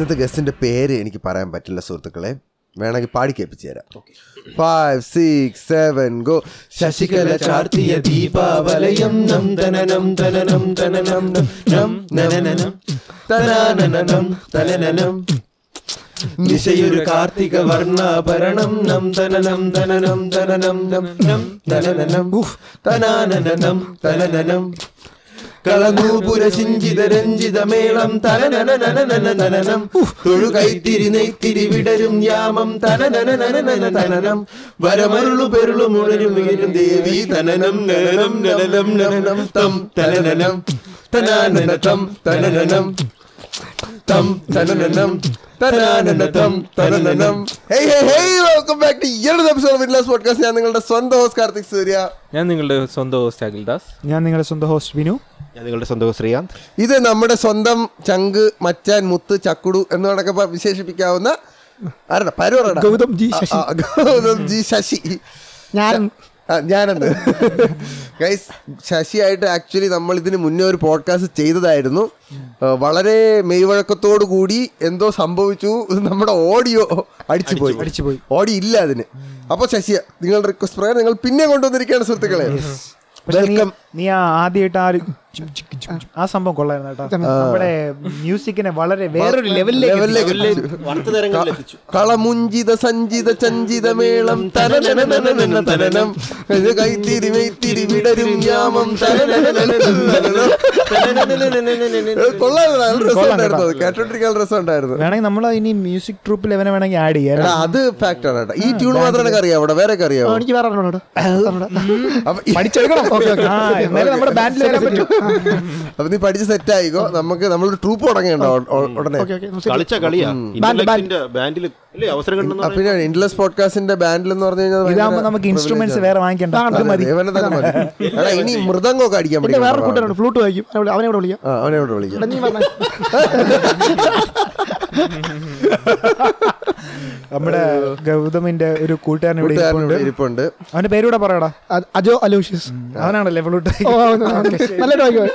ഇന്നത്തെ ഗസ്റ്റിന്റെ പേര് എനിക്ക് പറയാൻ പറ്റില്ല സുഹൃത്തുക്കളെ വേണമെങ്കിൽ പാടി കേൾപ്പിച്ചു തരാം five six seven go Sasikala ചാർത്തിയ ദീപാവലയം നം തനനം തനനം തനനം നം നം നനനനം തനാനനം തനനനം നിശയൊരു കാർത്തിക വർണ്ണാഭരണം നം തനനം തനനം തനനം നം നം തനനനം ഉഫ് തനാനനം തനനനം കളനൂപുര ചിഞ്ചിത രഞ്ജിത മേളം തനനനനനനനനം തൊഴു കൈത്തിരി നെയ്ത്തിരി വിടരും യാമം തനനനനനനന തനനം വരമരുളു പെരുളു മുഴരും ഉയരും ദേവി തനനം നനനം നനനം നനനം തം തനനനം തനാനന തം തനനനം തം തനനനം തനാനന തം തനനനം hey hey hey welcome back to year episode witness podcast ഞാൻ നിങ്ങളുടെ സ്വന്തം ഹോസ്റ്റ് കാർത്തിക് സൂര്യ ഞാൻ നിങ്ങളുടെ സ്വന്തം ഹോസ്റ്റ് അഖിൽദാസ് ഞാൻ നിങ്ങളുടെ സ്വന്തം ഹോസ്റ്റ് വിനു ഞാൻ നിങ്ങളുടെ സ്വന്തം ശ്രീകാന്ത് ഇത് നമ്മുടെ സ്വന്തം ചങ്ക് മച്ചാൻ മുത്ത് ചക്കുടു എന്നോടൊക്കെ പ- വിശേഷിപ്പിക്കാവുന്ന ആരടാ പരൂറടാ ഗൗതം ജി ശശി. ആ, ആ, ഗൗതം ജി ശശി ഞാൻ ആ, ഞാനെന്ന് ഗൈസ് ശശിയായിട്ട് ആക്ച്വലി നമ്മൾ ഇതിന് മുന്നേ ഒരു പോഡ്കാസ്റ്റ് ചെയ്തതായിരുന്നു ആ, വളരെ മെയ്വഴക്കത്തോടു കൂടി എന്തോ സംഭവിച്ചു നമ്മുടെ ഓഡിയോ അടിച്ചുപോയി അടിച്ചുപോയി. ഓഡിയോ ഇല്ല അതിന് അപ്പൊ ശശി നിങ്ങളുടെ റിക്വസ്റ്റ് പ്രകാരം നിങ്ങൾ പിന്നെ കൊണ്ടുവന്നിരിക്കുകയാണ് സുഹൃത്തുക്കളെ പക്ഷെ നീ- വെൽക്കം നീ ആ ആദ്യമായിട്ട് ആ ഒരു ചും ചിക്ക് ചും ചും ആ സംഭവം കൊള്ളായിരുന്നു കേട്ടോ നമ്മുടെ മ്യൂസിക്കിനെ വളരെ വേറൊരു ലെവലിലേക്ക് ലെവലിലേക്ക് വർത്തതരങ്ങളിലെത്തിച്ചു കളമുഞ്ചിത സഞ്ചിത ചഞ്ചിത മേളം തനനനനനനന തനനം ഇത് കൈത്തിരി മെയ്ത്തിരി വിടരും യാമം കൊള്ളായിരുന്നു നല്ല രസമുണ്ടായിരുന്നു അത്. കേട്ടോണ്ടിരിക്കാൻ നല്ല രസമുണ്ടായിരുന്നു വേണമെങ്കിൽ നമ്മൾ ഇനി മ്യൂസിക് ട്രൂപ്പിൽ എവനെ വേണമെങ്കിൽ ആഡ് ചെയ്യാം എടാ അത് ഫാക്ട് ആണ് കേട്ടോ ഈ ട്യൂൺ മാത്രം എനിക്ക് അറിയാം അവിടെ വേറെ അറിയാമോ എനിക്ക് വേറെ അറിഞ്ഞൂടാ അപ്പൊ ഈ- പഠിച്ചെടുക്കണം ആ, എന്നാലേ നമ്മുടെ ബാൻഡിൽ വരാൻ പറ്റൂ അപ്പൊ നീ പഠിച്ച് സെറ്റ് ആയിക്കോ നമുക്ക് നമ്മളൊരു ട്രൂപ്പ് തുടങ്ങിയുണ്ടോ ഉടനെ ഓക്കെ ഓക്കെ കളിച്ച കളിയാ ഇന്റർലെക്റ്റിന്റെ ബാൻഡിൽ അല്ലേ അവസരം ആ, കിട്ടുന്ന പിന്നെ ഇൻഡ്ലസ് പോഡ്കാസ്റ്റിന്റെ ബാൻഡിൽ എന്ന് പറഞ്ഞു കഴിഞ്ഞാൽ ഇതാകുമ്പോൾ ഭയങ്കര നമുക്ക് privilege ഇൻസ്ട്രുമെന്റ്സ് ആണ്. വേറെ വാങ്ങിക്കണ്ട അത് അതെ, മതി ഇവനെ തന്നെ മതി എടാ ഇനി മൃദംഗമൊക്കെ അടിക്കാൻ എന്റെ വേറെ പഠിക്കണം കൂട്ടുകാരുണ്ട് ഫ്ലൂട്ട് വായിക്കും അവനെ വിളി- അവനെ ഇവിടെ വിളിക്കാം ആ, അവനെ ഇവിടെ വിളിക്കാം എടാ, നീ പറഞ്ഞ നമ്മുടെ ഗൗതമിന്റെ ഒരു കൂട്ടുകാരൻ ഇവിടെ കൂട്ടുകാരൻ ഇരിപ്പുണ്ട്. ഇവിടെ ഇരിപ്പുണ്ട് അവന്റെ പേരൂടെ പറയടാ അ- അജോ അലോഷ്യസ് അവനാണല്ലേ ഫ്ലൂട്ട് ഓ അവൻ- അവൻ നല്ലതായിട്ട് വായിക്കും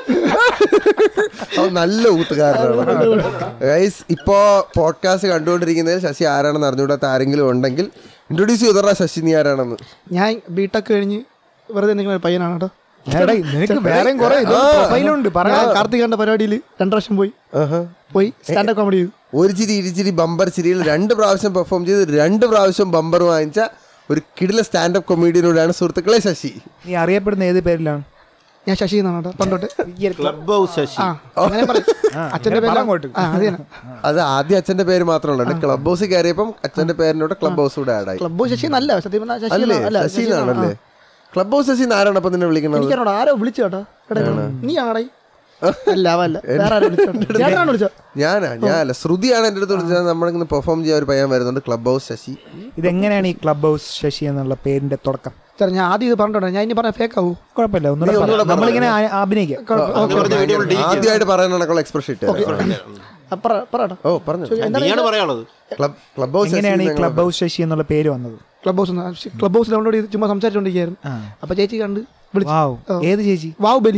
അവൻ നല്ല കൂട്ടുകാരനാണ് ഗൈസ് ഇപ്പോ പോഡ്കാസ്റ്റ് കണ്ടുകൊണ്ടിരിക്കുന്നതിൽ ശശി ആരാണെന്ന് അറിഞ്ഞുകൂടാത്ത ആരെങ്കിലും ഉണ്ടെങ്കിൽ ഇൻട്രൊഡ്യൂസ് ചെയ്തോടാ ശശി നീ ആരാണെന്ന് ഞാൻ ബിടെക് കഴിഞ്ഞ് വെറുതെ നിൽക്കുന്ന ഒരു പയ്യനാണ് കേട്ടോ എടാ, നിനക്ക് വേറെയും കുറെ പ്രൊഫൈലുണ്ട് പറ ഞാൻ കാർത്തികന്റെ പരിപാടിയിൽ രണ്ടു പ്രാവശ്യം പോയി ആഹാ. പോയി സ്റ്റാൻഡപ്പ് കോമഡി ചെയ്തു ഒരു ചിരി ഇരുചിരി ബമ്പർ ചിരിയിൽ രണ്ട് പ്രാവശ്യം പെർഫോം ചെയ്ത് രണ്ട് പ്രാവശ്യം ബമ്പർ വാങ്ങിച്ച ഒരു കിടില സ്റ്റാൻഡപ്പ് കൊമീഡിയനോടാണ് സുഹൃത്തുക്കളെ ശശി നീ അറിയപ്പെടുന്ന ഏത് പേരിലാണ് ഞാൻ ശശി എന്നാണ് കേട്ടോ പണ്ടോട്ട് ക്ലബ് ഹൗസ് ശശി ആ അങ്ങനെ പറയും അച്ഛന്റെ പേര് അങ്ങോട്ട്. ആ അത് തന്നെ അത് ആദ്യം അച്ഛന്റെ പേര് മാത്രമല്ല ക്ലബ് ഹൗസിൽ കയറിയപ്പം അച്ഛന്റെ പേരിനോട് ക്ലബ് ഹൗസ് കൂടെ ആഡ് ആയി ക്ലബ് ശശി നല്ല സത്യം പറഞ്ഞാൽ ശശി അല്ലേ അല്ല ശശി എന്നാണല്ലേ ക്ലബ് ഹൗസ് ശശി ആരാണ് അപ്പൊ നിന്നെ വിളിക്കുന്നത് എനിക്കറിയാം ആരോ വിളിച്ചു കേട്ടോ എടാ, നീ ആണേ അല്ല അവല്ല വേറെ ആരോ വിളിച്ചോ ചേട്ടനാണ് വിളിച്ചോ ഞാനാ ഞാനല്ല ശ്രുതിയാണ് എൻ്റെ അടുത്ത് വിളിച്ചത് നമ്മളിങ്ങനെ പെർഫോം ചെയ്യാൻ ഒരു പയ്യൻ വരുന്നുണ്ട് ക്ലബ് ഹൗസ് ശശി ഇതെങ്ങനെയാണ് ഈ ക്ലബ് ഹൗസ് ശശി എന്നുള്ള പേരിന്റെ തുടക്കം ചേട്ടാ ഞാൻ ആദ്യം ഇത് പറഞ്ഞോട്ടെ ഞാൻ ഇനി പറഞ്ഞ ഫേക്ക് ആവൂ കുഴപ്പമില്ല ഒന്നുകൂടെ പറ. നമ്മളിങ്ങനെ ആ- അഭിനയിക്കാം ആദ്യമായിട്ട് പറയാനുള്ള എക്സ്പ്രഷൻ ഇട്ട് ആ, പറ പറയട്ടോ ഓ പറഞ്ഞു നീയാണ് പറയാനുള്ളത് ക്ലബ് ക്ലബ് ഹൗസ് എങ്ങനെയാണ് ഈ ക്ലബ് ഹൗസ് ശശി എന്നുള്ള പേര് വന്നത് club house club house download ചെയ്ത് ചുമ്മാ സംസാരിച്ചോണ്ടിരിക്കുകയായിരുന്നു അപ്പൊ ചേച്ചി കണ്ട് വിളിച്ചു വാവ് ഏത് ചേച്ചി വാവ് ബലി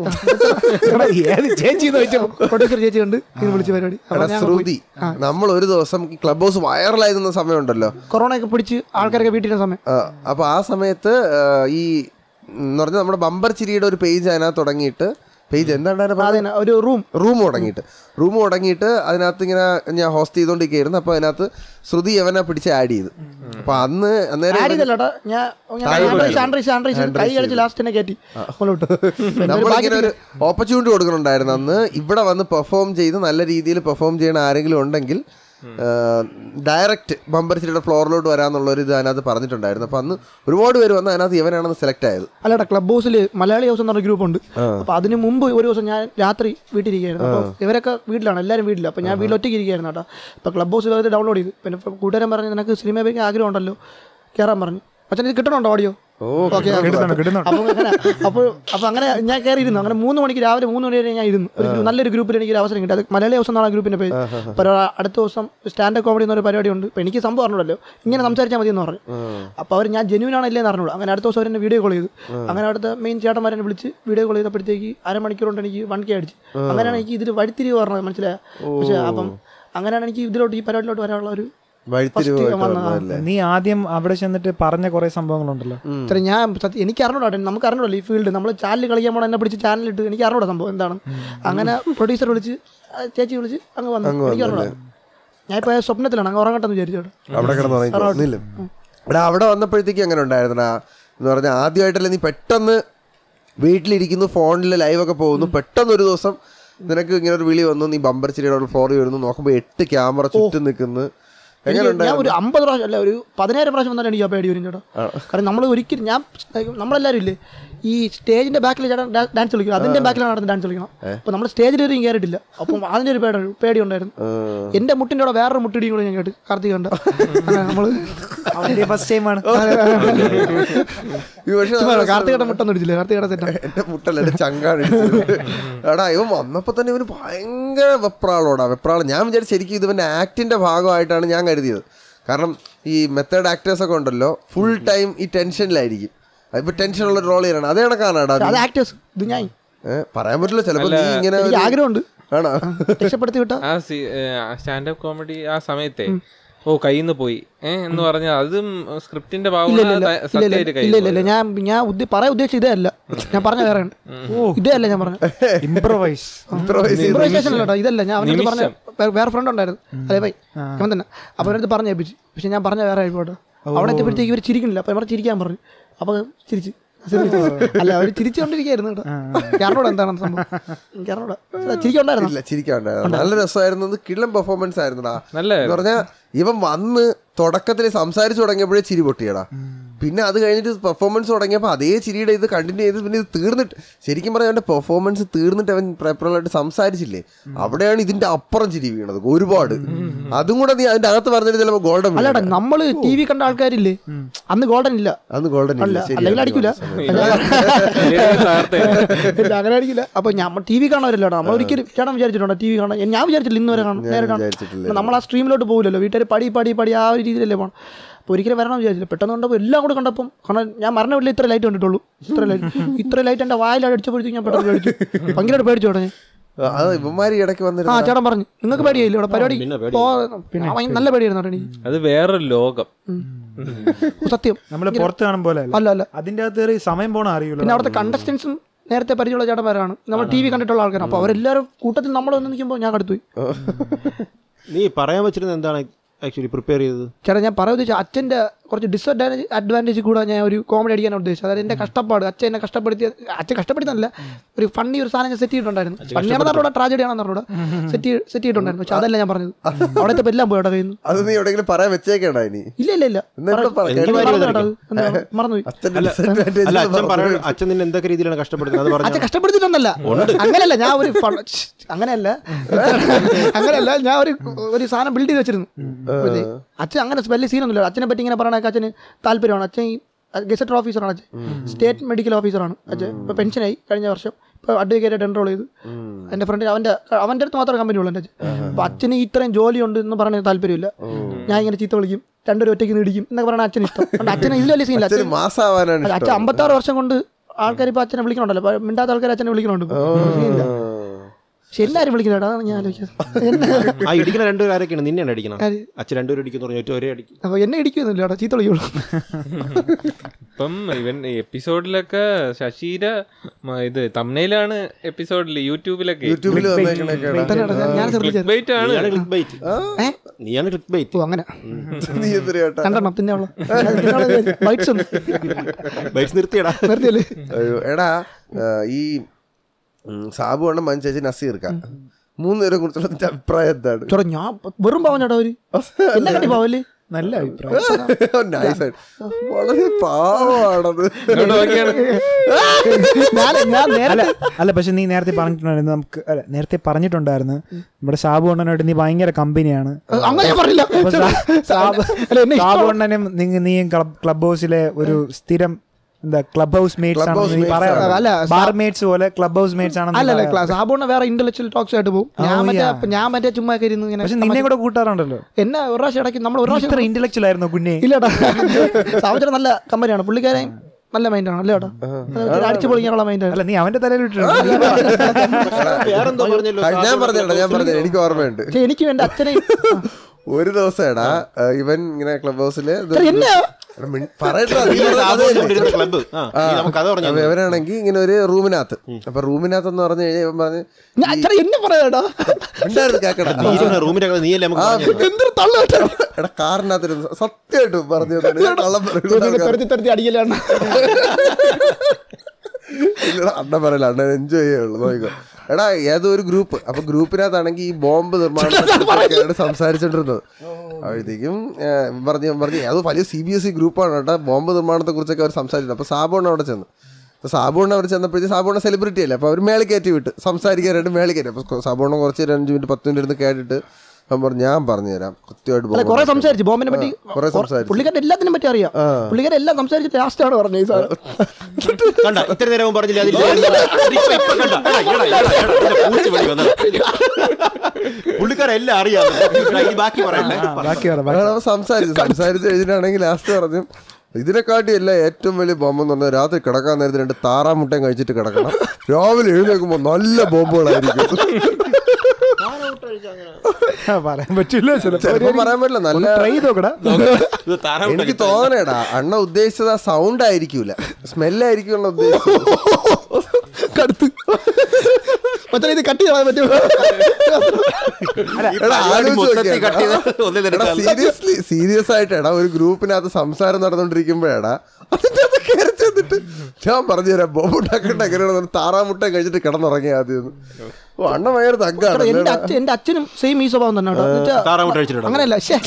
എടാ, ഏത് ചേച്ചി എന്ന് ചോദിച്ചോ പ്രൊഡ്യൂസർ ചേച്ചി കണ്ട് ഇത് വിളിച്ച പരിപാടി അപ്പൊ എടാ ഞാൻ ശ്രുതി നമ്മൾ ഒരു ദിവസം ക്ലബ് ഹൗസ് വൈറലായിരുന്ന സമയമുണ്ടല്ലോ കൊറോണ ഒക്കെ പിടിച്ച് ആൾക്കാരൊക്കെ വീട്ടിൽ സമയം ആ, അപ്പൊ ആ സമയത്ത് ആ, ഈ എന്ന് പറഞ്ഞാൽ നമ്മുടെ ബമ്പർ ചിരിയുടെ ഒരു പേജ് അതിനകത്ത് തുടങ്ങിയിട്ട് പേജ് എന്താണ് അതന്നെ ഒരു റൂം റൂം തുടങ്ങിയിട്ട് റൂം തുടങ്ങിയിട്ട് അതിനകത്ത് ഇങ്ങനെ ഞാൻ ഹോസ്റ്റ് ചെയ്തോണ്ടിരിക്കുകയായിരുന്നു അപ്പൊ അതിനകത്ത് ശ്രുതി യവനെ പിടിച്ച് ആഡ് ചെയ്തു അപ്പൊ അന്ന് അന്നേരം ആഡ് ചെയ്തല്ലോട്ടോ ഞാൻ ആൻഡ്രൈസ് ആൻഡ്രൈസ് കൈ കളിച്ച് ലാസ്റ്റ് തന്നെ കയറ്റി മുന്നോട്ട് നമ്മളിങ്ങനെ ഒരു ഓപ്പർച്യൂണിറ്റി കൊടുക്കുന്നുണ്ടായിരുന്നു അന്ന് ഇവിടെ വന്ന് പെർഫോം ചെയ്ത് നല്ല രീതിയിൽ പെർഫോം ചെയ്യണ ആരെങ്കിലും ഉണ്ടെങ്കിൽ ഡയറക്റ്റ് ബമ്പർച്ചിയുടെ ഫ്ലോറിലോട്ട് വരാന്നുള്ള ഒരു ഇത് അതിനകത്ത് പറഞ്ഞിട്ടുണ്ടായിരുന്നു അപ്പൊ അന്ന് ഒരുപാട് പേര് വന്ന് അതിനകത്ത് ഇവനാണെന്ന് സെലക്ട് ആയത് അല്ലടാ ക്ലബ് ഹൗസിൽ മലയാളി ഹൗസ് എന്ന് പറഞ്ഞ ഗ്രൂപ്പ് ഉണ്ട് അപ്പൊ അതിന് മുമ്പ് ഒരു ദിവസം ഞാൻ രാത്രി വീട്ടിലിരിക്കുകയായിരുന്നു അപ്പോൾ ഇവരൊക്കെ വീട്ടിലാണ് എല്ലാവരും വീട്ടിലാണ് അപ്പോൾ ഞാൻ വീട്ടിൽ ഒറ്റയ്ക്ക് ഇരിക്കുകയായിരുന്നു കേട്ടോ അപ്പോൾ ക്ലബ് ഹൗസിൽ അത് ഡൗൺലോഡ് ചെയ്തു പിന്നെ ഇപ്പം കൂട്ടുകാരൻ പറഞ്ഞു നിനക്ക് സിനിമ പേക്ക് ആഗ്രഹം ഉണ്ടല്ലോ കയറാൻ പറഞ്ഞു അച്ഛൻ ഇത് കിട്ടണുണ്ടോ ഓഡിയോ ഓക്കെ കിട്ടുന്നുണ്ട് കിട്ടുന്നുണ്ട് അപ്പോൾ അങ്ങനെ അപ്പോൾ അപ്പോൾ അങ്ങനെ ഞാൻ കയറി ഇരുന്നു അങ്ങനെ മൂന്ന് മണിക്ക് രാവിലെ മൂന്ന് മണി വരെ ഞാൻ ഇരുന്നു ഒരു നല്ലൊരു ഗ്രൂപ്പിൽ എനിക്ക് ഒരു അവസരം കിട്ടി അത് മലയാളി ഹൗസ് എന്നാണ് ആ ഗ്രൂപ്പിൻ്റെ പേര് അപ്പോൾ അടുത്ത ദിവസം സ്റ്റാൻഡപ്പ് കോമഡി എന്നൊരു പരിപാടി ഉണ്ട് അപ്പോൾ എനിക്ക് സംഭവം അറിഞ്ഞല്ലോ ഇങ്ങനെ സംസാരിച്ചാൽ മതി എന്ന് പറഞ്ഞു അപ്പോൾ അവർ ഞാൻ ജെന്യൂൻ ആണല്ലേ എന്ന് അറിഞ്ഞുള്ളൂ അങ്ങനെ അടുത്ത ദിവസം അവർ എന്നെ വീഡിയോ കോൾ ചെയ്തു അങ്ങനെ അടുത്ത മെയിൻ ചേട്ടന്മാരെ വിളിച്ച് വീഡിയോ കോൾ ചെയ്തപ്പോഴത്തേക്ക് അരമണിക്കൂർ കൊണ്ട് എനിക്ക് വൺ കെ അടിച്ച് അങ്ങനെയാണ് എനിക്ക് ഇതിൽ വഴിത്തിരിവ് പറഞ്ഞത് മനസ്സിലായ പക്ഷേ അപ്പം അങ്ങനെയാണ് എനിക്ക് ഇതിലോട്ട് ഈ പരിപാടിയിലോട്ട് വരാനുള്ള ഒരു വഴിത്തിരിവായിട്ട് First വന്ന- വന്നതല്ലേ നീ ആദ്യം അവിടെ ചെന്നിട്ട് പറഞ്ഞ കുറെ സംഭവങ്ങളുണ്ടല്ലോ ഇത്ര ഞാൻ സത്യം- എനിക്ക് അറിഞ്ഞൂടാ നമുക്ക് അറിഞ്ഞൂടല്ലോ ഈ ഫീൽഡ് നമ്മൾ ചാനൽ കളിക്കാൻ പോണ എന്നെ പിടിച്ച് ചാനലിട്ട് എനിക്ക് അറിഞ്ഞൂടാ സംഭവം എന്താണ് അങ്ങനെ പ്രൊഡ്യൂസർ വിളിച്ച് ആ, ചേച്ചി വിളിച്ച് അങ്ങ് വന്നു എനിക്ക് അറിഞ്ഞൂടാ ഞാൻ ഇപ്പോൾ സ്വപ്നത്തിലാണ് അങ്ങ് ഉറങ്ങട്ടെന്ന് വിചാരിച്ചോട്ടെ അവിടെ കിടന്നുറങ്ങില്ല എടാ അവിടെ വന്നപ്പോഴത്തേക്ക് അങ്ങനെ ഉണ്ടായിരുന്നടാ എന്ന് പറഞ്ഞാൽ ആദ്യമായിട്ടല്ലേ നീ പെട്ടെന്ന് വീട്ടിലിരിക്കുന്നു ഫോണിൽ ലൈവൊക്കെ പോകുന്നു പെട്ടെന്ന് ഒരു ദിവസം നിനക്ക് ഇങ്ങനെ ഒരു വിളി വന്നു നീ ബമ്പർ ചിരിയുടെ ഫ്ലോർ വരുന്നു നോക്കുമ്പോൾ എട്ട് ക്യാമറ ചുറ്റും നിൽക്കുന്നു എങ്ങനെ എനിക്ക് ഞാൻ ഉണ്ടായിരുന്നു ഒരു അമ്പത് പ്രാവശ്യം അല്ല ഒരു പതിനായിരം പ്രാവശ്യം വന്നാലും എനിക്ക് ആ പേടി വരും ചേട്ടാ കാരണം നമ്മൾ ഒരിക്കലും ഞാൻ നമ്മളെല്ലാവരും ഇല്ലേ ഈ സ്റ്റേജിന്റെ ബാക്കിൽ ചേട്ടൻ ഡാൻസ് കളിക്കും അതിന്റെ ബാക്കിലാണ് നടന്ന് ഡാൻസ് കളിക്കണം അപ്പോൾ നമ്മൾ സ്റ്റേജിൽ ഒരു കയറിയിട്ടില്ല അപ്പം അതിന്റെ ഒരു പേടി പേടി ഉണ്ടായിരുന്നു എന്റെ മുട്ടിന്റെ അവിടെ വേറൊരു മുട്ടിടിയും കൂടെ ഞാൻ കേട്ട് കാർത്തിക് കണ്ട അങ്ങനെ നമ്മള് അവന്റെ ഫസ്റ്റ് ടൈമാണ് ഈ പക്ഷേ ചുമ്മാ കാർത്തികയുടെ മുട്ടൊന്നും ഇടിച്ചില്ല കാർത്തികയുടെ സെറ്റാണ് എന്റെ മുട്ടല്ല എന്റെ ചങ്കാണ് ഇടിച്ചത്. എടാ ഇവൻ വന്നപ്പോ തന്നെ ഇവന് ഭയങ്കര വെപ്രാളോടാ വെപ്രാളം ഞാൻ വിചാരിച്ചു ശരിക്കും ഇത് ഇവന്റെ ആക്ടിന്റെ ഭാഗമായിട്ടാണ് ഞാൻ കരുതിയത് കാരണം ഈ മെത്തേഡ് ആക്ടേഴ്സ് ഒക്കെ ഉണ്ടല്ലോ ഫുൾ ടൈം ഈ ടെൻഷനിലായിരിക്കും ഇപ്പൊ ടെൻഷനുള്ള റോൾ ചെയ്യണം അതേ കണക്കാണാടാ അത് ആക്ടേഴ്സ് ഇത് ഞാൻ ഏഹ് പറയാൻ പറ്റില്ല ചിലപ്പോ നീ ഇങ്ങനെ എനിക്ക് ഒരു- ആഗ്രഹമുണ്ട് ആണോ രക്ഷപ്പെടുത്തി വിട്ടാ ആ സ്റ്റാൻഡപ്പ് കോമഡി ആ സമയത്തെ ഓ കയ്യിൽ നിന്ന് പോയി ഏ എന്ന് പറഞ്ഞാൽ അതും സ്ക്രിപ്റ്റിന്റെ ഭാഗമാണ് ഇല്ല ഇല്ല സത്യമായിട്ട് ഇല്ല കയ്യിൽ ഇല്ല ഇല്ല ഞാൻ ഞാൻ ഉദ്ദേ- പറയാൻ ഉദ്ദേശിച്ചത് ഇതേ അല്ല ഞാൻ പറഞ്ഞ വേറെ ഉണ്ട് ഇതേ അല്ല ഞാൻ പറഞ്ഞ ഇംപ്രവൈസ് Improvise ചെയ്ത്. ഇംപ്രൈസേഷൻ അല്ലട്ടോ ഇതല്ല ഞാൻ അവനടുത്ത് പറഞ്ഞ വേ- വേറെ ഫ്രണ്ട് ഉണ്ടായിരുന്നു അതെ ബൈ അവൻ തന്നെ അപ്പോൾ അവനടുത്ത് പറഞ്ഞു ഏൽപ്പിച്ചു പക്ഷെ ഞാൻ പറഞ്ഞ വേറെ ആയിക്കോട്ടെ അവിടെ എത്തിയപ്പോഴത്തേക്ക് ഇവർ ചിരിക്കണില്ല അപ്പോൾ ഇവർ ചിരിക്കാൻ പറഞ്ഞു അപ്പോൾ ചിരിച്ച് അല്ല അവർ ചിരിച്ചുകൊണ്ടിരിക്കുകയായിരുന്നു കേട്ടോ ഞാനോട് എന്താണ് സംഭവം ഞാനോട് ചിരിക്കുണ്ടായിരുന്നു ഇല്ല ചിരിക്കാണ്ടായിരുന്നു നല്ല രസമായിരുന്നത് കിള്ളം പെർഫോമൻസ് ആയിരുന്നടാ നല്ല എന്ന് പറഞ്ഞാൽ ഇവൻ വന്ന് തുടക്കത്തിൽ സംസാരിച്ചു തുടങ്ങിയപ്പോഴേ ചിരി പൊട്ടിയടാ പിന്നെ അത് കഴിഞ്ഞിട്ട് പെർഫോമൻസ് തുടങ്ങിയപ്പോൾ അതേ ചിരിയുടെ ഇത് കണ്ടിന്യൂ ചെയ്ത് പിന്നെ ഇത് തീർന്നിട്ട് ശരിക്കും പറഞ്ഞാൽ അവൻ്റെ പെർഫോമൻസ് തീർന്നിട്ട് അവൻ പ്രേപ്പറായിട്ട് സംസാരിച്ചില്ലേ അവിടെയാണ് ഇതിന്റെ അപ്പുറം ചിരി വീണത് ഒരുപാട് അതും കൂടെ നീ അതിന്റെ അകത്ത് പറഞ്ഞിട്ട് ചിലപ്പോൾ ഗോൾഡൻ അല്ലടാ നമ്മള് ടി വി കണ്ട ആൾക്കാരില്ലേ അന്ന് ഗോൾഡൻ ഇല്ല അന്ന് ഗോൾഡൻ അല്ല ഇല്ല അല്ലെങ്കിൽ അടിക്കൂല തകർത്തേ ഇല്ല, അങ്ങനെ അടിക്കില്ല അപ്പൊ നമ്മൾ ടി വി കാണാറില്ല നമ്മൾ ഒരിക്കലും ചേട്ടൻ വിചാരിച്ചിട്ടുണ്ടോ ടി വി കാണാൻ ഞാൻ വിചാരിച്ചില്ല ഇന്ന് വരെ കാണും നേരെ കാണും വിചാരിച്ചിട്ടില്ല. നമ്മൾ ആ സ്ട്രീമിലോട്ട് പോകില്ലല്ലോ വീട്ടുകാർ പടി പടി പടി ആ ഒരു രീതിയിലല്ലേ പോകണം അപ്പോൾ ഒരിക്കലും വരണം വിചാരിച്ചില്ല പെട്ടെന്ന് കണ്ടപ്പോൾ എല്ലാം കൂടെ കണ്ടപ്പം കാരണം ഞാൻ മരണ വീട്ടിൽ ഇത്ര ലൈറ്റ് കണ്ടിട്ടുള്ളൂ ഇത്ര ലൈറ്റ് ഇത്ര ലൈറ്റ് എൻ്റെ വായിൽ അടിച്ചപ്പോഴത്തേക്ക് ഞാൻ പെട്ടെന്ന് പേടിച്ചു ഭയങ്കരമായിട്ട് പേടിച്ചു ഉടനെ അത് ഇവന്മാര് ഇടയ്ക്ക് ആ വന്നിരുന്നു ചേട്ടൻ പറഞ്ഞു നിങ്ങൾക്ക് പേടിയായില്ല ഇവിടെ പരിപാടി പിന്നെ പോ പിന്നെ ഭയങ്കര നല്ല പേടിയായിരുന്നു കേട്ടോ എനിക്ക് അത് വേറൊരു ലോകം ഓ, സത്യം നമ്മൾ പുറത്ത് കാണും പോലെ അല്ല അല്ല അല്ല അതിന്റെ അകത്ത് കയറി സമയം പോണ അറിയൂല പിന്നെ അവിടുത്തെ കണ്ടസ്റ്റൻസും നേരത്തെ പരിചയമുള്ള ചേട്ടന്മാരാണ് നമ്മൾ ടി വി കണ്ടിട്ടുള്ള ആൾക്കാരാണ് അപ്പോൾ അവരെല്ലാവരും കൂട്ടത്തിൽ നമ്മൾ വന്ന് നിൽക്കുമ്പോൾ ഞാൻ കടുത്തുപോയി നീ പറയാൻ വെച്ചിരുന്നത് എന്താണ് ആക്ച്വലി പ്രിപ്പയർ ചെയ്തത് ചേട്ടാ ഞാൻ പറയാൻ ഉദ്ദേശിച്ച അച്ഛൻ്റെ കുറച്ച് ഡിസഡ്വാൻറ്റേജ് അഡ്വാൻറ്റേജ് കൂടെ ഞാൻ ഒരു കോമഡി അടിക്കാനാണ് ഉദ്ദേശിച്ചത് അതായത് എൻ്റെ കഷ്ടപ്പാട് അച്ഛൻ എന്നെ കഷ്ടപ്പെടുത്തിയ അച്ഛൻ കഷ്ടപ്പെടുത്തുന്നില്ല ഒരു ഫണ്ണി ഒരു സാധനം ഞാൻ സെറ്റ് ചെയ്തിട്ടുണ്ടായിരുന്നു ഫണ്ണിയാണെന്ന് പറഞ്ഞൂടെ ട്രാജഡി ആണെന്ന് പറഞ്ഞൂടെ സെറ്റ് സെറ്റ് ചെയ്തിട്ടുണ്ടായിരുന്നു പക്ഷെ അതല്ല ഞാൻ പറഞ്ഞത് അവിടുത്തെ ഇപ്പം എല്ലാം പോയി അവിടെ കയ്യിൽ നിന്ന് അത് നീ എവിടെയെങ്കിലും പറയാൻ വെച്ചേക്കണ്ട ഇനി ഇല്ല ഇല്ല ഇല്ല എന്നാ ഇവിടെ പറ, എനിക്ക് കേട്ടോ. മറന്നു കേട്ടോ അത്. എന്താ, മറന്നുപോയി അച്ഛന്റെ disadvantage അല്ല അച്ഛൻ പറഞ്ഞു. പറയണ അച്ഛൻ നിന്നെ എന്തൊക്കെ രീതിയിലാണ് കഷ്ടപ്പെടുന്നത് അത് അച്ഛൻ പറഞ്ഞു കഷ്ടപ്പെടുത്തിട്ടൊന്നല്ല അങ്ങനെയല്ല ഞാൻ ഒരു ഫൺ- ഛ്, അങ്ങനെയല്ല അങ്ങനെയല്ല ഞാൻ ഒരു ഒരു സാധനം ബിൽഡ് ചെയ്ത് വെച്ചിരുന്നു അപ്പോഴത്തേ അച്ഛൻ അങ്ങനെ വലിയ സീനൊന്നുമില്ല അച്ഛനെ പറ്റി ഇങ്ങനെ പറയണൊക്കെ അച്ഛന് താല്പര്യമാണ് അച്ഛൻ ഈ ഗസറ്റഡ് ഓഫീസറാണ് അച്ഛൻ സ്റ്റേറ്റ് മെഡിക്കൽ ഓഫീസറാണ് അച്ഛൻ ഇപ്പോൾ പെൻഷനായി കഴിഞ്ഞ വർഷം ഇപ്പോൾ അഡ്വക്കേറ്റ് എൻറോൾ ചെയ്തു എൻ്റെ ഫ്രണ്ടിന് അവൻ്റെ അവൻ്റെ അടുത്ത് മാത്രമേ കമ്പനി ഉള്ളൂ എൻ്റെ അച്ഛൻ അപ്പോൾ അച്ഛന് ഇത്രയും ജോലിയുണ്ട് എന്ന് പറയാൻ താല്പര്യമില്ല ഞാൻ ഇങ്ങനെ ചീത്ത വിളിക്കും രണ്ടൊരു ഒറ്റയ്ക്ക് ഇടിക്കും എന്നൊക്കെ പറയാൻ അച്ഛന് ഇഷ്ടം അതുകൊണ്ട് അച്ഛന് ഇതിൽ വലിയ സീനില്ല അച്ഛന് അച്ഛൻ മാസാവാനാണ് അല്ല, അച്ഛൻ ഇഷ്ടം അമ്പത്താറ് വർഷം കൊണ്ട് ആൾക്കാർ ഇപ്പൊ അച്ഛനെ വിളിക്കണുണ്ടല്ലോ ഇപ്പൊ മിണ്ടാത്ത ആൾക്കാർ അച്ഛനെ വിളിക്കണുണ്ട് ഇപ്പൊ. ഇല്ല. പക്ഷെ എല്ലാരും വിളിക്കുന്നുണ്ട് അതാണ് ഞാൻ ആലോചിച്ചത് എന്നെ ആ ഇടിക്കുന്ന രണ്ടുപേരും ആരൊക്കെയാണ് നിന്നെയാണ് അടിക്കണം ആര്? അച്ഛൻ രണ്ടുപേരും അടിക്കുന്നു പറഞ്ഞു ഒറ്റ ഒരേ അടിക്കും അപ്പൊ എന്നെ ഇടിക്കുന്നില്ല കേട്ടോ ചീത്ത വിളിക്കുള്ളൂ ഇപ്പം ഇവൻ എപ്പിസോഡിലൊക്കെ ശശിയുടെ മ- ഇത് തമ്നയിലാണ് എപ്പിസോഡിൽ യൂട്യൂബിലൊക്കെ യൂട്യൂബിൽ വന്നേക്കണേക്കാടാ. തന്നെ കേട്ടോ, ഞാൻ- ഞാൻ ശ്രദ്ധിച്ചത് Clickbait ആണ് നീയാണ് ക്ലിക്ക് ബൈറ്റ് ഏ? നീയാണ് ക്ലിക്ക് ബൈറ്റ് ഓ അങ്ങനെ നീ എന്തിനാ കേട്ടാ രണ്ടെണ്ണം പിന്നെ ബൈറ്റ്സ് ഒന്നും ബൈറ്റ്സ് നിർത്തിയടാ നിർത്തിയല്ലേ അയ്യോ, എടാ ആ, ഈ ഉം, സാബു അണ്ണൻ മഞ്ചേച്ചി നസീർക്ക മൂന്നുപേരെ കുറിച്ചുള്ള നിന്റെ അഭിപ്രായം എന്താണ് ചോറ ഞാൻ വെറും പാവം ചേട്ടാ അവര് എന്നെ കണ്ടി പാവല്ലേ നല്ല അഭിപ്രായം Nice ആയിട്ട്. വളരെ പാവമാണത് ഇങ്ങോട്ട് നോക്കിയാണ് ഞാൻ ഞാൻ അല്ല നേരത്തെ അല്ല പക്ഷെ നീ നേരത്തെ പറഞ്ഞിട്ടുണ്ടായിരുന്നു നമുക്ക് അല്ല നേരത്തെ പറഞ്ഞിട്ടുണ്ടായിരുന്നു നമ്മുടെ സാബു അണ്ണനായിട്ട് നീ ഭയങ്കര കമ്പനിയാണ് അങ്ങനെ ഞാൻ പറഞ്ഞില്ല അപ്പൊ സാ- സാബു അല്ല, എന്നെ സാബു ഇഷ്ടമാണ്. അണ്ണനും നിങ്ങ- നീയും ക്ലബ് ഹൗസിലെ ഒരു സ്ഥിരം എന്താ club house mates Club house ആണെന്ന് നീ mates പറയാം ആണ്. അല്ല, ബാർ മേറ്റ്സ് പോലെ ക്ലബ് ഹൗസ് മേറ്റ്സ് അല്ലല്ല ആണെന്ന് ക്ലാസ് ആബോണ്ണ വേറെ ഇന്റലക്ച്വൽ ടോക്സ് ആയിട്ട് പോകും ഞാൻ Oh, മറ്റേ yeah. ഞാൻ മറ്റേ ചുമ്മാ ഒക്കെ ഇരുന്ന് ഇങ്ങനെ പക്ഷെ നിന്നെ കൂടെ കൂട്ടാറുണ്ടല്ലോ എന്നെ ഒരു പ്രാവശ്യം ഇടയ്ക്ക് നമ്മൾ ഒരു ഇത്ര പ്രാവശ്യം ഇന്റലക്ച്വൽ ആയിരുന്നു കുഞ്ഞെ ഇല്ലടാ സാവചരം നല്ല കമ്പനിയാണ് പുള്ളിക്കാരൻ നല്ല മൈൻഡാണ് അല്ലേ കേട്ടോ അടിച്ചു പൊളിക്കാനുള്ള മൈൻഡാണ് അല്ല നീ അവന്റെ തലയിൽ ഇട്ടിട്ടുണ്ട് വേറെന്തോ പറഞ്ഞല്ലോ ഞാൻ പറഞ്ഞേടാ ഞാൻ പറഞ്ഞു എനിക്ക് ഓർമ്മയുണ്ട് പക്ഷെ എനിക്ക് വേണ്ട അച്ഛനെ ഒരു ദിവസം എടാ ഇവൻ ഇങ്ങനെ ക്ലബ് ഹൗസില് ഇത് എന്നാ എടാ, മിൺ- പറയട്ടെ നീ ഈ പറഞ്ഞ സാബു കഥയല്ലേ? കൊണ്ടിരുന്ന ക്ലബ്ബ് ആ നീ നമുക്ക് കഥ പറഞ്ഞു അപ്പൊ ഇവനാണെങ്കിൽ ഇങ്ങനെ ഒരു റൂമിനകത്ത് അപ്പൊ റൂമിനകത്ത് എന്ന് പറഞ്ഞു കഴിഞ്ഞാൽ ഇവൻ പറഞ്ഞ് ഞാൻ അച്ഛനെ എന്നെ പറയാടാ ഉണ്ടായിരുന്നു കേക്കട്ടെ നീ ഇരുന്ന റൂമിന്റെ കഥ നീയല്ലേ നമുക്ക് പറഞ്ഞു തന്നത്? എന്തൊരു തള്ളു കേട്ടോ എടാ കാറിനകത്തിരുന്ന് സത്യമായിട്ടും പറഞ്ഞു തന്നിട്ട് ഞാൻ കള്ളം പറയുന്നത് തെരത്തി തെരത്തി അടിക്കലാണ് ഇല്ലടാ, അണ്ണൻ പറയില്ല അണ്ണൻ എൻജോയ് ചെയ്യുള്ളൂ നോക്കിക്കോ എടാ ഏതോ ഒരു ഗ്രൂപ്പ് അപ്പൊ ഗ്രൂപ്പിനകത്താണെങ്കിൽ ഈ ബോംബ് നിർമ്മാണത്തെക്കുറിച്ചൊക്കെയാണ് സംസാരിച്ചോണ്ടിരുന്നത് അപ്പോഴത്തേക്കും ഏഹ്, പറഞ്ഞു പറഞ്ഞു അത് വലിയ സി ബി എസ് ഇ ഗ്രൂപ്പാണ് കേട്ടോ ബോംബ് നിർമ്മാണത്തെ കുറിച്ചൊക്കെ അവർ സംസാരിച്ചത് അപ്പൊ സാബുണ്ണ അവിടെ ചെന്ന് അപ്പൊ സാബുണ്ണ അവിടെ ചെന്നപ്പോഴത്തേക്ക് സാബുണ്ണ സെലിബ്രിറ്റി അല്ലേ അപ്പൊ അവർ മേളിൽ കയറ്റി വിട്ട് സംസാരിക്കാനായിട്ട് മേളിൽ കയറ്റി അപ്പൊ സാബുണ്ണ കുറച്ച് ഒരു അഞ്ച് മിനിറ്റ് പത്ത് മിനിറ്റ് ഇരുന്ന് കേട്ടിട്ട് അവൻ പറഞ്ഞു ഞാൻ പറഞ്ഞുതരാം കൃത്യമായിട്ട് അല്ല bomb കുറെ ഉണ്ടാക്കും." സംസാരിച്ചു ബോംബിനെ പറ്റി കുറെ സംസാരിച്ചു പുള്ളിക്കാരൻ എല്ലാത്തിനും പറ്റി അറിയാം പുള്ളിക്കാരൻ എല്ലാം സംസാരിച്ചിട്ട് ലാസ്റ്റാണ് പറഞ്ഞത് ഈ സാധനം കണ്ട ഇത്ര നേരം പറഞ്ഞില്ല അതില്ല ഇപ്പൊ ഇപ്പൊ കണ്ട എടാ, എടാ, എടാ, എടാ, ഇതിന്റെ പൂച്ച വെളി വന്നത്. പുള്ളിക്കാരെല്ലാം അറിയാം ഇനി ബാക്കി പറയണ്ടേ ബാക്കി പറ ബാക്കി. അയാൾ അവൻ സംസാരിച്ചു സംസാരിച്ച് കഴിഞ്ഞിട്ടാണെങ്കിൽ ലാസ്റ്റ് പറഞ്ഞു ഇതിനെക്കാട്ടി അല്ല ഏറ്റവും വലിയ ബോംബ് എന്ന് പറഞ്ഞാൽ രാത്രി കിടക്കാൻ നേരത്തെ രണ്ട് താറാമുട്ടയും കഴിച്ചിട്ട് കിടക്കണം രാവിലെ എഴുന്നേൽക്കുമ്പോൾ നല്ല ബോംബുകളായിരിക്കും ആ, പറയാൻ പറ്റില്ല ചിലപ്പോ ചിലപ്പോൾ പറയാൻ പറ്റില്ല നല്ല ട്രൈ ചെയ്ത് നോക്കടാ ഇത് താറാവ് എനിക്ക് തോന്നണേടാ അണ്ണ ഉദ്ദേശിച്ചത് ആ സൗണ്ട് ആയിരിക്കൂല സ്മെല്ലായിരിക്കും ഉദ്ദേശിച്ചത് കടുത്ത് മറ്റേ ഇത് കട്ട് ചെയ്യാൻ പറ്റുമോ എടാ ആലോചിച്ച് മൊത്തത്തിൽ cut ചെയ്ത് ഒന്നിൽ എടുത്താൽ. സീരിയസ്ലി സീരിയസ് ആയിട്ട് എടാ ഒരു ഗ്രൂപ്പിനകത്ത് സംസാരം നടന്നുകൊണ്ടിരിക്കുമ്പോഴാടാ അതിന്റെ അകത്ത് കയറി ചെന്നിട്ട് ഞാൻ പറഞ്ഞുതരാം ബോംബ് ഉണ്ടാക്കണ്ട എങ്ങനെയാണ് താറാമുട്ട കഴിച്ചിട്ട് കിടന്നുറങ്ങി ആദ്യം ഓ അണ്ണ ഭയങ്കര തഗ്ഗാണ് എന്റെ അച്ഛൻ എന്റെ അച്ഛനും സെയിം ഈ സ്വഭാവം തന്നെ കേട്ടോ എന്ന് വെച്ചാ- താറാമുട്ട കഴിച്ചിട്ടുണ്ടോ? അങ്ങനെയല്ല ശ്ശേ.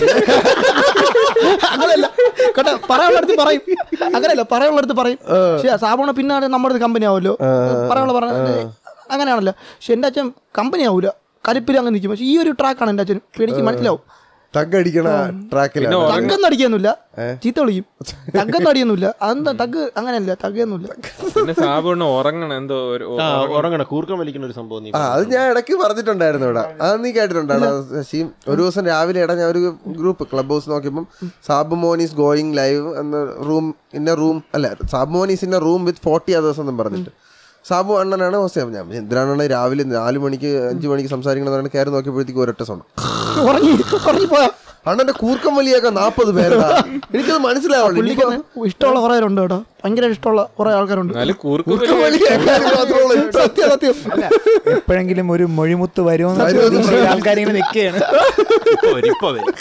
അങ്ങനെയല്ല കേട്ടോ പറയാനുള്ളടുത്ത് പറയും അങ്ങനെയല്ല പറയാനുള്ളടുത്ത് പറയും ശരി സാബോണ പിന്നെ നമ്മുടെ അടുത്ത് കമ്പനി ആവുമല്ലോ പറയാനുള്ള പറഞ്ഞ അങ്ങനെയാണല്ലോ പക്ഷെ എന്റെ അച്ഛൻ കമ്പനി ആവൂല കലിപ്പിൽ അങ്ങ് നിൽക്കും പക്ഷെ ഈ ഒരു ട്രാക്കാണ് എന്റെ അച്ഛൻ ഇപ്പൊ എനിക്ക് മനസ്സിലാവും തഗ്ഗടിക്കണ ട്രാക്കിലാണ് തഗ്ഗൊന്നും അടിക്കൊന്നുമില്ല ചീത്ത വിളിക്കും തഗ്ഗൊന്നും അടിയൊന്നുമില്ല അതെന്താ തഗ് അങ്ങനെയല്ല തഗ്ഗൊന്നുമില്ല പിന്നെ സാബുണ്ണ ഉറങ്ങണം എന്തോ ഒരു ആ ഉറങ്ങണ കൂർക്കം വലിക്കുന്ന ഒരു സംഭവം നീ ആ അത് ഞാൻ ഇടയ്ക്ക് പറഞ്ഞിട്ടുണ്ടായിരുന്നു ഇവിടെ അത് നീ കേട്ടിട്ടുണ്ടാണ് ശശി ഒരു ദിവസം രാവിലെ ഇട ഞാൻ ഒരു ഗ്രൂപ്പ് ക്ലബ് ഹൗസ് നോക്കിയപ്പം സാബു മോൻ ഈസ് ഗോയിങ് ലൈവ് എന്ന റൂം ഇന്ന റൂം അല്ല സാബു മോൻ ഈസ് ഇന്ന റൂം വിത്ത് ഫോർട്ടി അതേഴ്സ് എന്നും പറഞ്ഞിട്ട് സാബു അണ്ണനാണ് ഹോസ്റ്റ് ഞാൻ പറഞ്ഞു, എന്തിനാണ് രാവിലെ നാല് മണിക്ക് അഞ്ച് മണിക്ക് സംസാരിക്കണം എന്ന് കയറി നോക്കിയപ്പോഴത്തേക്ക് ഒരൊറ്റ സൗണ്ട് ഉറങ്ങി ഉറങ്ങി പോയാ അണ്ണന്റെ കൂർക്കം വലിയൊക്കെ നാൽപ്പത് പേരാ എനിക്കത് മനസ്സിലാവുള്ളൂ എനിക്ക് പുള്ളിക്കാരന് ഇഷ്ടമുള്ള കുറെ പേരുണ്ട് കേട്ടോ ഭയങ്കര ഇഷ്ടമുള്ള കുറെ ആൾക്കാരുണ്ട് എന്നാലും കൂർക്കും കൂർക്കം വലി കേൾക്കാൻ മാത്രമേ ഉള്ളൂ. സത്യം സത്യം എപ്പോഴെങ്കിലും ഒരു മൊഴിമുത്ത് വരുമെന്ന് പ്രതീക്ഷയിൽ ആൾക്കാരിങ്ങനെ നിൽക്കുകയാണ് ഇപ്പൊ വരും ഇപ്പൊ വരും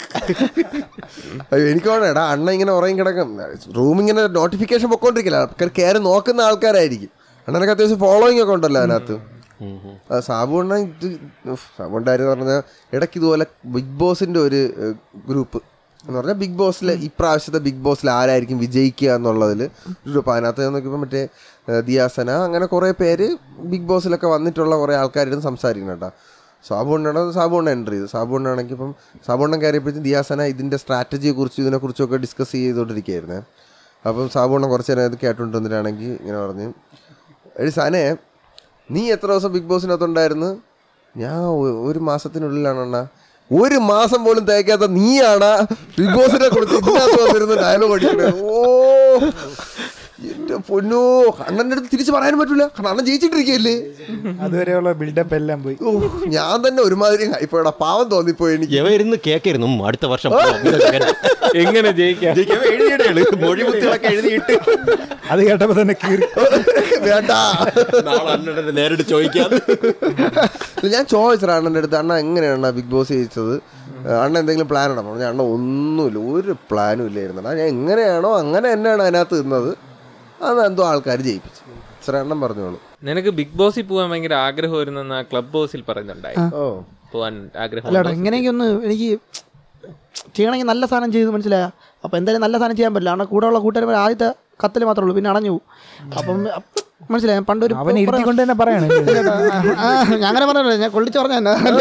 അയ്യോ എനിക്ക് വേണം എടാ അണ്ണ ഇങ്ങനെ ഉറങ്ങി കിടക്കും റൂം ഇങ്ങനെ നോട്ടിഫിക്കേഷൻ പൊക്കോണ്ടിരിക്കില്ല ആൾക്കാർ കയറി നോക്കുന്ന ആൾക്കാരായിരിക്കും അണ്ണനൊക്കെ അത്യാവശ്യം ഫോളോയിങ് ഒക്കെ ഉണ്ടല്ലോ അതിനകത്ത് ആ, സാബു അണ്ണ ഇത് ഉഫ്, സാബുവിന്റെ കാര്യം എന്ന് പറഞ്ഞാൽ ഇടയ്ക്ക് ഇതുപോലെ ബിഗ് ബോസിന്റെ ഒരു ഗ്രൂപ്പ് എന്ന് പറഞ്ഞാൽ ബിഗ് ബോസിലെ ഇപ്രാവശ്യത്തെ ബിഗ് ബോസിൽ ആരായിരിക്കും വിജയിക്കുക എന്നുള്ളതിൽ ഗ്രൂപ്പ് അതിനകത്ത് ഞാൻ നോക്കിയപ്പോൾ മറ്റേ ഏ, ദിയാസന അങ്ങനെ കുറേ പേര് ബിഗ് ബോസിലൊക്കെ വന്നിട്ടുള്ള കുറേ ആൾക്കാരിരുന്ന് സംസാരിക്കണം കേട്ടോ സാബുണ്ണാണ് സാബുണ്ണ എൻട്രി ചെയ്തു സാബുണ്ണാണെങ്കിൽ ഇപ്പം സാബുണ്ണൻ കയറിയപ്പോഴത്തേക്കും ദിയാസന ഇതിൻ്റെ സ്ട്രാറ്റജിയെ കുറിച്ച് ഇതിനെക്കുറിച്ചൊക്കെ ഡിസ്കസ് ചെയ്തുകൊണ്ടിരിക്കുകയായിരുന്നേ അപ്പം സാബുണ്ണ കുറച്ച് നേരം ഇത് കേട്ടുകൊണ്ടിരുന്നിട്ടാണെങ്കിൽ ഇങ്ങനെ പറഞ്ഞു എടി സാനേ നീ എത്ര ദിവസം ബിഗ് ബോസിനകത്തുണ്ടായിരുന്നു ഞാൻ ഒ- ഒരു മാസത്തിനുള്ളിലാണ് അണ്ണാ ഒരു മാസം പോലും തേക്കാത്ത നീയാണ് ബിഗ് ബോസിനെ കുറിച്ച് ഇതിനകത്ത് വന്നിരുന്ന ഡയലോഗ് അടിക്കണേ ഓ എന്റെ പൊന്നോ അണ്ണൻ്റെ അടുത്ത് തിരിച്ച് പറയാനും പറ്റൂല കാരണം അണ്ണൻ ജയിച്ചിട്ടിരിക്കുകയല്ലേ അതുവരെയുള്ള ബിൽഡപ്പ് എല്ലാം പോയി ഓ ഞാൻ തന്നെ ഒരുമാതിരി ഇപ്പോഴാ പാവം തോന്നിപ്പോയി എനിക്ക് ഇവ ഇരുന്ന് കേക്കായിരുന്നു ഉം, അടുത്ത വർഷം പോവാം. ഇതൊക്കെ കേട്ട്. എങ്ങനെ ജയിക്കാം ഇതൊക്കെ ഇവ എഴുതിയിടേള് മൊഴിമുത്തുകളൊക്കെ എഴുതിയിട്ട് അത് കേട്ടപ്പോ തന്നെ കീറി വേണ്ട നാളെ അണ്ണനെ നേരിട്ട് ചോദിക്കാതെ ഇല്ല, ഞാൻ ചോദിച്ചത് അണ്ണൻ്റെ അടുത്ത് അണ്ണ എങ്ങനെയാണ് ബിഗ് ബോസ് ജയിച്ചത് അണ്ണ എന്തെങ്കിലും പ്ലാൻ ഉണ്ടോ പറഞ്ഞു അണ്ണ ഒന്നുമില്ല ഒരു പ്ലാനും ഇല്ലായിരുന്നു അണ്ണാ ഞാൻ എങ്ങനെയാണോ അങ്ങനെ തന്നെയാണ് അതിനകത്ത് നിന്നത് അത് എന്തോ ആൾക്കാർ ജയിപ്പിച്ചു ഇത്ര എണ്ണം പറഞ്ഞോളൂ നിനക്ക് ബിഗ് ബോസിൽ പോകാൻ ഭയങ്കര ആഗ്രഹമായിരുന്നു ആ ക്ലബ് ഹൗസിൽ പറയുന്നുണ്ടായി ഓ പോവാൻ ആഗ്രഹം അല്ലാട്ടോ ഇങ്ങനെയൊക്കെ ഒന്ന് എനിക്ക് ചെയ്യണമെങ്കിൽ നല്ല സാധനം ചെയ്ത് മനസ്സിലായ അപ്പോൾ എന്തായാലും നല്ല സാധനം ചെയ്യാൻ പറ്റില്ല കാരണം കൂടെ ഉള്ള കൂട്ടുകാർ ആദ്യത്തെ കത്തിൽ മാത്രമേ ഉള്ളൂ പിന്നെ അണഞ്ഞു പോകും അപ്പം അപ്പ് മനസ്സിലായി പണ്ടൊരു അവൻ ഇരുത്തിക്കൊണ്ട് തന്നെ പറയാണ് ആ, ഞാൻ അങ്ങനെ പറഞ്ഞല്ലോ ഞാൻ കൊള്ളിച്ച് പറഞ്ഞ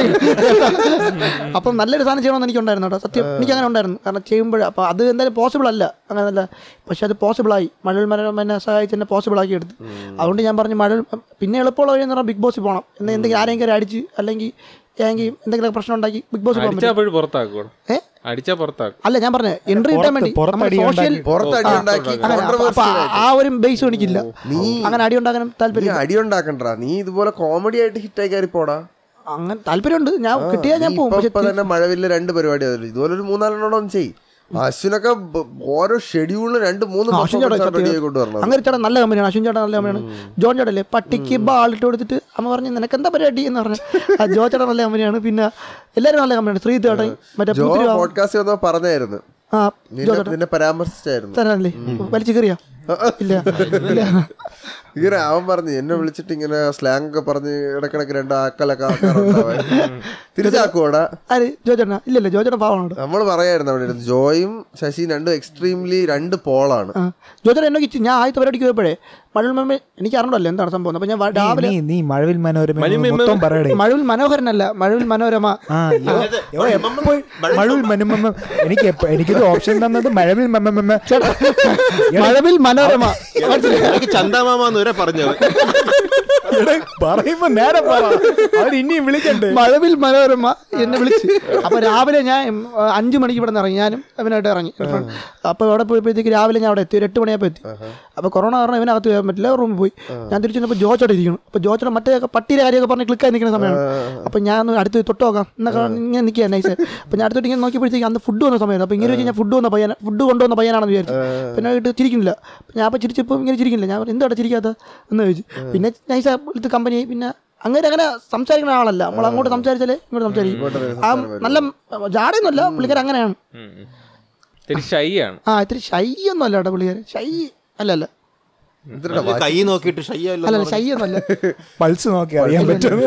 അപ്പം നല്ലൊരു സാധനം ചെയ്യണമെന്ന് എനിക്കുണ്ടായിരുന്നു കേട്ടോ സത്യം എനിക്ക് അങ്ങനെ ഉണ്ടായിരുന്നു കാരണം ചെയ്യുമ്പോൾ അപ്പോൾ അത് എന്തായാലും പോസിബിൾ അല്ല അങ്ങനെ നല്ല പക്ഷെ അത് പോസിബിളായി മഴൽ മരം എന്നെ സഹായിച്ച് എന്നെ പോസിബിൾ ആക്കി എടുത്തു അതുകൊണ്ട് ഞാൻ പറഞ്ഞു മഴ പിന്നെ എളുപ്പമുള്ള വഴി എന്ന് പറഞ്ഞാൽ ബിഗ് ബോസിൽ പോകണം എന്ന് എന്തെങ്കിലും ആരെങ്കിലും അടിച്ച് അല്ലെങ്കിൽ ഏതെങ്കിലും എന്തെങ്കിലും പ്രശ്നം ഉണ്ടാക്കി ബിഗ് ബോസിൽ പോകാൻ പറ്റും അടിച്ചപ്പോഴും പുറത്താക്കണം ഏ അടിച്ചാ പുറത്താക്കും അല്ല ഞാൻ പറഞ്ഞ എൻട്രി കിട്ടാൻ വേണ്ടി പുറത്തടി സോഷ്യൽ പുറത്ത് അടി ഉണ്ടാക്കി അങ്ങനെ അപ്പൊ- അപ്പൊ ആ ഒരു ബേസ് എനിക്കില്ല അങ്ങനെ അടി ഉണ്ടാക്കാനും നീ താല്പര്യം അടി ഉണ്ടാക്കണ്ടാ നീ ഇതുപോലെ കോമഡി ആയിട്ട് ഹിറ്റായി കയറി പോടാ അങ്ങനെ താല്പര്യമുണ്ട് ഞാൻ കിട്ടിയാൽ ഞാൻ നീ പോകും ഇപ്പൊ പക്ഷെ ഇപ്പൊ തന്നെ മഴവില്ല രണ്ട് പരിപാടി അതില് ഇതുപോലെ ഒരു മൂന്നാലെണ്ണം ചെയ് അശ്വിനൊക്കെ ബ- ഓരോ ഷെഡ്യൂളിന് രണ്ട് മൂന്ന് അശ്വിൻ ചേട്ടാ സത്യം. റെഡി ആയി കൊണ്ടുവരണം അങ്ങനെ ചേട്ടൻ നല്ല കമ്പനിയാണ് അശ്വിൻ ചേട്ടൻ നല്ല കമ്പനിയാണ് ജോൺ ചേട്ടല്ലേ പട്ടിക്ക് ബാൾ ഇട്ട് കൊടുത്തിട്ട് അമ്മ പറഞ്ഞു നിനക്ക് എന്താ പരിപാടി എന്ന് പറഞ്ഞു ആ ജോ ചേട്ടൻ നല്ല കമ്പനിയാണ് പിന്നെ എല്ലാവരും നല്ല കമ്പനിയാണ് ശ്രീ ചേട്ടൻ മറ്റേ ജോ പുത്തിരി ബാബു. പോഡ്കാസ്റ്റ് വന്നപ്പോ പറഞ്ഞായിരുന്നു ആ ജോ നിന്നെ ചേട്ടൻ നിന്നെ പരാമർശിച്ചായിരുന്നു തരാനല്ലേ വലിച്ചു കയറിയാ ഇല്ല ഇല്ല ഇങ്ങനെ അവൻ പറഞ്ഞു എന്നെ വിളിച്ചിട്ട് ഇങ്ങനെ സ്ലാങ് ഒക്കെ പറഞ്ഞ് ഇടക്കിടക്ക് രണ്ട് ആക്കലൊക്കെ ആക്കാറുണ്ടാവൻ തിരിച്ചാക്കൂടാ ആര് ജോ ചേട്ടനാ ഇല്ലല്ല ജോ ചേട്ടൻ പാവമാണ് നമ്മൾ പറയായിരുന്നു അവിടെ ഇരുന്ന് ജോയും ശശിയും രണ്ടും എക്സ്ട്രീംലി രണ്ട് പോളാണ് ആ ജോ ചേട്ടൻ എന്നൊക്കെ ഇച്ചി- ഞാൻ ആദ്യത്തെ പരിപാടിക്ക് പോയപ്പോഴേ മഴവിൽ മമ്മ എനിക്ക് അറിഞ്ഞല്ലോ എന്താണ് സംഭവം അപ്പൊ ഞാൻ വ- രാവിലെ നീ നീ മഴവിൽ മനോരമ മഴവിൽ മൊത്തം പറയടേ മഴവിൽ മനോഹരനല്ല മഴവിൽ മനോരമ ആ അയ്യോ. അയ്യോ, എപ്പോഴും മഴവിൽ മനുമമ്മ എനിക്ക് എപ്പ- എനിക്കൊരു ഓപ്ഷൻ തന്നത് മഴവിൽ മമ്മമ്മ മഴവിൽ മനോരമ എനിക്ക് ചന്ദമാമാന്ന് വരെ പറഞ്ഞത് എടാ, പറയുമ്പോ നേരെ പറ അവർ ഇനിയും വിളിക്കണ്ടേ മഴവിൽ മനോരമ എന്നെ വിളിച്ച് അപ്പൊ രാവിലെ ഞാൻ ഉം, അഞ്ചു മണിക്ക് ഇവിടെ നിന്ന് ഇറങ്ങി ഞാനും അവനായിട്ട് ഇറങ്ങി അപ്പൊ അവിടെ പോയപ്പോഴത്തേക്ക് രാവിലെ ഞാൻ അവിടെ എത്തി ഒരു എട്ട് മണിയായപ്പോൾ എത്തി അപ്പൊ കൊറോണ കാരണം ഇവനകത്ത് പോകാൻ പറ്റില്ല റൂമിൽ പോയി ഞാൻ തിരിച്ചു വന്നപ്പോൾ ജോച്ചോടെ ഇരിക്കണം അപ്പൊ ജോച്ചോടെ മറ്റേ പട്ടിയുടെ കാര്യമൊക്കെ പറഞ്ഞ് ക്ലിക്കായി നിൽക്കുന്ന സമയമാണ് അപ്പൊ ഞാൻ ഒന്ന് അടുത്ത് തൊട്ട് നോക്കാം എന്നൊക്കെ ഇങ്ങനെ നിൽക്കുക നൈസ് അപ്പൊ ഞാൻ അടുത്തോട്ട് ഇങ്ങനെ നോക്കിയപ്പോഴത്തേക്ക് അന്ന് ഫുഡ് വന്ന സമയത്ത് അപ്പൊ ഇങ്ങനെ വെച്ച് ഞാൻ ഫുഡ് വന്ന പയ്യൻ ഫുഡ് കൊണ്ടുവന്ന പയ്യനാണെന്ന് വിചാരിച്ചു പിന്നെ ആയിട്ട് ചിരിക്കുന്നില്ല അപ്പൊ ഞാൻ അപ്പോൾ ചിരിച്ചപ്പോൾ ഇങ്ങനെ ചിരിക്കുന്നില്ല ഞാൻ പറഞ്ഞു, എന്താണ് ചിരിക്കാത്ത എന്ന് ചോദിച്ചു പിന്നെ നൈസ ഇത് കമ്പനി പിന്നെ അങ്ങനെ അങ്ങനെ സംസാരിക്കുന്ന ആളല്ല നമ്മൾ അങ്ങോട്ട് സംസാരിച്ചാലേ ഇങ്ങോട്ട് സംസാരിക്കും ആ നല്ല ജാടയൊന്നുമല്ല പുള്ളിക്കാരൻ അങ്ങനെയാണ് ഉം, ഉം. ഇത്തിരി ഷൈ ആണ് ആ ഇത്തിരി ഷൈ ഒന്നും അല്ല കേട്ടോ പുള്ളിക്കാരൻ ഷൈ അല്ല അല്ല കൈ നോക്കിയിട്ട് ഷയ്യല്ലോ അല്ല ഷൈ ഒന്നും അല്ല പൾസ് നോക്കി അറിയാൻ പറ്റും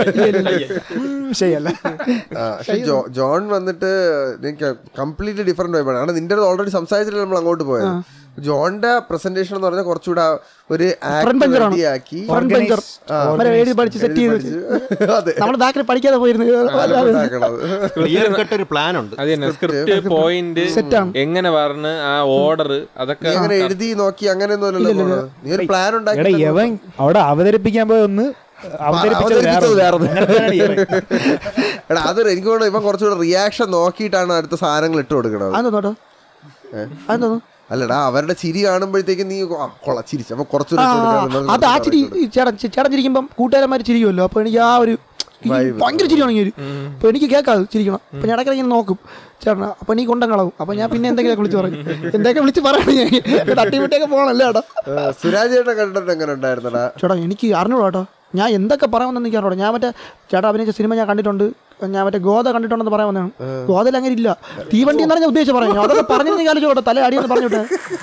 ശരിയല്ല ആ, പക്ഷെ ജോ- ജോൺ വന്നിട്ട് എനിക്ക് കംപ്ലീറ്റ്ലി ഡിഫറെന്റ് വൈബാണ് കാരണം നിന്റെ ഓൾറെഡി സംസാരിച്ചിട്ട് നമ്മൾ അങ്ങോട്ട് പോയത് ജോണിന്റെ പ്രസന്റേഷൻ എന്ന് പറഞ്ഞാൽ കുറച്ചുകൂടെ ഒരു ഫ്രണ്ട് ബെഞ്ചറാണ് ആക്കി ഫ്രണ്ട് ബെഞ്ചർ മറ്റേ എഴുതി പഠിച്ച് സെറ്റ് ചെയ്ത് വെച്ച് അതെ നമ്മൾ ബാക്കിൽ പഠിക്കാതെ പോയിരുന്നു ആലോചിച്ചുണ്ടാക്കണത്. ക്ലിയർ കട്ട് ഒരു പ്ലാൻ ഉണ്ട് അത് തന്നെ സ്ക്രിപ്റ്റ് പോയിന്റ് എങ്ങനെ പറഞ്ഞ് ആ ഓർഡർ അതൊക്കെ നീ അങ്ങനെ എഴുതി നോക്കി അങ്ങനെയൊന്നും അല്ലല്ലോ പോണത്. നീ ഒരു പ്ലാൻ എടാ ഉണ്ടാക്കി യവൻ അവിടെ അവതരിപ്പിക്കാൻ പോയ ഒന്ന് അവതരിപ്പിച്ചത് അവതരിപ്പിച്ചത് വേറെ വേറെ. അങ്ങനത്തെയാണ് ഇവൻ. എടാ അതൊരു എനിക്ക് തോന്നുന്നു ഇവൻ കുറച്ചുകൂടെ റിയാക്ഷൻ നോക്കിയിട്ടാണ് അടുത്ത സാധനങ്ങൾ ഇട്ട് കൊടുക്കണത് അതെന്തോ കേട്ടോ അതെന്തോ അല്ലടാ അവരുടെ ചിരി കാണുമ്പോഴത്തേക്ക് നീ ആ, കൊള്ളാം ചിരിച്ചു അപ്പൊ കുറച്ചുകൂടെ ആ, ഇട്ട് കൊടുക്കാമെന്ന് അത് ആ ചിരി ഈ ചേട്ടൻ ചേട്ടൻ ചിരിക്കുമ്പം കൂട്ടുകാരന്മാർ ചിരിക്കുമല്ലോ അപ്പൊ എനിക്ക് ആ ഒരു ഈ ഭയങ്കര ചിരിയാണ് ഒരു അപ്പൊ എനിക്ക് കേൾക്കാതെ ചിരിക്കണം അപ്പൊ ഞാൻ ഇടയ്ക്കിടെ ഇങ്ങനെ നോക്കും ചേട്ടനാ അപ്പൊ എനിക്ക് കൊണ്ടം കളവും അപ്പൊ ഞാൻ പിന്നെ എന്തെങ്കിലും വിളിച്ച് പറയും എന്തൊക്കെ വിളിച്ച് പറയണം ഞാൻ തട്ടിവിട്ടൊക്കെ പോകണല്ലോ ചേട്ടാ ആ, സുരാജ് ചേട്ടൻ കണ്ടിട്ട് എങ്ങനെ ഉണ്ടായിരുന്നടാ ചേട്ടാ എനിക്ക് അറിഞ്ഞൂടാ കേട്ടോ ഞാൻ എന്തൊക്കെ പറയാമെന്ന് എനിക്ക് അറിഞ്ഞൂടാ ഞാൻ മറ്റേ ചേട്ടാ അഭിനയിച്ച സിനിമ ഞാൻ കണ്ടിട്ടുണ്ട് ഞാൻ മറ്റേ ഗോത കണ്ടിട്ടുണ്ടെന്ന് പറയാൻ വന്നതാണ് ഗോതയിൽ അങ്ങനെ ഇല്ല തീവണ്ടി എന്നാണ് ഞാൻ ഉദ്ദേശിച്ച് പറഞ്ഞു അതൊക്കെ പറഞ്ഞിരുന്നെങ്കിൽ ആലോചിച്ചോട്ടെ തല അടിയെന്ന് പറഞ്ഞോട്ടെ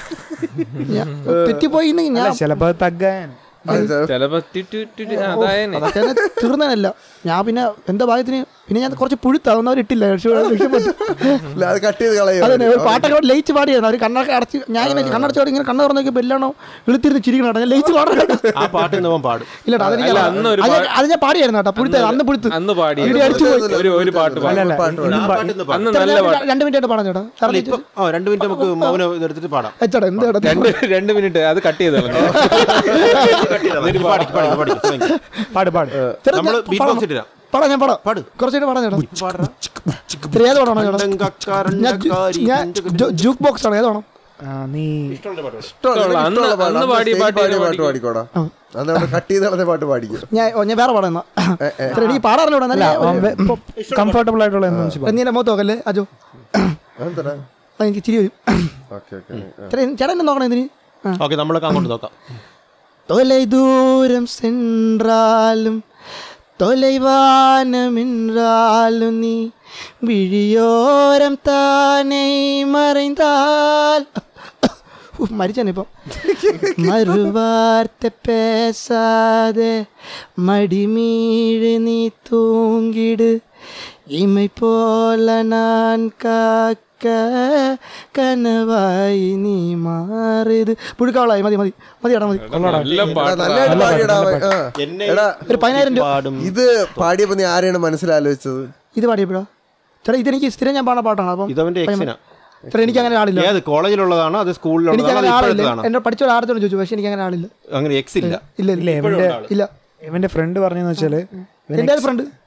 ഞാൻ തെറ്റിപ്പോയി ഇന്നെങ്കിൽ ഞാൻ ചിലപ്പോ അത് തഗ്ഗാൻ ചിലപ്പോ ടി- ടി- ടി- ടി- അതായനെ അതൊക്കെ തന്നെ തീർന്നതല്ല ഞാൻ പിന്നെ എന്താ ഭാഗ്യത്തിന് പിന്നെ ഞാൻ കുറച്ച് പുഴുത്ത അതൊന്നും അവർ ഇട്ടില്ല രക്ഷപ്പെട്ടു രക്ഷപ്പെട്ടു. ഇല്ല, അത് കട്ട് ചെയ്ത് കളയും അതന്നെ ഒരു പാട്ടൊക്കെ അവിടെ ലയിച്ച് പാടിയായിരുന്നു അവർ കണ്ണൊക്കെ അടച്ച് ഞാൻ ഇങ്ങനെ കണ്ണടച്ചോടെ ഇങ്ങനെ കണ്ണ് തുറന്നൊക്കെ ബെല്ലാണോ ഇളുത്തിരുന്ന് ചിരിക്കണം കേട്ടോ ഞാൻ ലയിച്ച് പാടണം ആ പാട്ട് ഇന്ന് അവൻ പാടും ഇല്ലടാ അതെനിക്ക് അല്ല, അറിയാം. അന്ന് ഒരു അത് ഞാൻ- അത് ഞാൻ പാടിയായിരുന്നു കേട്ടോ പുഴുത്ത അന്ന് പുഴുത്ത് അന്ന് പാടി ഇവിടെ അടിച്ചു പോയി. ഒരു ഒരു പാട്ട് പാടി അല്ലല്ല പാട്ട് ഇന്നും ആ പാ- പാട്ട് ഇന്ന് പാടും അന്ന് ചേട്ടാ, നല്ല ഞാൻ പാട്ട് രണ്ട് മിനിറ്റ് ആയിട്ട് പറഞ്ഞു ചേട്ടാ അല്ല, ഇപ്പൊ ആ രണ്ട് മിനിറ്റ് നമുക്ക് മൗനം ഇതെടുത്തിട്ട് പാടാം ചേട്ടാ എന്ത് ചേട്ടാ രണ്ട് രണ്ട് മിനിറ്റ് അത് കട്ട് ചെയ്തോ പാടിക്ക്, പാടിക്ക്, പാടിക്ക്, തുടങ്ങി. പാട് പാട് ചേട്ടാ, നമ്മള് ഞാൻ beat പാടാം. box ഇട്ടുതരാം. പാടാം ഞാൻ പാടാം പാട്. കുറച്ചായിട്ട് പാടാം ചേട്ടാ പാടടാ. ഇത്തിരി ഏത് പാടാണോ ചേട്ടാ ഞാൻ കണ്ടങ്കാരണ്ടക്കാരി ഞാൻ ജൂക്ക് ബോക്സ് ആണ് ഏതാണോ ആ, നീ ഇഷ്ടമുള്ള നിനക്ക് അന്ന് ഇഷ്ടമുള്ള പാട്ട്. അന്ന് അന്ന് പാടിയ stage പാട്ട് പാടിയ ഞാൻ പാട്ട് പാടിക്കോടാ അന്ന് അവിടെ കട്ട് ചെയ്ത് കളഞ്ഞ പാട്ട് പാടിക്കും ഞാൻ ഓ, ഞാൻ വേറെ പാടാം എന്നാ ചേട്ടാ, എനിക്ക് പാടാറില്ല അല്ല കംഫർട്ടബിൾ ആയിട്ടുള്ള എന്ന് വെച്ച് പറ. നീ എന്നെ മുഖത്ത് നോക്കല്ലേ അജോ അതെന്താ അത് എനിക്ക് ചിരി വരും ഓക്കെ ഓക്കെ ചേട്ടാ ചേട്ടാ എന്നെ നോക്കണം ഇതിന് ആ ഓക്കെ നമ്മളൊക്കെ അങ്ങോട്ട് നോക്കാം தொலை தூரம் சென்றாலும் தொலைவானமென்றாலும் நீ விழியோரம் தானே மறைந்தால் ഉഫ്, മരിച്ചാണ് ഇപ്പം മറുവാർത്ത പേസാതെ മടിമീഴ് നീ തൂങ്ങിട് ഇമൈ പോല നാൻ കാക്ക കനവായി നീ മാറിയത് പുഴുക്കാവളായി മതി മതി മതി എടാ മതി നല്ല പാട്ട് നല്ലതായിട്ട് പാടിയടാ അവൻ. ആ. എന്നെ എടാ ഒരു പതിനായിരം രൂപ പാടും ഇത് പാടിയപ്പോ നീ ആരെയാണ് മനസ്സിലാലോചിച്ചത് ഇത് പാടിയപ്പോഴോ ചേട്ടാ ഇതെനിക്ക് സ്ഥിരം ഞാൻ പാടുന്ന പാട്ടാണ് അപ്പം ഇതവന്റെ എക്സിനാ ചേട്ടാ എനിക്ക് അങ്ങനെ ആളില്ല ഏത് കോളേജിലുള്ളതാണോ അത് എനിക്ക് സ്കൂളിലുള്ളതാണോ അങ്ങനെ ആളില്ല ഇപ്പോഴത്തതാണോ എന്നെ പഠിച്ച ഒരു ആടത്തോട് ചോദിച്ചു പക്ഷെ എനിക്ക് അങ്ങനെ ആളില്ല അങ്ങനെ എക്സ് ഇല്ല ഇല്ല ഇല്ല ഇല്ല ഇവന്റെ ഇല്ല ഇവന്റെ ഫ്രണ്ട് പറഞ്ഞെന്ന് വെച്ചാല് ഇവൻ എൻ്റെ ഫ്രണ്ട്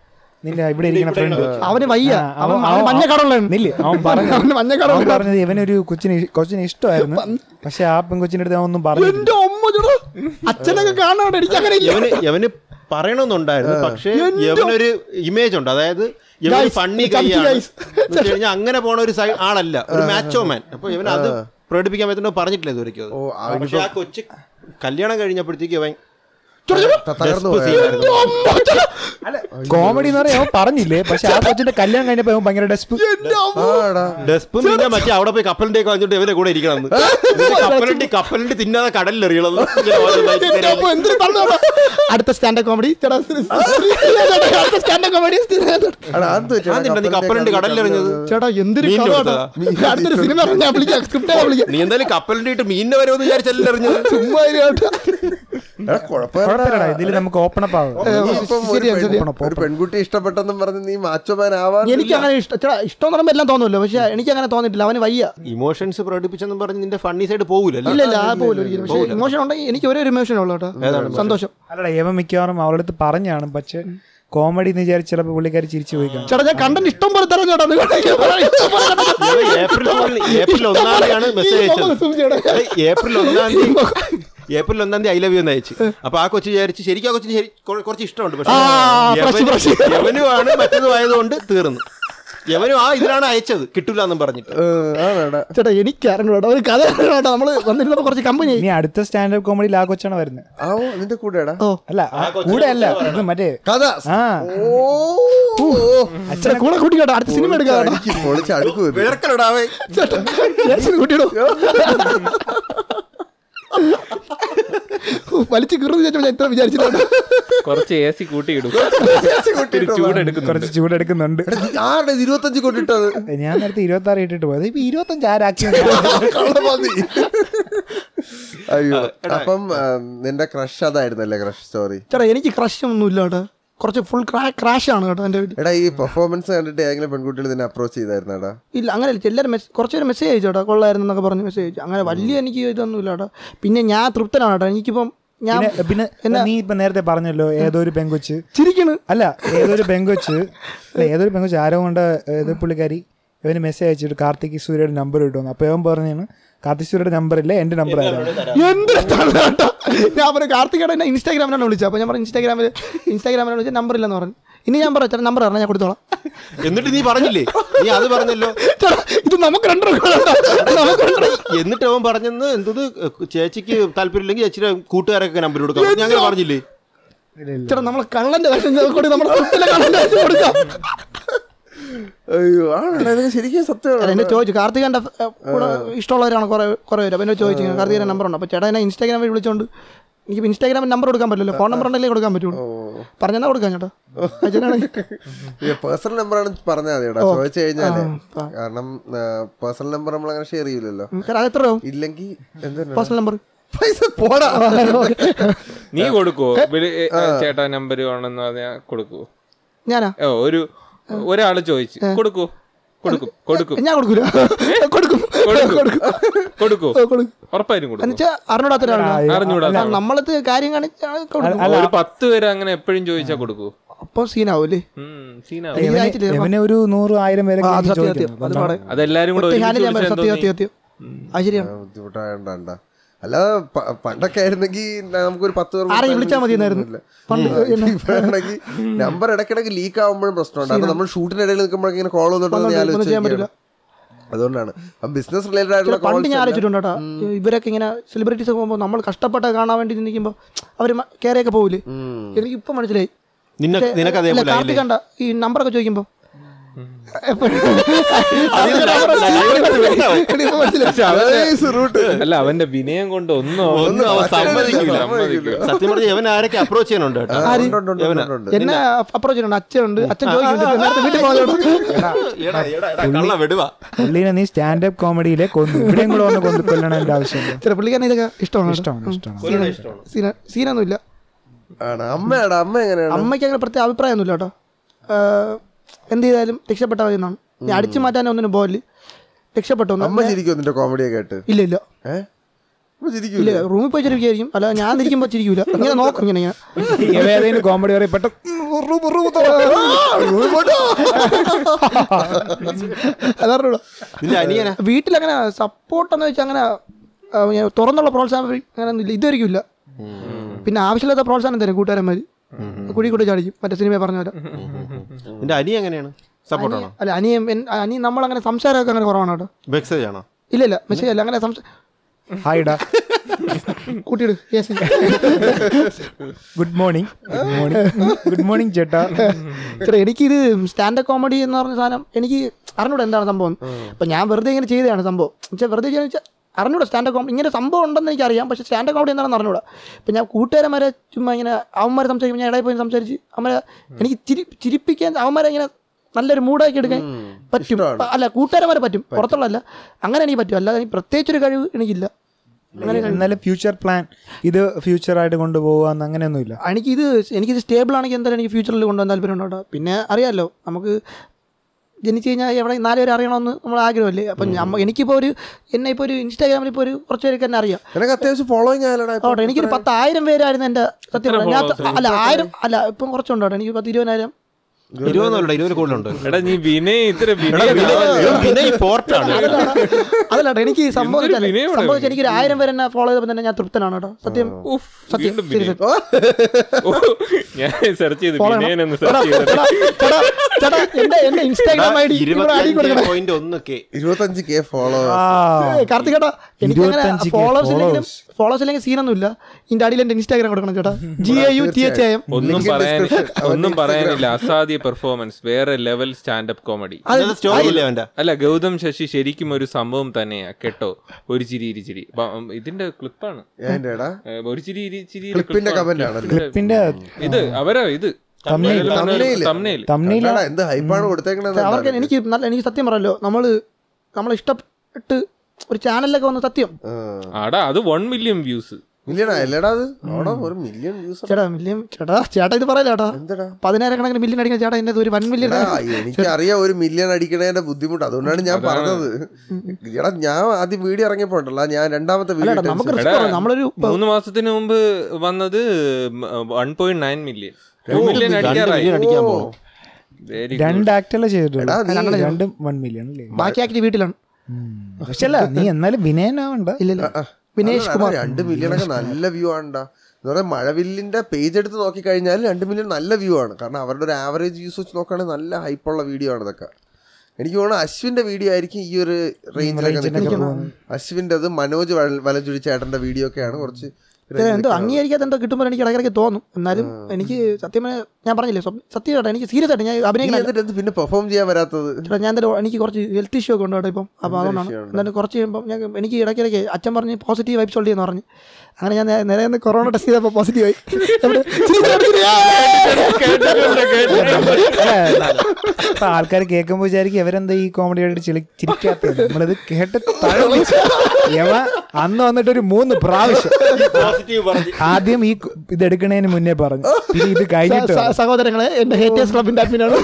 നിന്റെ ഇവിടെ ഇരിക്കുന്ന ഫ്രണ്ട് അവന് വയ്യ അവൻ അവൻ മഞ്ഞ കടമുള്ളതാണ് നില്ല് അവൻ പറഞ്ഞു അവന് മഞ്ഞ അവൻ കടമുള്ള പറഞ്ഞത് ഇവനൊരു കൊച്ചിന് ഇ- കൊച്ചിന് ഇഷ്ടമായിരുന്നു പക്ഷെ ആ പെൺകൊച്ചിന്റെ അടുത്ത് അവൻ ഒന്നും പറഞ്ഞു എന്റെ അമ്മ ചേട്ടാ അച്ഛനൊക്കെ കാണാണ്ട് എനിക്ക് അങ്ങനെ ഇല്ല യവന് യവന് പറയണമെന്നുണ്ടായിരുന്നു പക്ഷേ യവനൊരു ഇമേജ് ഉണ്ട് അതായത് യവൻ Guys, ഫണ്ണി come to കൈയാണ് guys. എന്ന് വെച്ച് കഴിഞ്ഞാൽ അങ്ങനെ പോണ ഒരു സൈ- ആളല്ല ഒരു മാച്ചോ മാൻ അപ്പൊ ഇവൻ അത് പ്രകടിപ്പിക്കാൻ പറ്റുന്ന പറഞ്ഞിട്ടില്ല ഇതുവരെയ്ക്കും അത്. ഓ, ആ, പക്ഷെ ആ കൊച്ചു കല്യാണം കഴിഞ്ഞപ്പോഴത്തേക്ക് അവൻ ത- തകർന്നു Desp പോയത് scene ആയിരുന്നു. കോമഡി എന്ന് പറയാൻ അവൻ പറഞ്ഞില്ലേ പക്ഷെ ആ കൊച്ചിന്റെ കല്യാണം കഴിഞ്ഞപ്പോ അവൻ ഭയങ്കര ഡെസ്പ് ആടാ ഡെസ്പും പിന്നെ മറ്റേ അവിടെ പോയി കപ്പലിന്റെ ഒക്കെ വാങ്ങിച്ചിട്ട് ഇവരെ കൂടെ ഇരിക്കണം കപ്പലിന്റെ കപ്പലിന്റെ തിന്നാതെ കടലിൽ എറിയണം എന്റെ അമ്മ എന്തൊരു തള്ളാണ്. അടുത്ത സ്റ്റാൻഡപ്പ് കോമഡി ചേട്ടാ അടുത്ത സ്റ്റാൻഡപ്പ് കോമഡി ആടാ, അതെന്ത് പറ്റി? ആ, നിന്റെ നീ കപ്പലിന്റെ കടലിലെറിഞ്ഞത്? ചേട്ടാ എന്തൊരു മീനിനെ കഥ കൊടുത്തതാ? കേട്ടോ. അടുത്തൊരു സിനിമ ഞാൻ വിളിക്കാം സ്ക്രിപ്റ്റ് വിളിക്കാം നീ എന്തായാലും കപ്പലിന്റെ ഇട്ട് മീനിനെ വരുമെന്ന് വിചാരിച്ചല്ല എറിഞ്ഞത് ചുമ്മാ ഇരി കേട്ടോ. എടാ, കുഴപ്പമില്ല. കുഴപ്പമില്ലടാ ഇതിൽ നമുക്ക് ഓപ്പൺ അപ്പ് ആവും നീ ഇപ്പം ഒരു ശരിയാ, പെൺ- ശരിയാ. ഒരു പെൺകുട്ടി ഇഷ്ടപ്പെട്ടെന്നും പറഞ്ഞ് നീ മാച്ചോമാൻ ആവാൻ എനിക്ക് അങ്ങനെ ഇഷ്ടം ചേട്ടാ ഇഷ്ടം എന്ന് പറയുമ്പോൾ എല്ലാം തോന്നുമല്ലോ പക്ഷെ എനിക്ക് അങ്ങനെ തോന്നിയിട്ടില്ല അവന് വയ്യ ഇമോഷൻസ് പ്രകടിപ്പിച്ചെന്നും പറഞ്ഞ് നിന്റെ ഫണ്ണി സൈഡ് പോകൂലല്ലോ ഇല്ല ഇല്ല ആ പോലും ഒരിക്കലും പക്ഷേ ഇമോഷൻ ഉണ്ടെങ്കിൽ എനിക്ക് ഒരേ ഒരു ഇമോഷൻ ഉള്ളൂ കേട്ടോ സന്തോഷം അല്ലടാ ഇവൻ മിക്കവാറും അവളുടെ അടുത്ത് പറഞ്ഞാണ് പക്ഷെ കോമഡി എന്ന് വിചാരിച്ച് ചിലപ്പോൾ പുള്ളിക്കാരി ചിരിച്ചു പോയി കാണും ചേട്ടാ ഞാൻ കണ്ടന്റ് ഇഷ്ടം പോലെ തരാം ചേട്ടാ നിങ്ങൾ ഇഷ്ടം പോലെ content. ഇവൻ ഏപ്രിൽ ഒന്നിന് ഏപ്രിൽ ഒന്നാം തീയതിയാണ് മെസ്സേജ് ഈ അയച്ചത് മുഖം zoom ചെയ്യണം. അതെ, ഏപ്രിൽ ഒന്നാം തീയതി ഏപ്രിൽ ഒന്നാം തീയതി ഐ ലവ് യു എന്ന് അയച്ചു അപ്പൊ ആ കൊച്ചു വിചാരിച്ച് ശരിക്കും ആ കൊച്ചിന് ശരി കൊ- കുറച്ച് ഇഷ്ടമുണ്ട് പക്ഷേ ആ, fresh, യവന്- fresh. യവനുമാണ് മറ്റേതും ആയതുകൊണ്ട് തീർന്നു യവനും ആ ഇതിലാണ് അയച്ചത് കിട്ടൂല എന്നും പറഞ്ഞിട്ട് ആടാ ചേട്ടാ എനിക്ക് അറിഞ്ഞൂടാ ഒരു കഥ അറിഞ്ഞൂടാ നമ്മള് വന്നിരുന്നപ്പോ കുറച്ച് കമ്പനി ഇനി അടുത്ത സ്റ്റാൻഡപ്പ് കോമഡിയിൽ ആ കൊച്ചാണ് വരുന്നത് ആവോ നിന്റെ കൂടെടാ ഓ അല്ല ആ കൂടെ അല്ല ഇത് മറ്റേ കഥ ആ ഓ ചേട്ടാ കൂടെ കൂട്ടി കേട്ടോ അടുത്ത സിനിമ എടുക്കാം കേട്ടോ. അടിക്കും പൊളിച്ച് അടുക്കും ഇത്. വേർക്കലടാവേ ചേട്ടാ ജാക്സൺ കൂട്ടിയിടോ വലിച്ചു കീറുന്ന ചേച്ചാ ഞാൻ ഇത്ര വിചാരിച്ചിട്ടുണ്ട് കുറച്ച് എ സി കൂട്ടിയിടും കൂട്ടിയിട്ടോ? ചൂടെടുക്കുന്നുണ്ട് കുറച്ച് ചൂടെടുക്കുന്നുണ്ട് എടാ, നീ ആരുടെ ഇത് ഇരുപത്തഞ്ച് കൊണ്ടിട്ടത് ഞാൻ നേരത്തെ ഇരുപത്തി ആറ് ഇട്ടിട്ട് പോയത് ഇപ്പൊ ഇരുപത്തഞ്ച് ആരാക്കി കള്ളമതി. അയ്യോ അപ്പം ആ, നിന്റെ ക്രഷ് അതായിരുന്നല്ലേ ക്രഷ് സ്റ്റോറി ചേട്ടാ എനിക്ക് ക്രഷ് ഒന്നും ഇല്ല കേട്ടോ കുറച്ച് ഫുൾ ക്രാഷ് ആണ് കേട്ടോ എൻ്റെ വീട്ടിൽ എടാ ഈ പെർഫോമൻസ് കണ്ടിട്ട് ഏതെങ്കിലും പെൺകുട്ടികൾ നിന്നെ അപ്രോച്ച് ചെയ്തായിരുന്നടാ ഇല്ല അങ്ങനെ ഇല്ല എല്ലാവരും മെസ്സേജ് കുറച്ച് പേര് മെസ്സേജ് അയച്ചു കേട്ടോ കൊള്ളായിരുന്നു എന്നൊക്കെ പറഞ്ഞ് മെസ്സേജ് അയച്ചു അങ്ങനെ വലിയ എനിക്ക് ഇതൊന്നും ഇല്ല കേട്ടോ പിന്നെ ഞാൻ തൃപ്തനാണ് കേട്ടോ എനിക്കിപ്പം ഞാൻ പിന്നെ നീ ഇപ്പൊ നേരത്തെ പറഞ്ഞല്ലോ ഏതോ ഒരു പെങ്കൊച്ച് ചിരിക്കണ് അല്ല ഏതൊരു പെങ്കൊച്ച് അല്ല ഏതൊരു പെങ്കൊച്ച് ആരോ കൊണ്ട് ഏതോ പുള്ളിക്കാരി ഇവന് മെസ്സേജ് അയച്ചിട്ട് കാർത്തിക് സൂര്യയുടെ നമ്പർ കിട്ടുമെന്ന് അപ്പൊ അവൻ പറഞ്ഞാണ് കാർത്തിക് സൂര്യയുടെ നമ്പർ ഇല്ല എന്റെ നമ്പർ ആയിരുന്നു എന്ത് തള്ളാട്ടോ ഞാൻ പറഞ്ഞു കാർത്തികയുടെ എന്നെ ഇൻസ്റ്റാഗ്രാമിലാണ് വിളിച്ചത് അപ്പോൾ ഞാൻ പറഞ്ഞു ഇൻസ്റ്റാഗ്രാമിൽ ഇൻസ്റ്റാഗ്രാമിലാണ് വിളിച്ചത് നമ്പർ ഇല്ലെന്ന് പറഞ്ഞു ഇനി ഞാൻ പറഞ്ഞു ചേട്ടാ നമ്പർ പറഞ്ഞാൽ ഞാൻ കൊടുത്തോളാം എന്നിട്ട് നീ പറഞ്ഞില്ലേ നീ അത് പറഞ്ഞല്ലോ ചേട്ടാ ഇത് നമുക്ക് രണ്ടു നമുക്ക് രണ്ടു എന്നിട്ട് അവൻ പറഞ്ഞെന്ന് എന്തത് ചേച്ചിക്ക് താല്പര്യമില്ലെങ്കിൽ ചേച്ചിയുടെ കൂട്ടുകാരൊക്കെ നമ്പർ കൊടുക്കാം ഞാൻ അങ്ങനെ പറഞ്ഞില്ലേ ചേട്ടാ നമ്മളെ കള്ളന്റെ വേഷം കൂടി നമ്മുടെ കുട്ടിലെ കള്ളന്റെ വേഷം കൊടുക്കാം അയ്യോ ആണോ ഇതൊക്കെ ശരിക്കും അല്ല, സത്യമാണ് എന്നെ ചോദിച്ചു കാർത്തികന്റെ ഏ, കൂടെ ഇഷ്ടമുള്ളവരാണ് കുറെ കുറെ പേര് അപ്പോൾ എന്നെ ചോദിച്ചു കാർത്തികന്റെ നമ്പർ ഉണ്ട് അപ്പോൾ ചേട്ടാ എന്നെ ഇൻസ്റ്റാഗ്രാമിൽ വിളിച്ചോണ്ട് എനിക്ക് ഇൻസ്റ്റാഗ്രാമിൽ നമ്പർ കൊടുക്കാൻ പറ്റില്ലല്ലോ ഫോൺ നമ്പർ ഉണ്ടെങ്കിലേ കൊടുക്കാൻ പറ്റുള്ളൂ പറഞ്ഞാൽ കൊടുക്കാം ചേട്ടാ അച്ഛനാണെങ്കിൽ പേഴ്സണൽ നമ്പറാണ് പറഞ്ഞാൽ മതി കേട്ടോ ചോദിച്ചു കഴിഞ്ഞാല് ആ. കാരണം പേഴ്സണൽ നമ്പർ നമ്മൾ അങ്ങനെ ഷെയർ ചെയ്യില്ലല്ലോ ചേട്ടാ അത് എത്രയാവും ഇല്ലെങ്കിൽ എന്താണ് പേഴ്സണൽ നമ്പർ പൈസ പോടാ നീ കൊടുക്കുവോ വിളി- ഏ, ചേട്ടാ നമ്പർ വേണമെന്ന് പറഞ്ഞാൽ കൊടുക്കുവോ ഞാനാ ഓ ഒരു ഒരാള് ചോദിച്ചു കൊടുക്കൂ കൊടുക്കും കൊടുക്കും ഞാൻ കൊടുക്കൂല കൊടുക്കും കൊടുക്കും. കൊടുക്കും കൊടുക്കൂ ഓ, കൊടുക്കും ഉറപ്പായിട്ടും കൊടുക്കും എന്നുവെച്ചാൽ അറിഞ്ഞൂടാത്ത ഒരാളാണ് അറിഞ്ഞൂടാ നമ്മളത് കാര്യം കാണിച്ചാൽ കൊടുക്കും ഒരു പത്ത് പേര് അങ്ങനെ എപ്പോഴും ചോദിച്ചാൽ കൊടുക്കൂ അപ്പം സീനാവൂലേ ഉം, സീനാ എനിക്ക് അയച്ചില്ലേ ഇവനെ ഒരു നൂറ് ആയിരം പേരെ ആ, അത് സത്യം സത്യം അത് പാടെ അതെല്ലാരും കൂടെ ഒറ്റ ഒരുമിച്ച് ഹാൻഡിൽ ഞാൻ വിളിച്ചാൽ സത്യം എന്തോ സത്യം സത്യം അത് ശരിയാണ് ബുദ്ധിമുട്ടായണ്ട അല്ലാതെ പ- പണ്ടൊക്കെ ആയിരുന്നെങ്കിൽ നമുക്കൊരു പത്ത് പേർ ആരെയും വിളിച്ചാൽ മതിയെന്നായിരുന്നു. പണ്ട് എന്നെ- ഇപ്പോഴാണെങ്കിൽ നമ്പർ ഇടയ്ക്കിടയ്ക്ക് ലീക്ക് ആകുമ്പോഴും പ്രശ്നമുണ്ട് അപ്പൊ നമ്മൾ ഷൂട്ടിനിടയിൽ നിൽക്കുമ്പോഴേക്കും ഇങ്ങനെ കോൾ വന്നിട്ട് ഒന്നും ചെയ്യാൻ പറ്റില്ല. അതുകൊണ്ടാണ് അതുകൊണ്ടാണ് ബിസിനസ് റിലേറ്റഡ് ആയിട്ടുള്ള പണ്ട് ഞാൻ calls ആലോചിച്ചിട്ടുണ്ട് കേട്ടോ ഇവരൊക്കെ ഇങ്ങനെ സെലിബ്രിറ്റീസ് ഒക്കെ പോകുമ്പോൾ നമ്മൾ കഷ്ടപ്പെട്ട കാണാൻ വേണ്ടി നിൽക്കുമ്പോൾ അവർ കയറിയൊക്കെ പോകില്ലേ എനിക്ക് ഇപ്പം മനസ്സിലായി നിന്നെ നിനക്ക് അല്ല, അതേപോലെ കാർത്തിക് കണ്ട ഈ നമ്പറൊക്കെ ചോദിക്കുമ്പോൾ പക്ഷെ അവന്റെ- Nice route. അല്ല അവന്റെ വിനയം കൊണ്ട് ഒന്നും അവൻ ഒന്നും അവൻ സമ്മതിക്കില്ല. സമ്മതിക്കില്ല. സത്യം പറഞ്ഞ ഇവൻ ആരൊക്കെ അപ്രോച്ച് ചെയ്യാനുണ്ട് കേട്ടോ ആര്? ഉണ്ട്, ഉണ്ട്, ഉണ്ട്, യവനാ. ഉണ്ട്, ഉണ്ട്. എന്നെ അപ്രോച്ച് ചെയ്യുന്നുണ്ട് അച്ഛനുണ്ട് അച്ഛൻ ചോദിക്കുന്നുണ്ട് നേരത്തെ വീട്ടിൽ പോകാനോട് എടാ, എടാ, എടാ, കള്ള വെടുവാ പുള്ളീനെ നീ സ്റ്റാൻഡപ്പ് കോമഡിയിലെ കൊന്നു ഇവിടെയും കൂടെ ഒന്ന് കൊന്നു കൊല്ലണതിന്റെ ആവശ്യമില്ല ചില പുള്ളിക്കാരനെ ഇതൊക്കെ ഇഷ്ടമാണ് ഇഷ്ടമാണ് ഇഷ്ടമാണ് സീന സീനൊന്നുമില്ല ആണ് അമ്മയാടാ അമ്മ എങ്ങനെയാണ് അമ്മയ്ക്ക് അങ്ങനെ പ്രത്യേക അഭിപ്രായമൊന്നുമില്ല കേട്ടോ ആഹ് എന്ത് ചെയ്താലും രക്ഷപ്പെട്ടാൽ മതി എന്നാണ് ഞാൻ അടിച്ചു മാറ്റാൻ ഒന്നിനും പോകല് രക്ഷപ്പെട്ടു ഒന്ന് അമ്മ ചിരിക്കും നിന്റെ കോമഡിയൊക്കെ കേട്ട് ഇല്ല ഇല്ല ഏ അമ്മ ചിരിക്കൂല ഇല്ല റൂമിൽ പോയി ചിരിക്കുമായിരിക്കും അല്ല ഞാൻ ഇരിക്കുമ്പോൾ ചിരിക്കൂല ഇങ്ങനെ നോക്കും ഇങ്ങനെ ഇങ്ങനെ ഏതെങ്കിലും കോമഡി പറയും പെട്ടെന്ന് ബുറു ബുറു ബുറു. അതറിഞ്ഞൂടാ നിന്റെ അനിയനാ വീട്ടിലങ്ങനെ സപ്പോർട്ടെന്ന് വെച്ചാൽ അങ്ങനെ ആ, ഞാൻ തുറന്നുള്ള പ്രോത്സാഹനം അങ്ങനെ ഒന്നും ഇല്ല ഇതുവരെയ്ക്കും ഇല്ല പിന്നെ ആവശ്യമില്ലാത്ത പ്രോത്സാഹനം തരും കൂട്ടുകാരന്മാർ കുടി കൂടി ചാടിക്കും മറ്റേ സിനിമ പറഞ്ഞ പോലെ നിന്റെ അനിയ എങ്ങനെയാണ് സപ്പോർട്ടാണോ അല്ല അനിയൻ എൻ- അനിയൻ നമ്മളങ്ങനെ സംസാരമൊക്കെ അങ്ങനെ കുറവാണ് കേട്ടോ മെസ്സേജ് ആണോ ഇല്ല ഇല്ല മെസ്സേജ് അല്ല അങ്ങനെ സംസാ ഹായ്ഡാ കൂട്ടിയിട് yes good morning good morning good morning ചേട്ടാ ചേട്ടാ എനിക്കിത് സ്റ്റാൻഡപ്പ് കോമഡി എന്ന് പറഞ്ഞ സാധനം എനിക്ക് അറിഞ്ഞൂടാ എന്താണ് സംഭവം അപ്പം ഞാൻ വെറുതെ ഇങ്ങനെ ചെയ്തതാണ് സംഭവം വെച്ചാൽ വെറുതെ ചെയ്യാന്ന് വെച്ചാൽ അറിഞ്ഞൂടാ സ്റ്റാൻഡപ്പ് കോമഡി ഇങ്ങനെ സംഭവം ഉണ്ടെന്ന് എനിക്കറിയാം പക്ഷേ സ്റ്റാൻഡപ്പ് കോമഡി എന്താണെന്ന് അറിഞ്ഞൂടാ ഇപ്പം ഞാൻ കൂട്ടുകാരന്മാരെ ചുമ്മാ ഇങ്ങനെ അവന്മാരെ സംസാരിക്കുമ്പോൾ ഞാൻ ഇടയിൽ പോയി സംസാരിച്ച് അവന്മാരെ എനിക്ക് ചിരി ചിരിപ്പിക്കാൻ അവന്മാരെ ഇങ്ങനെ നല്ലൊരു മൂടാക്കി എടുക്കാൻ പറ്റും ഇഷ്ടമാണ്. അല്ല കൂട്ടുകാരന്മാരെ പറ്റും പുറത്തുള്ളതല്ല അങ്ങനെ എനിക്ക് പറ്റും അല്ലാതെ എനിക്ക് പ്രത്യേകിച്ചൊരു കഴിവ് എനിക്കില്ല എന്നാലും ഫ്യൂച്ചർ പ്ലാൻ ഇത് ഫ്യൂച്ചറായിട്ട് കൊണ്ടുപോകാന്ന് അങ്ങനെയൊന്നുമില്ല എനിക്കിത് എനിക്കിത് സ്റ്റേബിൾ ആണെങ്കിൽ എന്തായാലും എനിക്ക് ഫ്യൂച്ചറിൽ കൊണ്ടുപോകാൻ താല്പര്യം ഉണ്ടോ പിന്നെ അറിയാമല്ലോ നമുക്ക് ജനിച്ചു കഴിഞ്ഞാൽ എവിടെ നാല് പേര് അറിയണമെന്ന് നമ്മൾ ആഗ്രഹമല്ലേ അപ്പം നമ്മ എനിക്കിപ്പോൾ ഒരു എന്നെ ഇപ്പോൾ ഒരു ഇൻസ്റ്റാഗ്രാമിൽ ഇപ്പോൾ ഒരു കുറച്ച് പേരൊക്കെ എന്നെ അറിയാം നിനക്ക് അത്യാവശ്യം ഫോളോയിങ് ആയാലടാ ഇപ്പൊ. ഓട്ടെ എനിക്കൊരു പത്തായിരം പേരായിരുന്നു എൻ്റെ സത്യം എത്ര പറഞ്ഞാൽ. ഞാൻ followers? അല്ല ആയിരം അല്ല ഇപ്പം കുറച്ചുണ്ടോ കേട്ടോ എനിക്ക് പത്ത് ഇരുപതിനായിരം ഇരുപതൊന്നുമല്ല ഇരുപത് കൂടുതലുണ്ട് എടാ നീ വിനയ് ഇത്ര വിനയ വിനയ് ഫോർട്ടാണ് അതല്ല കേട്ടോ എനിക്ക് സംഭവം എന്തൊരു വെച്ചാല് വിനയമാണ് സംഭവിച്ചാൽ എനിക്കൊരു ആയിരം പേര് എന്നെ ഫോളോ ചെയ്തപ്പോൾ തന്നെ ഞാൻ തൃപ്തനാണ് കേട്ടോ സത്യം ഉഫ്, സത്യം വീണ്ടും വിനയൻ. serious. ഓ, ഞാൻ സെർച്ച് ചെയ്തു Follow വിനയൻ എന്ന് ചേട്ടാ, സെർച്ച് ചെയ്തു ചേട്ടാ, ചേട്ടാ, ചേട്ടാ, എന്റെ എന്റെ ഇൻസ്റ്റാഗ്രാം ഐ ഡി ഇവിടെ അടി കൊടുക്കണം പോയിന്റ് ഒന്ന് കെ ഇരുപത്തഞ്ച് കെ ഫോളോ കാർത്തിക് ചേട്ടാ എനിക്ക് അങ്ങനെ 25K ഫോളോവേഴ്സ് ഇല്ലെങ്കിലും followers. ഫോളോവേഴ്സ് ഇല്ലെങ്കിൽ സീനൊന്നും ഇല്ല ഇതിന്റെ അടിയിൽ എന്റെ ഇൻസ്റ്റാഗ്രാം കൊടുക്കണം ചേട്ടാ G A U T H M ഒന്നും Link in പറയാൻ description. അവന്റെ ഒന്നും Instagram. പറയാനില്ല അസാധ്യ പെർഫോമൻസ് വേറെ ലെവൽ സ്റ്റാൻഡപ്പ് കോമഡി സ്റ്റോറി ഇല്ലേ അവന്റെ അല്ല ഗൗതം ശശി ശരിക്കും ഒരു സംഭവം തന്നെയാ കേട്ടോ ഒരു ചിരി ഇരി ചിരി ബ- ഉം, ഇതിന്റെ ക്ലിപ്പാണ് ഏന്റെടാ ഒരു ചിരി ഇരി ചിരി ക്ലിപ്പിന്റെ കമന്റ് ആണല്ലേ ക്ലിപ്പിന്റെ ഇത് അവരാ ഇത് Thumbnail. തമ്മിൽ തമ്മില കണ്ടാടാ, എന്ത് ഹൈപ്പാണ് കൊടുത്തേക്കണത് അവർക്ക് എനിക്ക് നല്ല എനിക്ക് സത്യം പറയല്ലോ നമ്മള് നമ്മളെ ഇഷ്ടപ്പെട്ട് ഒരു ചാനലിലൊക്കെ വന്ന് സത്യം ആടാ അത് വൺ മില്യൺ വ്യൂസ് മില്യണാ അല്ലേടാ അത് അവിടെ ഒരു മില്യൺ വ്യൂസ് ചേട്ടാ മില്യൺ ചേട്ടാ ചേട്ടാ ഇത് പറയല ചേട്ടാ എന്താടാ പതിനായിരക്കണക്കിന് മില്യൺ അടിക്കുന്ന ചേട്ടാ എന്റെ ഒരു വൺ മില്യൺ എടാ, എനിക്കറിയാം ഒരു മില്യൺ അടിക്കണതിന്റെ ബുദ്ധിമുട്ട് അതുകൊണ്ടാണ് ഞാൻ പറഞ്ഞത് എടാ ഞാൻ ആദ്യം വീഡിയോ ഇറങ്ങിയപ്പോ ഉണ്ടല്ലോ ഞാൻ രണ്ടാമത്തെ വീഡിയോ അല്ല നമുക്ക് എടാ, റിസ്ക് നമ്മളൊരു മൂന്ന് മാസത്തിന് മുമ്പ് വന്നത് one point nine million two million രണ്ട് അടിക്കാറായി million അടിക്കാൻ പോണു വെരി രണ്ട് ആക്ടല്ലേ ചെയ്തിട്ടുള്ളൂ എടാ, നീ- രണ്ടും വൺ മില്യൺ അല്ലേ ബാക്കി ആക്കി വീട്ടിലാണ് പക്ഷെ അല്ല നീ എന്നാലും വിനയനാവണ്ട ഇല്ലില്ല വിനേഷ് അല്ലടാ, കുമാർ രണ്ട് മില്യൺ ഒക്കെ നല്ല വ്യൂ ആണ്ടാ എന്ന് പറഞ്ഞാൽ മഴവില്ലിന്റെ പേജ് എടുത്ത് നോക്കിക്കഴിഞ്ഞാൽ രണ്ട് മില്യൺ നല്ല വ്യൂ ആണ് കാരണം അവരുടെ ഒരു ആവറേജ് വ്യൂസ് വെച്ച് നോക്കുകയാണെങ്കിൽ നല്ല ഹൈപ്പുള്ള വീഡിയോ ആണ് ഇതൊക്കെ എനിക്ക് തോന്നുന്നു അശ്വിന്റെ വീഡിയോ ആയിരിക്കും ഈ ഒരു റേഞ്ചിലൊക്കെ നിൽക്കുന്നത് അശ്വിന്റെ അത് മനോജ് വല- വലഞ്ചുടി ചേട്ടന്റെ വീഡിയോ ഒക്കെയാണ് കുറച്ച് ഇത് എന്തോ അംഗീകരിക്കാത്ത എന്തോ കിട്ടുമ്പോൾ എനിക്ക് ഇടയ്ക്കിടയ്ക്ക് തോന്നും എന്നാലും എനിക്ക് സത്യം പറഞ്ഞാ- ഞാൻ പറഞ്ഞില്ലേ സ്വപ്ന- സത്യം കേട്ടോ എനിക്ക് സീരിയസ് ആയിട്ട് ഞാൻ നീ അഭിനയിക്കണം എന്നിട്ട് എന്ത് പിന്നെ പെർഫോം ചെയ്യാൻ വരാത്തത് ചേട്ടാ ഞാൻ എന്തായാലും എനിക്ക് കുറച്ച് ഹെൽത്ത് ഇഷ്യൂ ഒക്കെ ഉണ്ട് കേട്ടോ ഇപ്പം അപ്പോൾ അതുകൊണ്ടാണ് issue ഉണ്ട്? എന്നാലും കുറച്ച് കഴിയുമ്പോൾ ഞാൻ എനിക്ക് ഇടയ്ക്കിടയ്ക്ക് അച്ഛൻ പറഞ്ഞ് പോസിറ്റീവ് വൈബ്സ് ഉള്ളി എന്ന് പറഞ്ഞ് അങ്ങനെ ഞാൻ നേ- നേരെ ഒന്ന് കൊറോണ ടെസ്റ്റ് ചെയ്തപ്പോൾ പോസിറ്റീവ് ആയി എവിടെ? അപ്പൊ ആൾക്കാർ കേൾക്കുമ്പോൾ വിചാരിക്കും ഇവരെന്താ ഈ കോമഡി ആയിട്ട് ചിരി ചിരിക്കാത്തത് നമ്മളിത് കേട്ട് തഴഞ്ഞു യവ അന്ന് വന്നിട്ട് ഒരു മൂന്ന് പ്രാവശ്യം പോസിറ്റീവ് പറഞ്ഞു ആദ്യം ഈ കു- ഇത് എടുക്കണേന് മുന്നേ പറഞ്ഞു പിന്നെ ഇത് കഴിഞ്ഞിട്ട് സ- സഹോദരങ്ങളെ എന്റെ ഹേറ്റേഴ്സ് ക്ലബിന്റെ അഡ്മിനാണ്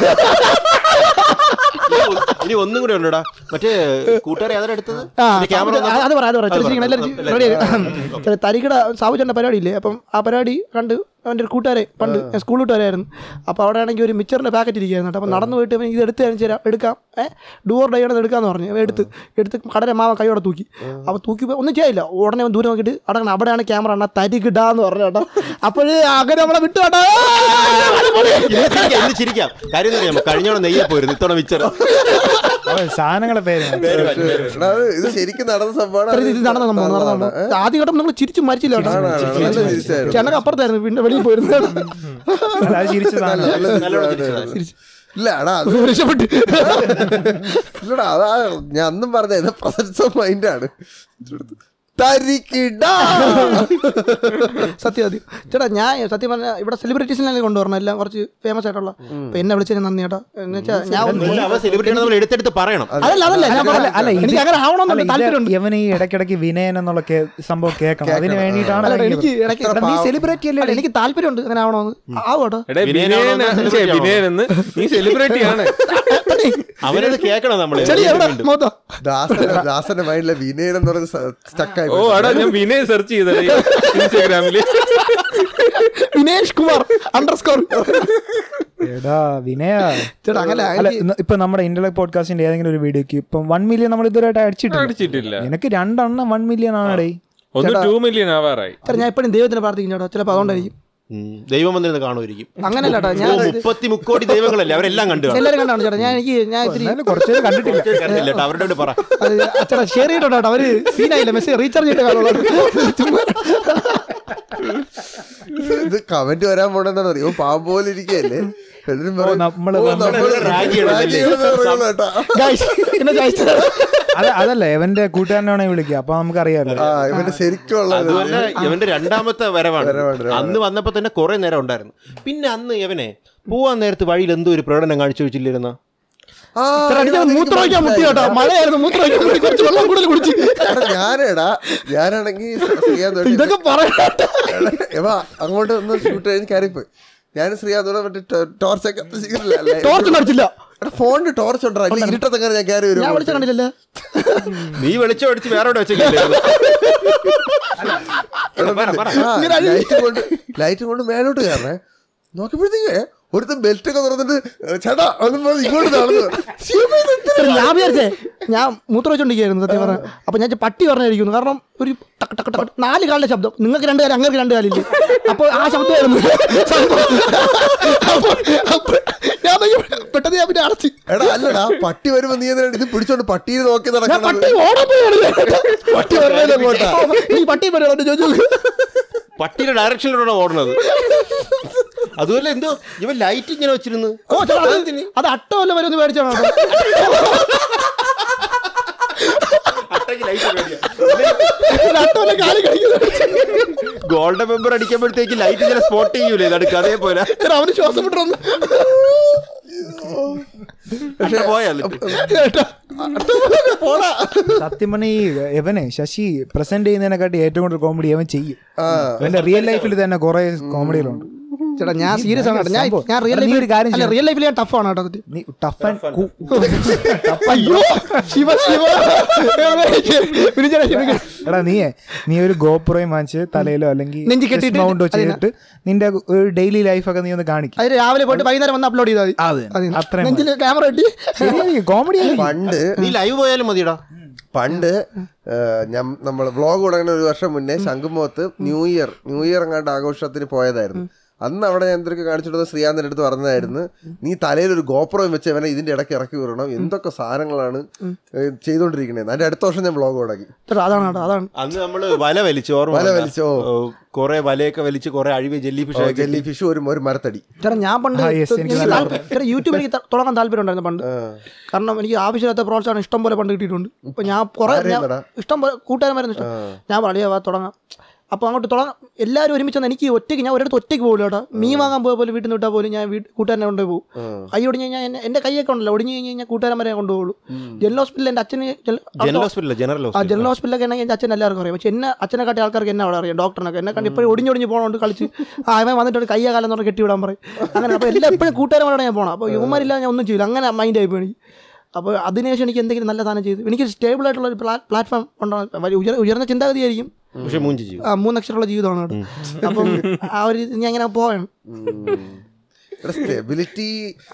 ഇനി ഒ- ഇനി ഒന്നും കൂടെ ഉണ്ടടാ മറ്റേ കൂട്ടുകാരെ അതെ എടുത്തത് ആ, ക്യാമറ അത് അത് പറ അത് പറ ചിരിച്ചിരിക്കണം എല്ലാവരും റെഡി തരികിട സാവുചേട്ടൻ്റെ പരിപാടി ഇല്ലേ അപ്പം ആ പരിപാടി കണ്ട് അവൻ്റെ ഒരു കൂട്ടുകാരെ പണ്ട് ഞാൻ സ്കൂൾ കൂട്ടുകാരായിരുന്നു അപ്പോൾ അവിടെ ആണെങ്കിൽ ഒരു മിച്ചറിൻ്റെ പാക്കറ്റ് ഇരിക്കുകയായിരുന്നു കേട്ടോ അപ്പോൾ നടന്നു പോയിട്ട് അവൻ ഇത് എടുത്ത് കാണിച്ചു തരാം എടുക്കാം ഏഹ് ഡുവർ ഡൈ ആണ് എടുക്കാന്ന് പറഞ്ഞു അവൻ എടുത്ത് എടുത്ത് കടല മാവ കൈയോടെ തൂക്കി അപ്പോൾ തൂക്കി പോയി ഒന്നും ചെയ്യില്ല ഉടനെ അവൻ ദൂരെ നോക്കിയിട്ട് അടങ്ങണം അവിടെയാണ് ക്യാമറ അണ്ണാ തരികിടാന്ന് പറഞ്ഞു കേട്ടോ അപ്പോഴേ അങ്ങനെ നമ്മളെ വിട്ടു കേട്ടോ ഇന്ന് ചിരിക്കാം ഇന്ന് ചിരിക്കാം കാര്യം എന്താ അറിയാമോ കഴിഞ്ഞോണം നെയ്യെ പോയിരുന്നു ഇത്തവണ മിച്ചർ അവൻ സാധനങ്ങളെ പേര് എടാ, അത് ഇത് ശരിക്കും നടന്ന സംഭവമാണ് ഇത്ര ഇത് നടന്ന സംഭവം നടന്ന സംഭവം ആദ്യ ഘട്ടം നമ്മൾ ചിരിച്ചു മരിച്ചില്ല കേട്ടോ ആണ്, ആണ്, ആണ്. നല്ല ചിരിച്ചായിരുന്നു. ചേട്ടനൊക്കെ അപ്പുറത്തായിരുന്നു പിന്നെ വെളിയിൽ പോയിരുന്നു അല്ല, അത് ചിരിച്ചതാണ് നല്ലോണം ചിരിച്ചതാണ്. ഇല്ല എടാ അത് രക്ഷപ്പെട്ട് ഇല്ലടാ അതാ ഞാൻ അന്നും പറഞ്ഞ പ്രസൻസ് ഓഫ് മൈൻഡ് ആണ് തരിക്കിടാ സത്യം സത്യം ചേട്ടാ ഞാൻ സത്യം പറഞ്ഞാൽ ഇവിടെ സെലിബ്രിറ്റീസിനെ കൊണ്ടുവരണം എല്ലാം കുറച്ച് ഫേമസ് ആയിട്ടുള്ള അപ്പൊ എന്നെ വിളിച്ചതിന് നന്ദി ചേട്ടാ എന്ന് വെച്ചാൽ ഞാൻ ഒന്ന് അവ സെലിബ്രിറ്റി നമ്മൾ എടുത്തെടുത്ത് പറയണം അതല്ല അതല്ല ഞാൻ അല്ല, പറഞ്ഞ- അല്ല, ഇത് എനിക്ക് അങ്ങനെ ആവണമെന്നുള്ള അല്ല, ഇത് താല്പര്യമുണ്ട് ഇവന് ഈ ഇടയ്ക്കിടയ്ക്ക് വിനയൻ എന്നുള്ള കേ- സംഭവം കേൾക്കണം അതിന് വേണ്ടിയിട്ടാണ് അല്ല, ഇറങ്ങിയത്. എനിക്ക് ഇടയ്ക്ക് എടാ, നീ സെലിബ്രിറ്റി അല്ല, എനിക്ക് താല്പര്യമുണ്ട് അങ്ങനെ ആവണമെന്ന് ആവോട്ടോ എടേ വിനയനാണോ വിനയൻ എന്ന് celebrity ആണോ? വിനയൻ എന്ന് നീ സെലിബ്രിറ്റി ആണ് അവനത് കേൾക്കണം നമ്മള് ചെളി എവിടെ മൊത്തം ദാസന്റെ ദാസന്റെ മൈൻഡിലെ വിനയൻ എന്ന് പറയുന്നത് സ്റ്റക്കായി ഓ അടാ ഞാൻ വിനയ് സെർച്ച് ചെയ്തത് ഇൻസ്റ്റാഗ്രാമില് വിനേഷ് കുമാർ അണ്ടർ സ്കോർ എടാ വിനയ ചേട്ടാ അങ്ങനെ അല്ല ഇന്ന് ഇപ്പൊ നമ്മുടെ ഇന്റർലെക് പോഡ്കാസ്റ്റിന്റെ ഏതെങ്കിലും ഒരു വീഡിയോക്ക് ഇപ്പം വൺ മില്യൺ നമ്മൾ ഇതുവരെയായിട്ട് അടിച്ചിട്ടില്ല അടിച്ചിട്ടില്ല നിനക്ക് രണ്ടെണ്ണം വൺ മില്യൺ ആണടേ ഒന്ന് ടു മില്യൺ ആവാറായി ചേട്ടാ ഞാൻ എപ്പോഴും ദൈവത്തിന് പ്രാർത്ഥിക്കും ചേട്ടാ ചിലപ്പോൾ അതുകൊണ്ടായിരിക്കും ഉം. ദൈവം വന്നിരുന്ന് കാണുമായിരിക്കും അങ്ങനെയല്ല ചേട്ടാ ഞാൻ ഓ, മുപ്പത്തി മുക്കോടി ദൈവങ്ങളല്ലേ അവരെല്ലാം കണ്ടു കാണും. എല്ലാവരും കണ്ടാണ് ചേട്ടാ ഞാൻ എനിക്ക് ഞാൻ ഇത്തിരി എന്നാലും കുറച്ചേരം കണ്ടിട്ടില്ല കണ്ടില്ല കേട്ടോ, അവരുടെ കൂടെ പറ അത് ചേട്ടാ ഷെയർ ചെയ്തിട്ടോ ചേട്ടാ അവര് സീനായില്ല മെസ്സേജ് റീചാർജ് ചെയ്തിട്ട് കാണുള്ളൂ ചുമ്മാ ഇത് കമന്റ് വരാൻ പോണെന്താണ് അറിയോ പാമ്പ് പോലെ ഇരിക്കല്ലേ എല്ലാരും പറയും, നമ്മള് "ഓ, നമ്മള് നമ്മള് റാഗ് ചെയ്യണം റാഗ് അല്ലേ?" ചെയ്യണമെന്ന് പറയുള്ളൂ കേട്ടാ. ഗൈസ് എന്നെ ജയിച്ചു അത് അതല്ല എവന്റെ കൂട്ടുകാരനാണെ വിളിക്കുക അപ്പൊ നമുക്കറിയാലോ ആ ഇവന്റെ ശരിക്കുള്ള അതുമല്ല ഇവന്റെ രണ്ടാമത്തെ വരവാണ് വരവാണ്, വരവാണ്. അന്ന് വന്നപ്പോ തന്നെ കുറെ നേരം ഉണ്ടായിരുന്നു പിന്നെ അന്ന് ഇവനെ പോവാൻ നേരത്ത് വഴിയിൽ എന്തോ ഒരു പ്രകടനം കാണിച്ചു വെച്ചില്ലിരുന്ന ആ, ചേട്ടാ എനിക്ക് അതെനിക്ക് മൂത്രമൊഴിക്കാൻ മുത്തി മനസ്സിലായി. കേട്ടോ മഴയായിരുന്നു മൂത്രമൊഴിക്കാൻ മുത്തി കുറച്ച് വെള്ളം കൂടുതൽ കുടിച്ച് എടാ, ഞാനേടാ ഞാനാണെങ്കിൽ ശ്രീയാന്ത് ഇതൊക്കെ പറയട്ടെ എവാ അങ്ങോട്ട് ഒന്ന് ഷൂട്ട് കഴിഞ്ഞ് കയറിപ്പോയി ഞാൻ ശ്രീയാന്തോടെ മറ്റേ ടോർച്ചൊക്കെ ടോർച്ച് അടിച്ചില്ല ഫോണിന് ടോർച്ച് ഉണ്ടോ ഇല്ല ഇരുട്ടത്തെങ്ങനെ ഞാൻ കയറി ഞാൻ വിളിച്ച വരും കണ്ടില്ലല്ലോ നീ വെളിച്ചം അടിച്ച് വേറെ എവിടെ വെച്ചില്ലേ ലൈറ്റ് കൊണ്ട് ലൈറ്റ് കൊണ്ട് മേലോട്ട് കയറണേ നോക്കിയപ്പോഴത്തേക്ക് ഒരുത്തൻ ബെൽറ്റ് ഒക്കെ തുറന്നിട്ട് ചേട്ടാ ഒന്നും പറഞ്ഞ് ഇങ്ങോട്ട് നടന്നു ശിവമേ, ഇതെന്ത് ചേട്ടാ, ഞാൻ വിചാരിച്ചേ ഞാൻ മൂത്രമൊഴിച്ചോണ്ടിരിക്കുന്നു സത്യം പറഞ്ഞ അപ്പൊ ഞാൻ വിചാരിച്ചു പട്ടി പറഞ്ഞായിരിക്കുന്നു കാരണം ഒരു ടക്ക് ടക്ക് ടക്ക് നാല് കാലിന്റെ ശബ്ദം നിങ്ങൾക്ക് രണ്ട് കാലം അങ്ങനെ രണ്ട് കാലില്ലേ അപ്പൊ ആ ശബ്ദമായിരുന്നു അപ്പൊ- അപ്പൊ ഞാൻ നോക്കിയപ്പോ പെട്ടെന്ന് ഞാൻ പിന്നെ അടച്ച് എടാ അല്ലടാ പട്ടി വരുമ്പോ നീ എന്തിനാണ് ഇത് പിടിച്ചോണ്ട് പട്ടീനെ നോക്കി ഞാൻ നടക്കണം പട്ടി ഓടാൻ പോയാണ് പട്ടി വരുന്നതിനെ അങ്ങോട്ടാ ഈ പട്ടി പറയുന്നത് ചോദിച്ചു പട്ടിയുടെ ഡയറക്ഷനിലൂടെ ഓടുന്നത് അതുപോലെ എന്തോ ഇവൻ ലൈറ്റ് ഇങ്ങനെ വെച്ചിരുന്നു ഓ ചേട്ടാ അത് അത് അട്ട വല്ല വരെ ഒന്ന് മേടിച്ചാണോ അട്ട വല്ല കാലി കഴിക്കുന്നത് ഗോൾഡൻ മെമ്പർ അടിക്കുമ്പോഴത്തേക്ക് ലൈറ്റ് ഇങ്ങനെ സ്പോട്ട് ചെയ്യൂലേ നടുക്ക് അതേപോലെ ചേട്ടാ, അവന് ശ്വാസം വിട്ടു പക്ഷേ പോയാ സത്യം പറഞ്ഞ ഈ എവനെ ശശി പ്രസന്റ് ചെയ്യുന്നതിനെക്കാട്ടി ഏറ്റവും കൂടുതൽ കോമഡി അവൻ ചെയ്യും അവന്റെ റിയൽ ലൈഫിൽ തന്നെ കുറെ കോമഡികളുണ്ട് ചേട്ടാ ഞാൻ സീരിയസ് ആണ് കേട്ടോ. ഞാൻ സംഭവം. ഞാൻ റിയൽ എടാ, നീ ലൈഫിൽ ഒരു കാര്യം അല്ല ചെയ്യ്. റിയൽ ലൈഫിൽ ഞാൻ ടഫ് ആണ് കേട്ടോ സത്യം. നീ ടഫ് ആൻഡ് അയ്യോ ശിവ ശിവ വിളിച്ചേട്ടാ, ക്ഷമിക്കണം. എടാ നീ നീ ഒരു ഗോപുറയും വാങ്ങിച്ച് തലയിലോ അല്ലെങ്കിൽ നെഞ്ചി കെട്ടിയിട്ട് മൗണ്ടോ അതിനാ. ചെയ്തിട്ട് നിന്റെ ഒരു ഡെയിലി ലൈഫൊക്കെ നീ ഒന്ന് കാണിക്കും അത് രാവിലെ പോയിട്ട് വൈകുന്നേരം വന്ന് അപ്ലോഡ് ചെയ്താൽ അതെ. മതി അത്രയും നെഞ്ചിൽ ക്യാമറ കിട്ടി കോമഡി പണ്ട് നീ ലൈവ് പോയാലും മതിയടാ പണ്ട് നമ്മൾ വ്ളോഗ് തുടങ്ങുന്ന ഒരു വർഷം മുന്നേ ശംഖുമുഖത്ത് ന്യൂ ഇയർ ന്യൂ ഇയർ അങ്ങാണ്ട് ആഘോഷത്തിന് പോയതായിരുന്നു അന്ന് അവിടെ ഞാൻ എന്തൊക്കെ കാണിച്ചിട്ട് ശ്രീകാന്തിന്റെ അടുത്ത് പറഞ്ഞതായിരുന്നു നീ തലയിൽ ഒരു ഗോപ്രം വെച്ച് അവനെ ഇതിന്റെ ഇടയ്ക്ക് ഇറക്കി വിടണം എന്തൊക്കെ സാധനങ്ങളാണ് ഏ, ചെയ്തോണ്ടിരിക്കണേ അതിന്റെ അടുത്ത വർഷം ഞാൻ വ്ളോഗ് തുടങ്ങി ചേട്ടാ അതാണ് കേട്ടോ അതാണ് അന്ന് നമ്മള് വല വലിച്ചു ഓർമ്മ വല ഉണ്ടോ? വലിച്ചു, ഓ. ഓ, കുറെ വലയൊക്കെ വലിച്ച് കുറെ അഴിവ് ജെല്ലി ഫിഷ് ജെല്ലി ഫിഷ് ഒരു ഒരു മരത്തടി ചേട്ടാ ഞാൻ പണ്ട് ആ, yes, എനിക്ക് എനിക്ക് നല്ല താല്പര്യം- ചേട്ടാ യൂട്യൂബിൽ എനിക്ക് ത- തുടങ്ങാൻ താല്പര്യം ഉണ്ടായിരുന്നു പണ്ട് കാരണം എനിക്ക് ആവശ്യമില്ലാത്ത പ്രോത്സാഹനം ഇഷ്ടം പോലെ പണ്ട് കിട്ടിയിട്ടുണ്ട് ഇപ്പൊ ഞാൻ കുറെ ഞാൻ- ആരെയുണ്ടെടാ? ഇഷ്ടം പോലെ കൂട്ടുകാരന്മാരുന്നു ഇഷ്ടം ഞാൻ പറയാ വാ തുടങ്ങാം അപ്പോൾ അങ്ങോട്ട് തുടങ്ങാം എല്ലാവരും ഒരുമിച്ച് വന്ന് എനിക്ക് ഒറ്റയ്ക്ക് ഞാൻ ഒരിടത്ത് ഒറ്റയ്ക്ക് പോകുള്ളൂ കേട്ടോ മീൻ വാങ്ങാൻ പോയ പോലും വീട്ടിൽ നിന്ന് വിട്ടാൽ പോലും ഞാൻ വീട്ട് കൂട്ടുകാരനെ കൊണ്ടുപോയി പോകും കൈ ഒടിഞ്ഞ് കഴിഞ്ഞാൽ എന്നെ- എൻ്റെ കൈയൊക്കെ ഉണ്ടല്ലോ ഒടിഞ്ഞ് കഴിഞ്ഞ് കഴിഞ്ഞാൽ കൂട്ടുകാരന്മാരെ കൊണ്ടുപോകുള്ളൂ ജനറൽ ഹോസ്പിറ്റലിൽ എൻ്റെ അച്ഛന് ജനറൽ- ജനറൽ ഹോസ്പിറ്റൽ ജനറൽ ആ ഹോസ്പിറ്റൽ ജനറൽ ഹോസ്പിറ്റലൊക്കെ ആണെങ്കിൽ എൻ്റെ അച്ഛൻ എല്ലാവർക്കും അറിയാം പക്ഷെ എന്നെ അച്ഛനെ കാട്ടി ആൾക്കാർക്ക് എന്നെ അവിടെ അറിയാം ഡോക്ടറിനൊക്കെ എന്നെ കണ്ട് ഇപ്പോഴും ഒടിഞ്ഞൊടിഞ്ഞ് പോകണോണ്ട് കളിച്ച് ആ അവൻ വന്നിട്ട് ഒരു കയ്യ കാലം എന്ന് പറഞ്ഞ് കെട്ടി വിടാൻ പറയും അങ്ങനെ അപ്പോൾ എല്ലാം എപ്പോഴും കൂട്ടുകാരന്മാരോട് ഞാൻ പോകണം അപ്പോൾ യുവമാരില്ലാതെ ഞാൻ ഒന്നും ചെയ്യില്ല അങ്ങനെ മൈൻഡ് ആയി പോയി എനിക്ക് അപ്പോൾ അതിനുശേഷം എനിക്ക് എന്തെങ്കിലും നല്ല സാധനം ചെയ്തു എനിക്ക് സ്റ്റേബിൾ ആയിട്ടുള്ള ഒരു പ്ലാറ്റ്ഫോം ഉണ്ടാകും വലിയ ഉയർ- ഉയർന്ന ചിന്താഗതിയായിരിക്കും പക്ഷെ മൂഞ്ചി ചെയ്യും ആ, മൂന്നക്ഷരമുള്ള ജീവിതമാണ് കേട്ടോ അപ്പം ആ ഒരു ഇത് ഞാൻ ഇങ്ങനെ പോവാണ് സ്റ്റെബിലിറ്റി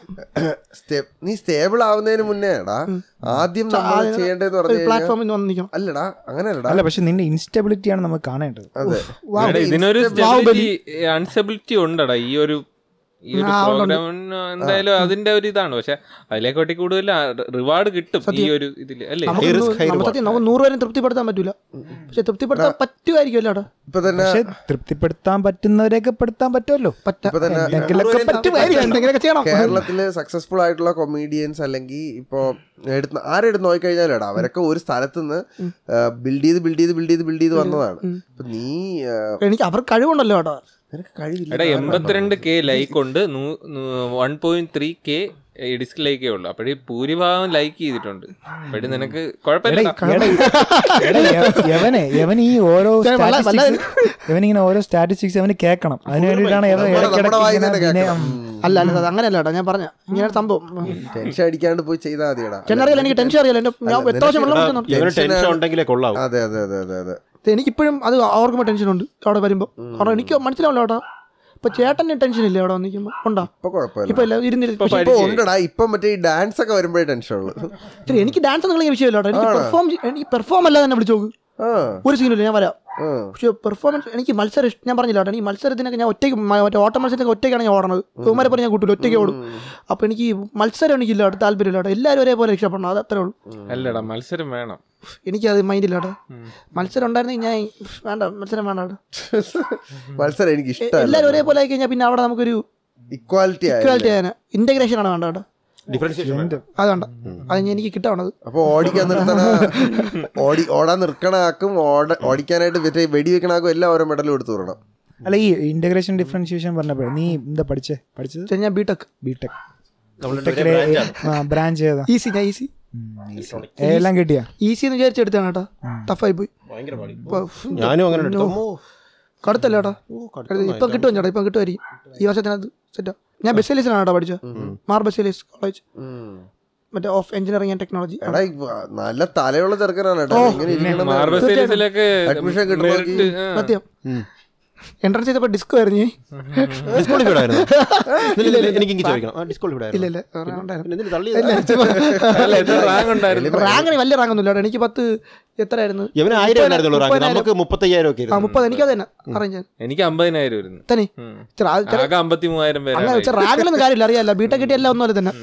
നീ സ്റ്റേബിൾ ആവുന്നതിന് മുന്നേ എടാ ആദ്യം നമ്മൾ ചെയ്യേണ്ടതെന്ന് പറഞ്ഞു കഴിഞ്ഞാൽ പ്ലാറ്റ്ഫോമിൽ വന്ന് നിൽക്കണം അല്ലടാ അങ്ങനെയല്ലടാ അല്ല പക്ഷെ നിന്റെ ഇൻസ്റ്റബിലിറ്റി ആണ് നമുക്ക് കാണേണ്ടത് അതെ എടാ, ഇതിനൊരു സ്റ്റെബിലിറ്റി അൺസ്റ്റെബിലിറ്റി ഉണ്ടടാ ഈ ഒരു ഈ ഒരു ആ, ഉണ്ട്, ഉണ്ട്. പ്രോഗ്രാമിന് എന്തായാലും അതിന്റെ ഒരു ഇതാണ് പക്ഷെ അതിലേക്കോട്ടി കൂടുതൽ റിവാർഡ് കിട്ടും ഈ ഒരു ഇതില് അല്ലേ നമുക്ക് risk, high നമുക്ക് സത്യം നമുക്ക് നൂറ് പേരും തൃപ്തിപ്പെടുത്താൻ പറ്റൂല പക്ഷെ തൃപ്തിപ്പെടുത്താൻ പറ്റുമായിരിക്കും അല്ലേടാ ഇപ്പൊ തന്നെ പക്ഷെ തൃപ്തിപ്പെടുത്താൻ പറ്റുന്നവരെയൊക്കെ പെടുത്താൻ പറ്റുമല്ലോ പറ്റാ ഇപ്പൊ തന്നെ എന്തെങ്കിലുമൊക്കെ പറ്റുമായിരിക്കും എന്തെങ്കിലുമൊക്കെ ചെയ്യണം കേരളത്തില് സക്സസ്ഫുൾ ആയിട്ടുള്ള കൊമീഡിയൻസ് അല്ലെങ്കിൽ ഇപ്പോ എടുത്ത് ആരെടുത്ത് നോക്കിക്കഴിഞ്ഞാലും എടാ അവരൊക്കെ ഒരു സ്ഥലത്ത് നിന്ന് ബിൽഡ് ചെയ്ത് ബിൽഡ് ചെയ്ത് ബിൽഡ് ചെയ്ത് ബിൽഡ് ചെയ്ത് വന്നതാണ് ഇപ്പൊ നീ ആ, എനിക്ക് അവർ കഴിവുണ്ടല്ലോ കേട്ടോ നിനക്ക് കഴിവില്ല എടാ എൺപത്തിരണ്ട് കെ ലൈക്ക് ഉണ്ട് വൺ പോയിന്റ് ത്രീ കെ ഡിസ്ക് ലൈക്കേ ഉള്ളു അപ്പോഴേ ഭൂരിഭാഗം ലൈക്ക് ചെയ്തിട്ടുണ്ട് അപ്പോഴും നിനക്ക് കുഴപ്പമില്ല എടാ, എടാ, യ- യവനെ യവൻ ഈ ഓരോ ഞാൻ വല്ല- സ്റ്റാറ്റിസ്റ്റിക്സ് ഇവനിങ്ങനെ ഓരോ സ്റ്റാറ്റിസ്റ്റിക്സ് അവന് കേൾക്കണം അതിന് വേണ്ടിയിട്ടാണ് യവൻ നമ്മുടെ- നമ്മുടെ ഇടയ്ക്കിടയ്ക്ക് വായിൽ ഇങ്ങനെ തന്നെ വിനയം അല്ല അല്ല അത് അങ്ങനെയല്ല കേട്ടോ ഞാൻ പറഞ്ഞ ഇങ്ങനെ ഒരു സംഭവം ടെൻഷൻ അടിക്കാണ്ട് പോയി ചെയ്താൽ മതിയടാ ചെന്നറിയില്ല എനിക്ക് ടെൻഷൻ അറിയില്ല എന്റെ ഞാൻ എത്ര പ്രാവശ്യം വെള്ളം കുടിച്ചു ഇവന് ടെൻഷൻ ഉണ്ടെങ്കിലേ കൊള്ളാവും അതെ അതെ അതെ അതെ അതെ എനിക്കിപ്പോഴും അത് ഓർക്കുമ്പോൾ ടെൻഷനുണ്ട് അവിടെ വരുമ്പോൾ കാരണം എനിക്ക് മനസ്സിലാവില്ല കേട്ടോ ഇപ്പൊ ചേട്ടന് ടെൻഷൻ ഇല്ലേ അവിടെ നിൽക്കുമ്പോൾ ഉണ്ടോ ഇപ്പൊ കുഴപ്പമില്ല ഇപ്പൊ ഇല്ല ഇരുന്നിരുന്ന് പക്ഷേ ഇപ്പൊ ഉണ്ടടാ ഇപ്പൊ മറ്റേ ഈ ഡാൻസ് ഒക്കെ വരുമ്പോഴേ ടെൻഷൻ ഉള്ളു ഇത്തിരി എനിക്ക് ഡാൻസ് എന്നുള്ള വിഷയമില്ല കേട്ടോ എനിക്ക് പെർഫോം എനിക്ക് പെർഫോം അല്ലാതെ തന്നെ വിളിച്ചു നോക്ക് ആ ഒരു സീനില്ല ഞാൻ വരാം ആ. പക്ഷേ പെർഫോമൻസ് എനിക്ക് മത്സരം ഇഷ്ടം ഞാൻ പറഞ്ഞില്ല കേട്ടോ ഈ മത്സരത്തിനൊക്കെ ഞാൻ ഒറ്റയ്ക്ക് മ- മറ്റേ ഓട്ട മത്സരത്തിനൊക്കെ ഒറ്റയ്ക്കാണ് ഞാൻ ഓടണത് ഇവന്മാരെ പറഞ്ഞ് ഞാൻ കൂട്ടില്ല ഒറ്റയ്ക്ക് ഓടും അപ്പോൾ എനിക്ക് ഈ മത്സരം എനിക്കില്ല കേട്ടോ താല്പര്യമില്ല കേട്ടോ എല്ലാവരും ഒരേപോലെ ഇഷ്ടപ്പെടണം അത് അത്രേ ഉള്ളൂ അല്ലടാ മത്സരം വേണം എനിക്കത് മൈൻഡില്ല കേട്ടോ മത്സരം ഉണ്ടായിരുന്നെങ്കിൽ ഞാൻ വേണ്ട മത്സരം വേണ്ട കേട്ടോ മത്സരം എനിക്ക് എ- ഇഷ്ടമല്ല എല്ലാവരും ഒരേപോലെ ആയി കഴിഞ്ഞാൽ പിന്നെ അവിടെ നമുക്കൊരു ഇക്വാലിറ്റി ആയി ഇക്വാലിറ്റി ആയാലും ഇൻറ്റഗ്രേഷൻ ആണ് വേണ്ട കേട്ടോ ഡിഫറൻഷിയേഷൻ അത് വേണ്ട അത് ഞാൻ എനിക്ക് കിട്ടാണത് അപ്പൊ ഓടിക്കാൻ നിർത്തണ ഓടി ഓടാൻ നിർക്കണ ആക്കും ഓട ഓടിക്കാനായിട്ട് മറ്റേ വെടി വെക്കണ ആക്കും എല്ലാം ഓരോ മെഡൽ കൊടുത്തു വിടണം അല്ല ഈ ഇന്റഗ്രേഷൻ ഡിഫറൻഷിയേഷൻ പറഞ്ഞപ്പോഴേ നീ എന്താ പഠിച്ചേ പഠിച്ചത് ഞാൻ ബിടെക് ബിടെക് നമ്മളുടെ ബ്രാഞ്ച് ഏതാ ഈസി ഞാൻ ഈസി എല്ലാം കിട്ടിയാ ഈസി എന്ന് വിചാരിച്ചെടുത്താണ് കേട്ടോ ടഫായി പോയി ഭയങ്കര പാടി ഇപ്പൊ ഞാനും അങ്ങനെ എടുത്തു അമ്മോ. കടുത്തല്ല കേട്ടോ ഇപ്പം കിട്ടും ചേട്ടാ ഇപ്പം കിട്ടുമായിരിക്കും ഈ വർഷത്തിനകത്ത് സെറ്റാ ഞാൻ ബെസ്സലീസിലാണ് കേട്ടോ പഠിച്ചത് മാർ ബെസ്സലീസ് കോളേജ് മറ്റേ ഓഫ് എഞ്ചിനീയറിംഗ് ആൻഡ് ടെക്നോളജി എടാ ഈ വ- നല്ല തലയുള്ള ചെറുക്കനാണ് കേട്ടോ ഇങ്ങനെ ഇരിക്കണം മാർബൽ സീരീസിലൊക്കെ Admission കിട്ടണമെങ്കിൽ- merit, ആ. സത്യം എൻട്രൻസ് ചെയ്തപ്പോൾ ഡിസ്ക് ആയിരുന്നു ഞാൻ ഡിസ്ക്വാളിഫൈഡ് ആയിരുന്നു ഇല്ല, ഇല്ല, എനിക്ക് ഇങ്ങനെ ചോദിക്കണം ഡിസ്ക്വാളിഫൈഡ് ഇല്ല ആയിരുന്നു ഇല്ല റാങ്ക് ഉണ്ടായിരുന്നു പിന്നെ എന്തിന് തള്ളിയത് അല്ല എത്ര റാങ്ക് ഉണ്ടായിരുന്നു റാങ്കിന് വലിയ റാങ്ക് ഒന്നുമില്ല കേട്ടോ എനിക്ക് പത്ത് എത്രയായിരുന്നു ഇവന് ആയിരം ഉണ്ടായിരുന്നുള്ളൂ റാങ്ക് മുപ്പതിനായിരം. നമുക്ക് മുപ്പത്തയ്യായിരം ഒക്കെ ആ ആയിരുന്നു മുപ്പത് എനിക്കത് തന്നെ അറേഞ്ച് എനിക്ക് അമ്പതിനായിരം വരുന്നു തന്നെ ഉം. ഇച്ചിരി ആ- ഇച്ചിരി- ആകെ അമ്പത്തി മൂവായിരം അങ്ങനെ പേരാണ് വെച്ചാൽ റാങ്കിലൊന്നും കാര്യമില്ല അറിയാല്ല ബിടെക് കിട്ടിയ എല്ലാം ഒന്നുമല്ല തന്നെ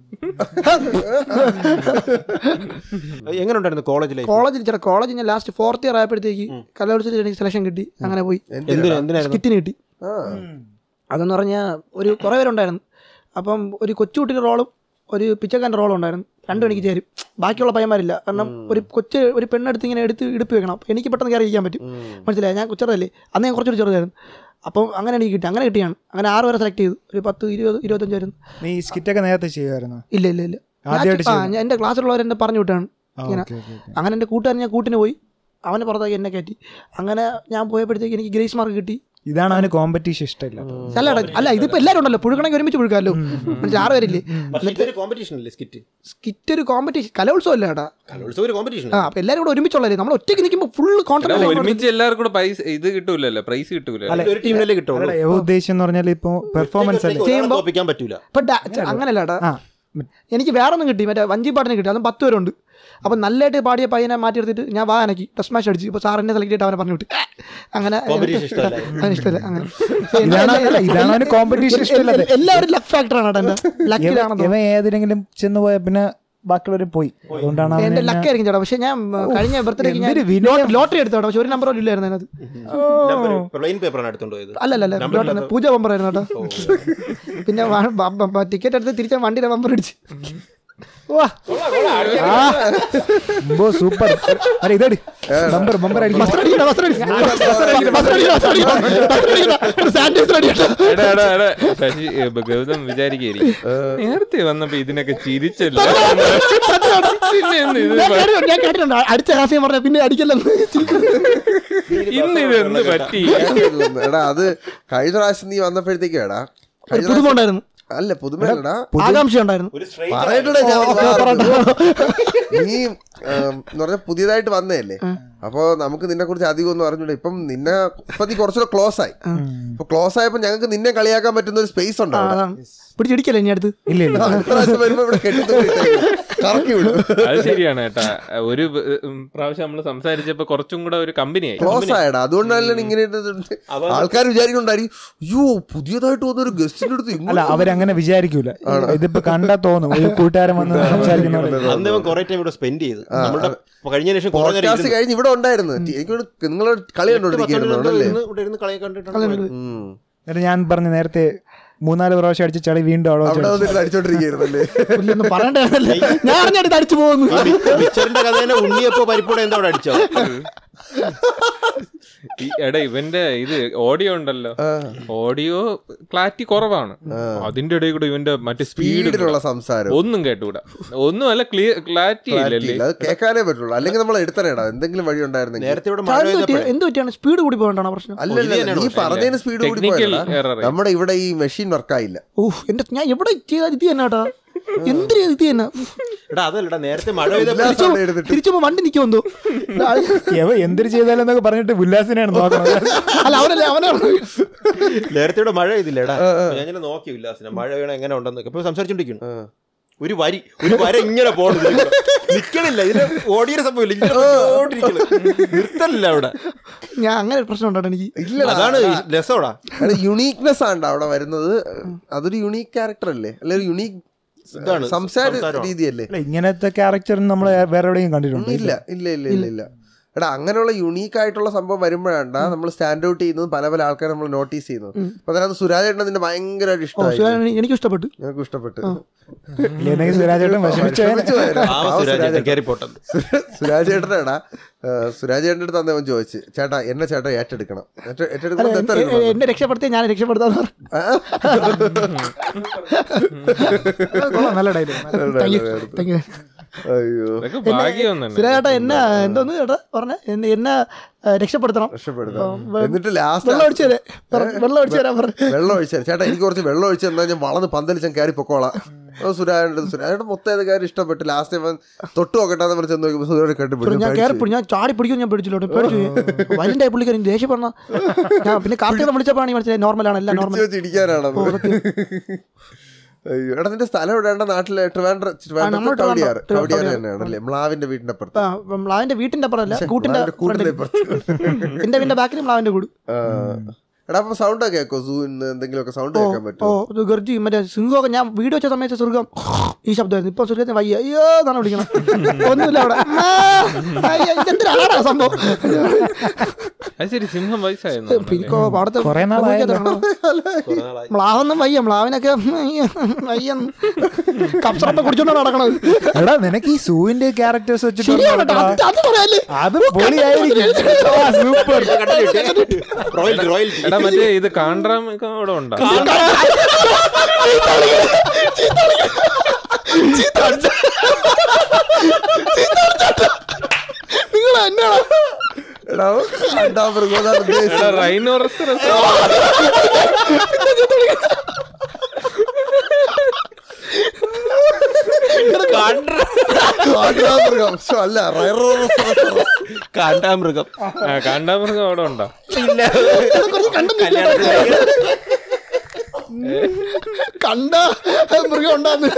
എങ്ങനെ ഉണ്ടായിരുന്നു കോളേജ് ലൈഫ് കോളേജിൽ ചേട്ടാ കോളേജ് ഞാൻ ലാസ്റ്റ് ഫോർത്ത് ഇയർ ആയപ്പോഴത്തേക്ക് കലോത്സവത്തിൽ എനിക്ക് സെലക്ഷൻ കിട്ടി അങ്ങനെ പോയി എന്തിനാ എന്തിനായിരുന്നു സ്കിറ്റിന് കിട്ടി ആ അതെന്ന് പറഞ്ഞാൽ ഒരു കുറേ പേരുണ്ടായിരുന്നു അപ്പം ഒരു കൊച്ചുകുട്ടിയുടെ റോളും ഒരു പിച്ചക്കാരൻ്റെ റോളും ഉണ്ടായിരുന്നു രണ്ടും എനിക്ക് ചേരും ബാക്കിയുള്ള പയ്യന്മാരില്ല കാരണം ഒരു കൊച്ച് ഒരു പെണ്ണെടുത്ത് ഇങ്ങനെ എടുത്ത് ഇടുപ്പ് വെക്കണം അപ്പോൾ എനിക്ക് പെട്ടെന്ന് കയറി ഇരിക്കാൻ പറ്റും മനസ്സിലായി ഞാൻ ചെറുതല്ലേ അന്ന് ഞാൻ കുറച്ചൊരു ചെറുതായിരുന്നു അപ്പം അങ്ങനെ എനിക്ക് കിട്ടി അങ്ങനെ കിട്ടിയാണ് അങ്ങനെ ആറ് പേരെ സെലക്ട് ചെയ്തു ഒരു പത്ത് ഇരുപത് ഇരുപത്തഞ്ചായിരുന്നു നീ സ്കിറ്റൊക്കെ നേരത്തെ ചെയ്യുമായിരുന്നു ഇല്ല ഇല്ല ഇല്ല ആദ്യമായിട്ട് ഞാൻ- ആ, ഞാൻ എൻ്റെ ക്ലാസ്സിലുള്ളവർ എന്നെ പറഞ്ഞു വിട്ടാണ് ഇങ്ങനെ ഓക്കെ ഓക്കെ അങ്ങനെ എൻ്റെ കൂട്ടുകാരൻ ഞാൻ കൂട്ടിന് പോയി അവനെ പുറത്തേക്ക് എന്നെ കയറ്റി അങ്ങനെ ഞാൻ പോയപ്പോഴത്തേക്ക് എനിക്ക് ഗ്രേസ് മാർക്ക് കിട്ടി ഇതാണ് അവന് കോമ്പറ്റീഷൻ ഇഷ്ടമില്ല അല്ല എടാ, അല്ല ഇതിപ്പോൾ എല്ലാവരും ഉണ്ടല്ലോ പുഴുക്കണമെങ്കിൽ ഒരുമിച്ച് പുഴുക്കാമല്ലോ മനസ്സിലായി ആറ് പേരില്ലേ ഇതൊരു കോമ്പറ്റീഷൻ അല്ലേ സ്കിറ്റ് സ്കിറ്റ് ഒരു കോമ്പറ്റീഷൻ കലോത്സവം അല്ല ഏട്ടാ കലോത്സവം ഒരു കോമ്പറ്റീഷൻ ആ അപ്പൊ എല്ലാവരും കൂടെ ഒരുമിച്ചുള്ളല്ലേ നമ്മൾ ഒറ്റയ്ക്ക് നിൽക്കുമ്പോൾ ഫുൾ എടാ, കോൺട്രാക്ട് ഒരുമിച്ച് എല്ലാവർക്കും കൂടെ പൈസ ഇത് കിട്ടൂലല്ലോ പ്രൈസ് കിട്ടൂലല്ലോ ഒരു ടീമിനല്ലേ കിട്ടുള്ളൂ അല്ലടാ, യഹോ ഉദ്ദേശം എന്ന് പറഞ്ഞാൽ ഇപ്പൊ പെർഫോമൻസ് അല്ലേ ചെയ്യുമ്പോ- തോപ്പിക്കാൻ പറ്റൂല ഇപ്പൊ ഡാ- ചെ- അങ്ങനല്ല ഏട്ടാ ആ എനിക്ക് വേറെ ഒന്നും കിട്ടി മറ്റേ വഞ്ചിപ്പാട്ടിന് കിട്ടി അതും പത്ത് പേരുണ്ട് അപ്പം നല്ലതായിട്ട് പാടിയ പയ്യനെ മാറ്റിയെടുത്തിട്ട് ഞാൻ വാ എനിക്ക് ടെസ്റ്റ് മാച്ച് അടിച്ചു ഇപ്പോൾ സാർ എന്നെ സെലക്ട് ചെയ്തിട്ട് അവനെ പറഞ്ഞു വിട്ടു അങ്ങനെ Competition ഇഷ്ടമല്ല. അവന് ഇഷ്ടമല്ല അങ്ങനെ ഇതാണ് അല്ല, ഇതാണ് അവന് കോമ്പറ്റീഷൻ ഇഷ്ടമില്ലാതെ എല്ലാവരും ലക്ക് ഫാക്ടറാണ് കേട്ടോ എൻ്റെ ലക്കിലാണെന്ന് ഇവൻ ഏതിലെങ്കിലും ചെന്ന് പോയ പിന്നെ ബാക്കിയുള്ളവർ പോയി അതുകൊണ്ടാണ് അവന് എന്റെ എന്നെ- ലക്കായിരിക്കും ചേട്ടാ പക്ഷെ ഞാൻ ഉം, കഴിഞ്ഞ ബർത്ത്ഡേക്ക് ഞാൻ എന്തൊരു വിനയം. ലോട്ടറി എടുത്തു കേട്ടോ പക്ഷെ ഒരു നമ്പർ പോലും ഇല്ലായിരുന്നു അതിനകത്ത് പ്ലെയിൻ പേപ്പറാണ് എടുത്തോണ്ട് പോയത് അല്ലല്ല Number ലോട്ടറി പൂജ ബമ്പർ ആയിരുന്നു കേട്ടോ പിന്നെ ടിക്കറ്റ് എടുത്ത് തിരിച്ചാൽ വണ്ടിയുടെ ബമ്പർ അടിച്ച് വാ. ആ. അമ്പോ സൂപ്പർ അരെ ഇതടി ബമ്പർ ബമ്പർ അടിക്കും ബസ്റ്റർ അടിക്കണ്ട, ബസ്റ്റർ അടിക്കണ്ട. ബസ്റ്റർ അടിക്കണ്ട, ബസ്റ്റർ അടിക്കണ്ട, ബസ്റ്റർ അടിക്കണ്ട, ബസ്റ്റർ അടിക്കണ്ട. ഒരു സാനിറ്റൈസർ അടിക്കണ്ട. എടാ, എടാ, എടാ, ശശി ഏ, ബ- ഗൗതം വിചാരിക്കായിരിക്കും നേരത്തെ വന്നപ്പോ ഇതിനൊക്കെ ചിരിച്ചല്ലോ പിന്നെ എന്ത് ഇത് ഞാൻ കേട്ടിട്ടുണ്ട്, ഞാൻ കേട്ടിട്ടുണ്ട് അടിച്ച ഹാസ്യം പറഞ്ഞ പിന്നെ അടിക്കല്ലെന്ന് ഇന്ന് ഇത് എന്ത് പറ്റി എടാ അത് കഴിഞ്ഞ പ്രാവശ്യം നീ വന്നപ്പോഴത്തേക്കും എടാ ഒരു കഴിഞ്ഞ പുതുമ പ്രാവശ്യം- ഉണ്ടായിരുന്നു അല്ല പുതുമല്ലടാ ആകാംക്ഷ ഉണ്ടായിരുന്നു ഒരു സ്ട്രൈറ്റ് പറയട്ടെ ഞാൻ നീ ഏം, എന്ന് പറഞ്ഞാൽ പുതിയതായിട്ട് വന്നതല്ലേ അപ്പൊ നമുക്ക് നിന്നെ കുറിച്ച് അധികം ഒന്നും അറിഞ്ഞൂടെ ഇപ്പം നിന്നെ ഇപ്പൊ നീ കുറച്ചുകൂടെ ക്ലോസ് ആയി ഇപ്പൊ ക്ലോസ് ആയപ്പോ ഞങ്ങൾക്ക് നിന്നെ കളിയാക്കാൻ പറ്റുന്ന ഒരു സ്പേസ് ആ, ഉണ്ടാവും അതാണ് പിടിച്ചിടിക്കല്ലേ ഇനി അടുത്ത് ഇല്ല ഇല്ല അടുത്ത പ്രാവശ്യം വരുമ്പോ ഇവിടെ കെട്ടിത്തൂക്കിയിട്ടേക്കും. കറക്കി വിടും അത് ശരിയാണ് കേട്ടാ ഒരു ഉം, പ്രാവശ്യം നമ്മൾ സംസാരിച്ചപ്പോ കുറച്ചും കൂടെ ഒരു കമ്പനിയായി ക്ലോസ് ആയടാ അതുകൊണ്ടല്ലേ ഇങ്ങനെ ആൾക്കാർ വിചാരിക്കുന്നുണ്ടായിരിക്കും അയ്യോ പുതിയതായിട്ട് വന്നൊരു ഗസ്റ്റിന്റെ അടുത്ത് അല്ല ഇങ്ങോട്ട് അവരങ്ങനെ വിചാരിക്കൂല ഇതിപ്പോ കണ്ടാ തോന്നും ഒരു കൂട്ടുകാരൻ വന്ന് സംസാരിക്കുന്ന പോലെ. അന്ന് ഇവൻ കുറെ ടൈം ഇവിടെ സ്പെൻഡ് ചെയ്ത് നമ്മളുടെ കഴിഞ്ഞ ശേഷം കുറെ നേരം പോഡ്കാസ്റ്റ് ഇരുന്ന് കഴിഞ്ഞ് ഇവിടെ ഉണ്ടായിരുന്നു എനിക്ക് നിങ്ങൾ കളി എട്ട് പത്ത് കണ്ടോണ്ടിരിക്കുന്നു മിനിറ്റ് അല്ലേ ഇരുന്ന് ഇവിടെ ഇരുന്ന് കളി കണ്ടിട്ടാണ് പോയത്. എന്നിട്ട് ഞാൻ പറഞ്ഞു നേരത്തെ മൂന്നാല് പ്രാവശ്യം അടിച്ച ചളി വീണ്ടും അവിടെ വെച്ച് അവിടെ അടിച്ചു. വന്നിട്ട് അടിച്ചോണ്ടിരിക്കുന്നല്ലേ പുള്ളിയൊന്നും പറയണ്ടല്ലേ ഞാൻ അറിഞ്ഞെടുത്ത് അടിച്ചു പോകുന്നു ആ മി- മിച്ചറിന്റെ കഥ തന്നെ ഉണ്ണിയപ്പോ പരിപ്പൂടെ എന്താ അവിടെ അടിച്ചോ ഈ- എടാ ഇവന്റെ ഇത് ഓഡിയോ ഉണ്ടല്ലോ ഓഡിയോ ക്ലാരിറ്റി കുറവാണ് അതിന്റെ ഇടയിൽ കൂടെ ഇവന്റെ മറ്റേ സ്പീഡ് സ്പീഡിലുള്ള സംസാരം ഒന്നും കേട്ടുകൂടാ ഒന്നും അല്ല ക്ലിയർ ക്ലാരിറ്റി ഇല്ലല്ലേ ഇല്ല, അത് കേൾക്കാനേ പറ്റുള്ളൂ അല്ലെങ്കിൽ നമ്മൾ എടുത്തനേടാ എന്തെങ്കിലും വഴി ഉണ്ടായിരുന്നെങ്കിൽ നേരത്തെ ഇവിടെ മഴ എന്ത് പറ്റി പെയ്തപ്പോഴേ എന്ത് പറ്റിയാണ് സ്പീഡ് കൂടി പോകണ്ടാണ് പ്രശ്നം അല്ലല്ല നീ പറഞ്ഞതിന് സ്പീഡ് കൂടി Technical പോയടാ error. നമ്മുടെ ഇവിടെ ഈ മെഷീൻ വർക്കായില്ല ഓഹ് എന്റെ ഞാൻ എവിടെ ചെയ്താൽ ഇത് തന്നെ കേട്ടോ എന്തിനാ ഇത് തന്നെ എടാ അതല്ലടാ നേരത്തെ മഴ പെയ്ത ഉല്ലാസം എടുത്തിട്ട് തിരിച്ചു വണ്ടി നിൽക്കുമെന്തോ എവ എന്തൊരു ചെയ്താലും എന്നൊക്കെ പറഞ്ഞിട്ട് ഉല്ലാസിനെയാണ് നോക്കുന്നത് അല്ല അവനല്ലേ അവനാണ് നേരത്തെ ഇവിടെ മഴ പെയ്തില്ലേടാ ഞാൻ ഇങ്ങനെ നോക്കി ഉല്ലാസിനെ മഴ വീണ എങ്ങനെ ഉണ്ടെന്നൊക്കെ ഇപ്പൊ സംസാരിച്ചോണ്ടിരിക്കുന്നു ഒരു വരി ഒരു വര ഇങ്ങനെ പോണത് നിക്കണില്ല ഇതിന് ഓടിയ സംഭവമില്ല ഇങ്ങനെ പോയിക്കൊണ്ടിരിക്കണ്. നിർത്തലില്ല അവിടെ ഞാൻ അങ്ങനെ ഒരു പ്രശ്നം ഉണ്ടോ എനിക്ക് ഇല്ലടാ അതാണ് രസോടാ യുണീക്നെസ് ആണ് അവിടെ വരുന്നത് അതൊരു യുണീക്ക് ക്യാരക്ടർ അല്ലേ അല്ലെ ഒരു യുണീക്ക് ഇതാണ് സംസാര സംസാരമാണ്. രീതിയല്ലേ അല്ല, ഇങ്ങനത്തെ ക്യാരക്ടർ നമ്മൾ വേറെ എവിടെയും കണ്ടിട്ടുണ്ട് ഇല്ല ഇല്ല ഇല്ല ഇല്ല ഇല്ല എടാ അങ്ങനെയുള്ള യുണീക്ക് ആയിട്ടുള്ള സംഭവം വരുമ്പോഴാണ് നമ്മൾ സ്റ്റാൻഡ് ഔട്ട് ചെയ്യുന്നത് പല പല ആൾക്കാരെ നമ്മൾ നോട്ടീസ് ചെയ്യുന്നത് അപ്പൊ അതിനകത്ത് സുരാജ് ഏട്ടൻ നിന്റെ ഭയങ്കരമായിട്ട് ഓ ഇഷ്ടമായി ശിവാനി, എനിക്ക് ഇഷ്ടപ്പെട്ടു ഞങ്ങൾക്ക് ഇഷ്ടപ്പെട്ടു ഇല്ലെങ്കിൽ സുരാജേട്ടൻ വിഷമിച്ചു വിഷമിച്ചു പോയല്ലോ. പാവം പാവം സുരാജ് സുരാജ് കയറി പോട്ടത് സുരാജ് ചേട്ടനാടാ സുരാജ് ചേട്ടൻ്റെ അടുത്ത് അന്നേവൻ ചോദിച്ചു ചേട്ടാ എന്നെ ചേട്ടാ ഏറ്റെടുക്കണം ഏറ്റെ- ഏറ്റെടുക്കണം അല്ല, എത്ര എ- എടുക്കണം? എ- എന്നെ രക്ഷപ്പെടുത്തി ഞാൻ രക്ഷപ്പെടുത്താന്ന് പറഞ്ഞു നല്ല dialogue thank you thank you അയ്യോ ഇതൊക്കെ ഭാഗ്യം തന്നെ സുരേട്ടാ എന്നെ എന്തോന്ന് ചേട്ടാ പറഞ്ഞ എന്നെ എന്നെ ആ, രക്ഷപ്പെടുത്തണം രക്ഷപ്പെടുത്താം വെ- എന്നിട്ട് ലാസ്റ്റ് വെള്ളം ഒഴിച്ചു തരാം പറ- വെള്ളം ഒഴിച്ചു തരാൻ പറഞ്ഞു വെള്ളം ഒഴിച്ചാൽ ചേട്ടാ എനിക്ക് കുറച്ച് വെള്ളം ഒഴിച്ച് തന്നാൽ ഞാൻ വളർന്ന് പന്തലിച്ചാൻ കയറി പൊക്കോളാം സുരാജ് സുരാജ് മൊത്തം ഏത് കാര്യം ഇഷ്ടപ്പെട്ടു ലാസ്റ്റ് അവൻ തൊട്ട് നോക്കട്ടെ എന്ന് പറഞ്ഞ് ചെന്ന് നോക്കുമ്പോൾ സുരാജ് കണ്ടുപിടിച്ചു ഞാൻ കയറി പിടി- ഞാൻ ചാടി പിടിക്കും ഞാൻ പേടിച്ചില്ലോട്ടെ പേടിച്ചു വൈലന്റ് പുള്ളിക്കാരൻ ദേഷ്യം പറഞ്ഞ ഞാൻ പിന്നെ കാർത്തിക വിളിച്ചപ്പോഴാണ് ഈ മനസ്സിലായി നോർമലാണ് എല്ലാം നോർമൽ വെച്ച് ഇടിക്കാനാണ് അയ്യോ എടാ നിന്റെ സ്ഥലം എവിടെയാണ് നാട്ടിലെ ട്രിവാൻഡ്രം നമ്മൾ ട്രിവാൻഡ്രം കവടിയാർ ട്രിവാൻഡ്രം. കവടിയാർ തന്നെയാണ് അല്ലേ മ്ലാവിന്റെ വീടിന്റെ അപ്പുറത്ത് മ്ലാവിന്റെ വീട്ടിന്റെ അപ്പുറമല്ല കൂട്ടിന്റെ മ്ലാവിന്റെ കൂട്ടിന്റെ front ല്. അപ്പുറത്ത് എന്റെ വീടിന്റെ ബാക്കിൽ മ്ലാവിന്റെ കൂട് ആ. എടാ അപ്പൊ സൗണ്ട് ഒക്കെ കേൾക്കോ സൂന്ന് എന്തെങ്കിലുമൊക്കെ സൗണ്ട് കേൾക്കാൻ ഓ പറ്റുമോ ഇത് ഗർജി മറ്റേ സിംഹമൊക്കെ ഞാൻ വീഡിയോ വെച്ച സമയത്ത് സുർഗം ഈ ശബ്ദമായിരുന്നു ഇപ്പൊ സുർഗത്തിന് വയ്യ അയ്യോ എന്നാണ് വിളിക്കണം ഒന്നുമില്ല അവിടെ ആ, അയ്യോ, ഇതെന്തിനാടാ സംഭവം അത് ശരി സിംഹം വയസ്സായിരുന്നു പിരിക്കോ പാടത്തെ കുറേ നാളായല്ലോ. മ്ലാവൊന്നും വയ്യ മ്ലാവിനൊക്കെ വയ്യ കപ്സറൊക്കെ കുടിച്ചോണ്ടാണ് നടക്കണത് എടാ നിനക്ക് ഈ സൂവിന്റെ ക്യാരക്ടേഴ്സ് വെച്ചിട്ട് ശരിയാണ് കേട്ടോ, അത് അത് പറയാല്ലേ അത് പൊളിയായിരിക്കും സൂപ്പർ റോയൽറ്റി റോയൽറ്റി എടാ മറ്റേ ഇത് കാണ്ട്രാം ഒക്കെ അവിടെ ഉണ്ടോ നിങ്ങൾ എന്നാണ് എടാ രണ്ടാം മൃഗോദാണ് ഉദ്ദേശിച്ചത്. എടാ റൈനോറസ് രണ്ടാം മൃഗം ശ്ശോ, അല്ല റൈറോറസ് കാണ്ടാമൃഗം കാണ്ടാമൃഗം അവിടെ ഉണ്ടോ കുറച്ച് കണ്ടെന്ന് കണ്ട മൃഗം ഉണ്ടാന്ന്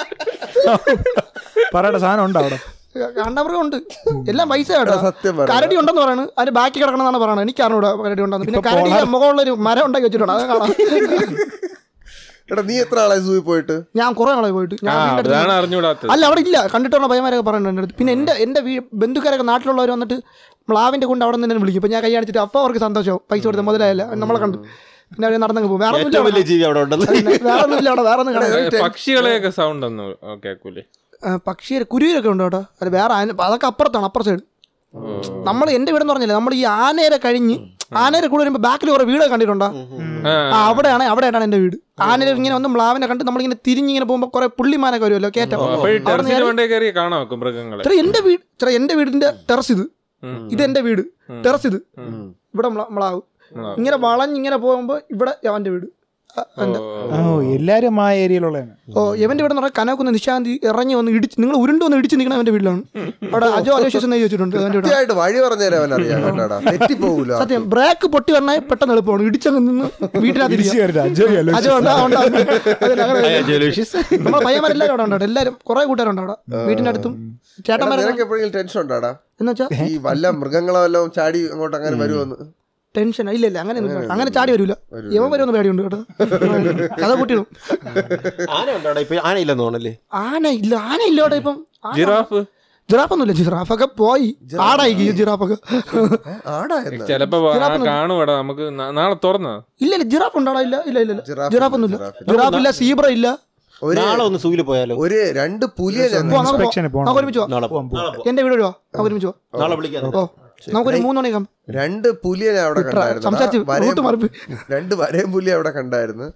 പറയട്ടെ സാധനം ഉണ്ടോ അവിടെ കണ്ടമൃഗം ഉണ്ട് എല്ലാം പൈസ കേട്ടോ സത്യം പറ. കരടി ഉണ്ടെന്ന് പറയണ് അതിന് ബാക്കി കിടക്കണമെന്നാണ് പറയണത് എനിക്ക് അറിഞ്ഞൂടാ കരടി ഉണ്ടെന്ന് പിന്നെ കരടിയുടെ മുഖമുള്ളൊരു മരം ഉണ്ടാക്കി വെച്ചിട്ടുണ്ട് അത് കാണാം എടാ നീ എത്ര ആളായി സൂയി പോയിട്ട് ഞാൻ കുറെ നാളായി പോയിട്ട് ആ ഞാൻ വീടിന്റെ അടുത്ത് അതാണ് അറിഞ്ഞൂടാത്തത് അല്ല അവിടെ ഇല്ല കണ്ടിട്ടുള്ള ഭയമാരൊക്കെ പറയുന്നുണ്ട് എൻ്റെ അടുത്ത് പിന്നെ എൻ്റെ എൻ്റെ വീ ബന്ധുക്കാരൊക്കെ നാട്ടിലുള്ളവർ വന്നിട്ട് മ്ലാവിൻ്റെ കൊണ്ട് അവിടെ നിന്ന് എന്നെ വിളിക്കും ഇപ്പം ഞാൻ കൈ കാണിച്ചിട്ട് അപ്പോൾ അവർക്ക് സന്തോഷവും പൈസ കൊടുത്ത മുതലായല്ല നമ്മളെ കണ്ടു പിന്നെ അവർ നടന്നങ്ങ് പോകും വേറെ ഏറ്റവും വലിയ ഒന്നുമില്ല ജീവി അവിടെ ഉണ്ടല്ലോ വേറെ ഒന്നുമില്ല അവിടെ വേറെ ഒന്നും കാണാൻ പക്ഷികളെയൊക്കെ സൗണ്ട് ഒന്നും കേക്കൂലേ പക്ഷി കുരുവിലൊക്കെ ഉണ്ട് കേട്ടോ അത് വേറെ ആന അതൊക്കെ അപ്പുറത്താണ് അപ്പുറ സൈഡ് നമ്മൾ എൻ്റെ വീടെന്ന് പറഞ്ഞില്ലേ നമ്മൾ ഈ ആനേരെ കഴിഞ്ഞ് ആനേരെ കൂടെ വരുമ്പോൾ ബാക്കിൽ കുറേ വീടൊക്കെ കണ്ടിട്ടുണ്ടോ ആ ആ അവിടെയാണ് അവിടെയാണ് എൻ്റെ വീട് ആനേരെ ഇങ്ങനെ ഒന്ന് മ്ലാവിനെ കണ്ട് നമ്മളിങ്ങനെ തിരിഞ്ഞിങ്ങനെ പോകുമ്പോൾ കുറേ പുള്ളിമാനൊക്കെ വരുമല്ലോ കയറ്റം അപ്പൊ ഈ അവിടെ ടെറസിന് നേരെ- വേണ്ടേ കയറി കാണാൻ വെക്കും മൃഗങ്ങളെ ഇത്ര എൻ്റെ വീട് ഇത്ര എൻ്റെ വീടിന്റെ ടെറസ് ഇത് ഉം. ഇത് എൻ്റെ വീട് ടെറസ് ഇത് ഇവിടെ മ്ല- മ്ലാവ് മ്ലാവ്. ഇങ്ങനെ വളഞ്ഞിങ്ങനെ പോകുമ്പോൾ ഇവിടെ അവൻ്റെ വീട് ആ, എൻ്റെ ഓ എല്ലാരും ആ ഏരിയയിലുള്ളതാണ് ഓ ഇവന്റെ വീട് എന്ന് പറഞ്ഞാൽ കനകുന്ന് നിശാന്തി ഇറങ്ങി വന്ന് ഇടിച്ച് നിങ്ങൾ ഉരുണ്ട് വന്ന് ഇടിച്ച് നിൽക്കണ അവന്റെ വീട്ടിലാണ് അവിടെ അജോ അലോഷ്യസ് എന്ന് എഴുതി വെച്ചിട്ടുണ്ട് അവന്റെ വീട് കൃത്യമായിട്ട് വഴി പറഞ്ഞുതരാൻ അവൻ അറിയാം കേട്ടാടാ തെറ്റിപ്പോകൂല സത്യം ബ്രേക്ക് പൊട്ടി വന്നാൽ പെട്ടെന്ന് എളുപ്പമാണ് ഇടിച്ചങ്ങ് നിന്ന് വീട്ടിനകത്ത് തിരിച്ചു ഇരിക്കുക. കയറില്ല അജോ അജോ ഉണ്ട്, ആ, ഉണ്ട്, ഉണ്ട്. അതിന് അങ്ങനെ ആ, ജലൂഷ്യസ്. നമ്മളെ പയ്യന്മാരെല്ലാവരും അവിടെ ഉണ്ട് എല്ലാവരും കുറെ കൂട്ടുകാരുണ്ട് അവിടെ വീട്ടിന്റെ അടുത്തും ചേട്ടന്മാരെ നിനക്ക് എപ്പോഴെങ്കിലും ടെൻഷൻ ഉണ്ടാടാ എന്ന് വെച്ചാൽ ഈ വല്ല മൃഗങ്ങളോ വല്ലതും ചാടി അങ്ങോട്ട് അങ്ങനെ വരുമെന്ന് ടെൻഷൻ ഇല്ല ഇല്ല അങ്ങനെ ഒന്നും അങ്ങനെ ചാടി വരൂല ഇവൻ വരുമെന്ന് പേടിയുണ്ട് കേട്ടോ കഥ കൂട്ടിയിടും ആന ഉണ്ടോ അവിടെ? ഇപ്പൊ ആന ഇല്ലെന്ന് തോന്നല്ലേ ആന ഇല്ല ആന ഇല്ല അവിടെ ഇപ്പം ആന- ജിറാഫ് ജിറാഫൊന്നുമില്ല ജിറാഫൊക്കെ പോയി ആടായി ഈ ജിറാഫൊക്കെ ആടാ എന്നാ ചെലപ്പോ കാണുവടാ നമുക്ക് നാ- നാളെ തുറന്ന ഇല്ല ഇല്ല ജിറാഫ് ഉണ്ടാടാ ഇല്ല ഇല്ല ഇല്ല ജിറാഫ് ജിറാഫ് ഒന്നുമില്ല ജിറാഫ്. ജിറാഫ് ഇല്ല സീബ്ര ഇല്ല ഒരു നാളെ ഒന്ന് സൂല് പോയാലോ ഒരു രണ്ട് പുലിയെ ഞാൻ പോ, നമുക്ക് പോ. ഇൻസ്പെക്ഷന് പോണം. നമുക്ക് ഒരുമിച്ച് പോവാം നാളെ പോ- നാളെ പോ. എന്റെ വീട് വരുവാ നമുക്ക് ഒരുമിച്ച് പോവാം നാളെ വിളിക്കാം ഓ നമുക്കൊരു മൂന്ന് മണിക്കാം രണ്ട് പുലിയെ ഞാൻ അവിടെ സംസാരിച്ച് കണ്ടായിരുന്നു റൂട്ട് മാറിപ്പോയി. രണ്ട് വരയും പുലി അവിടെ കണ്ടായിരുന്നു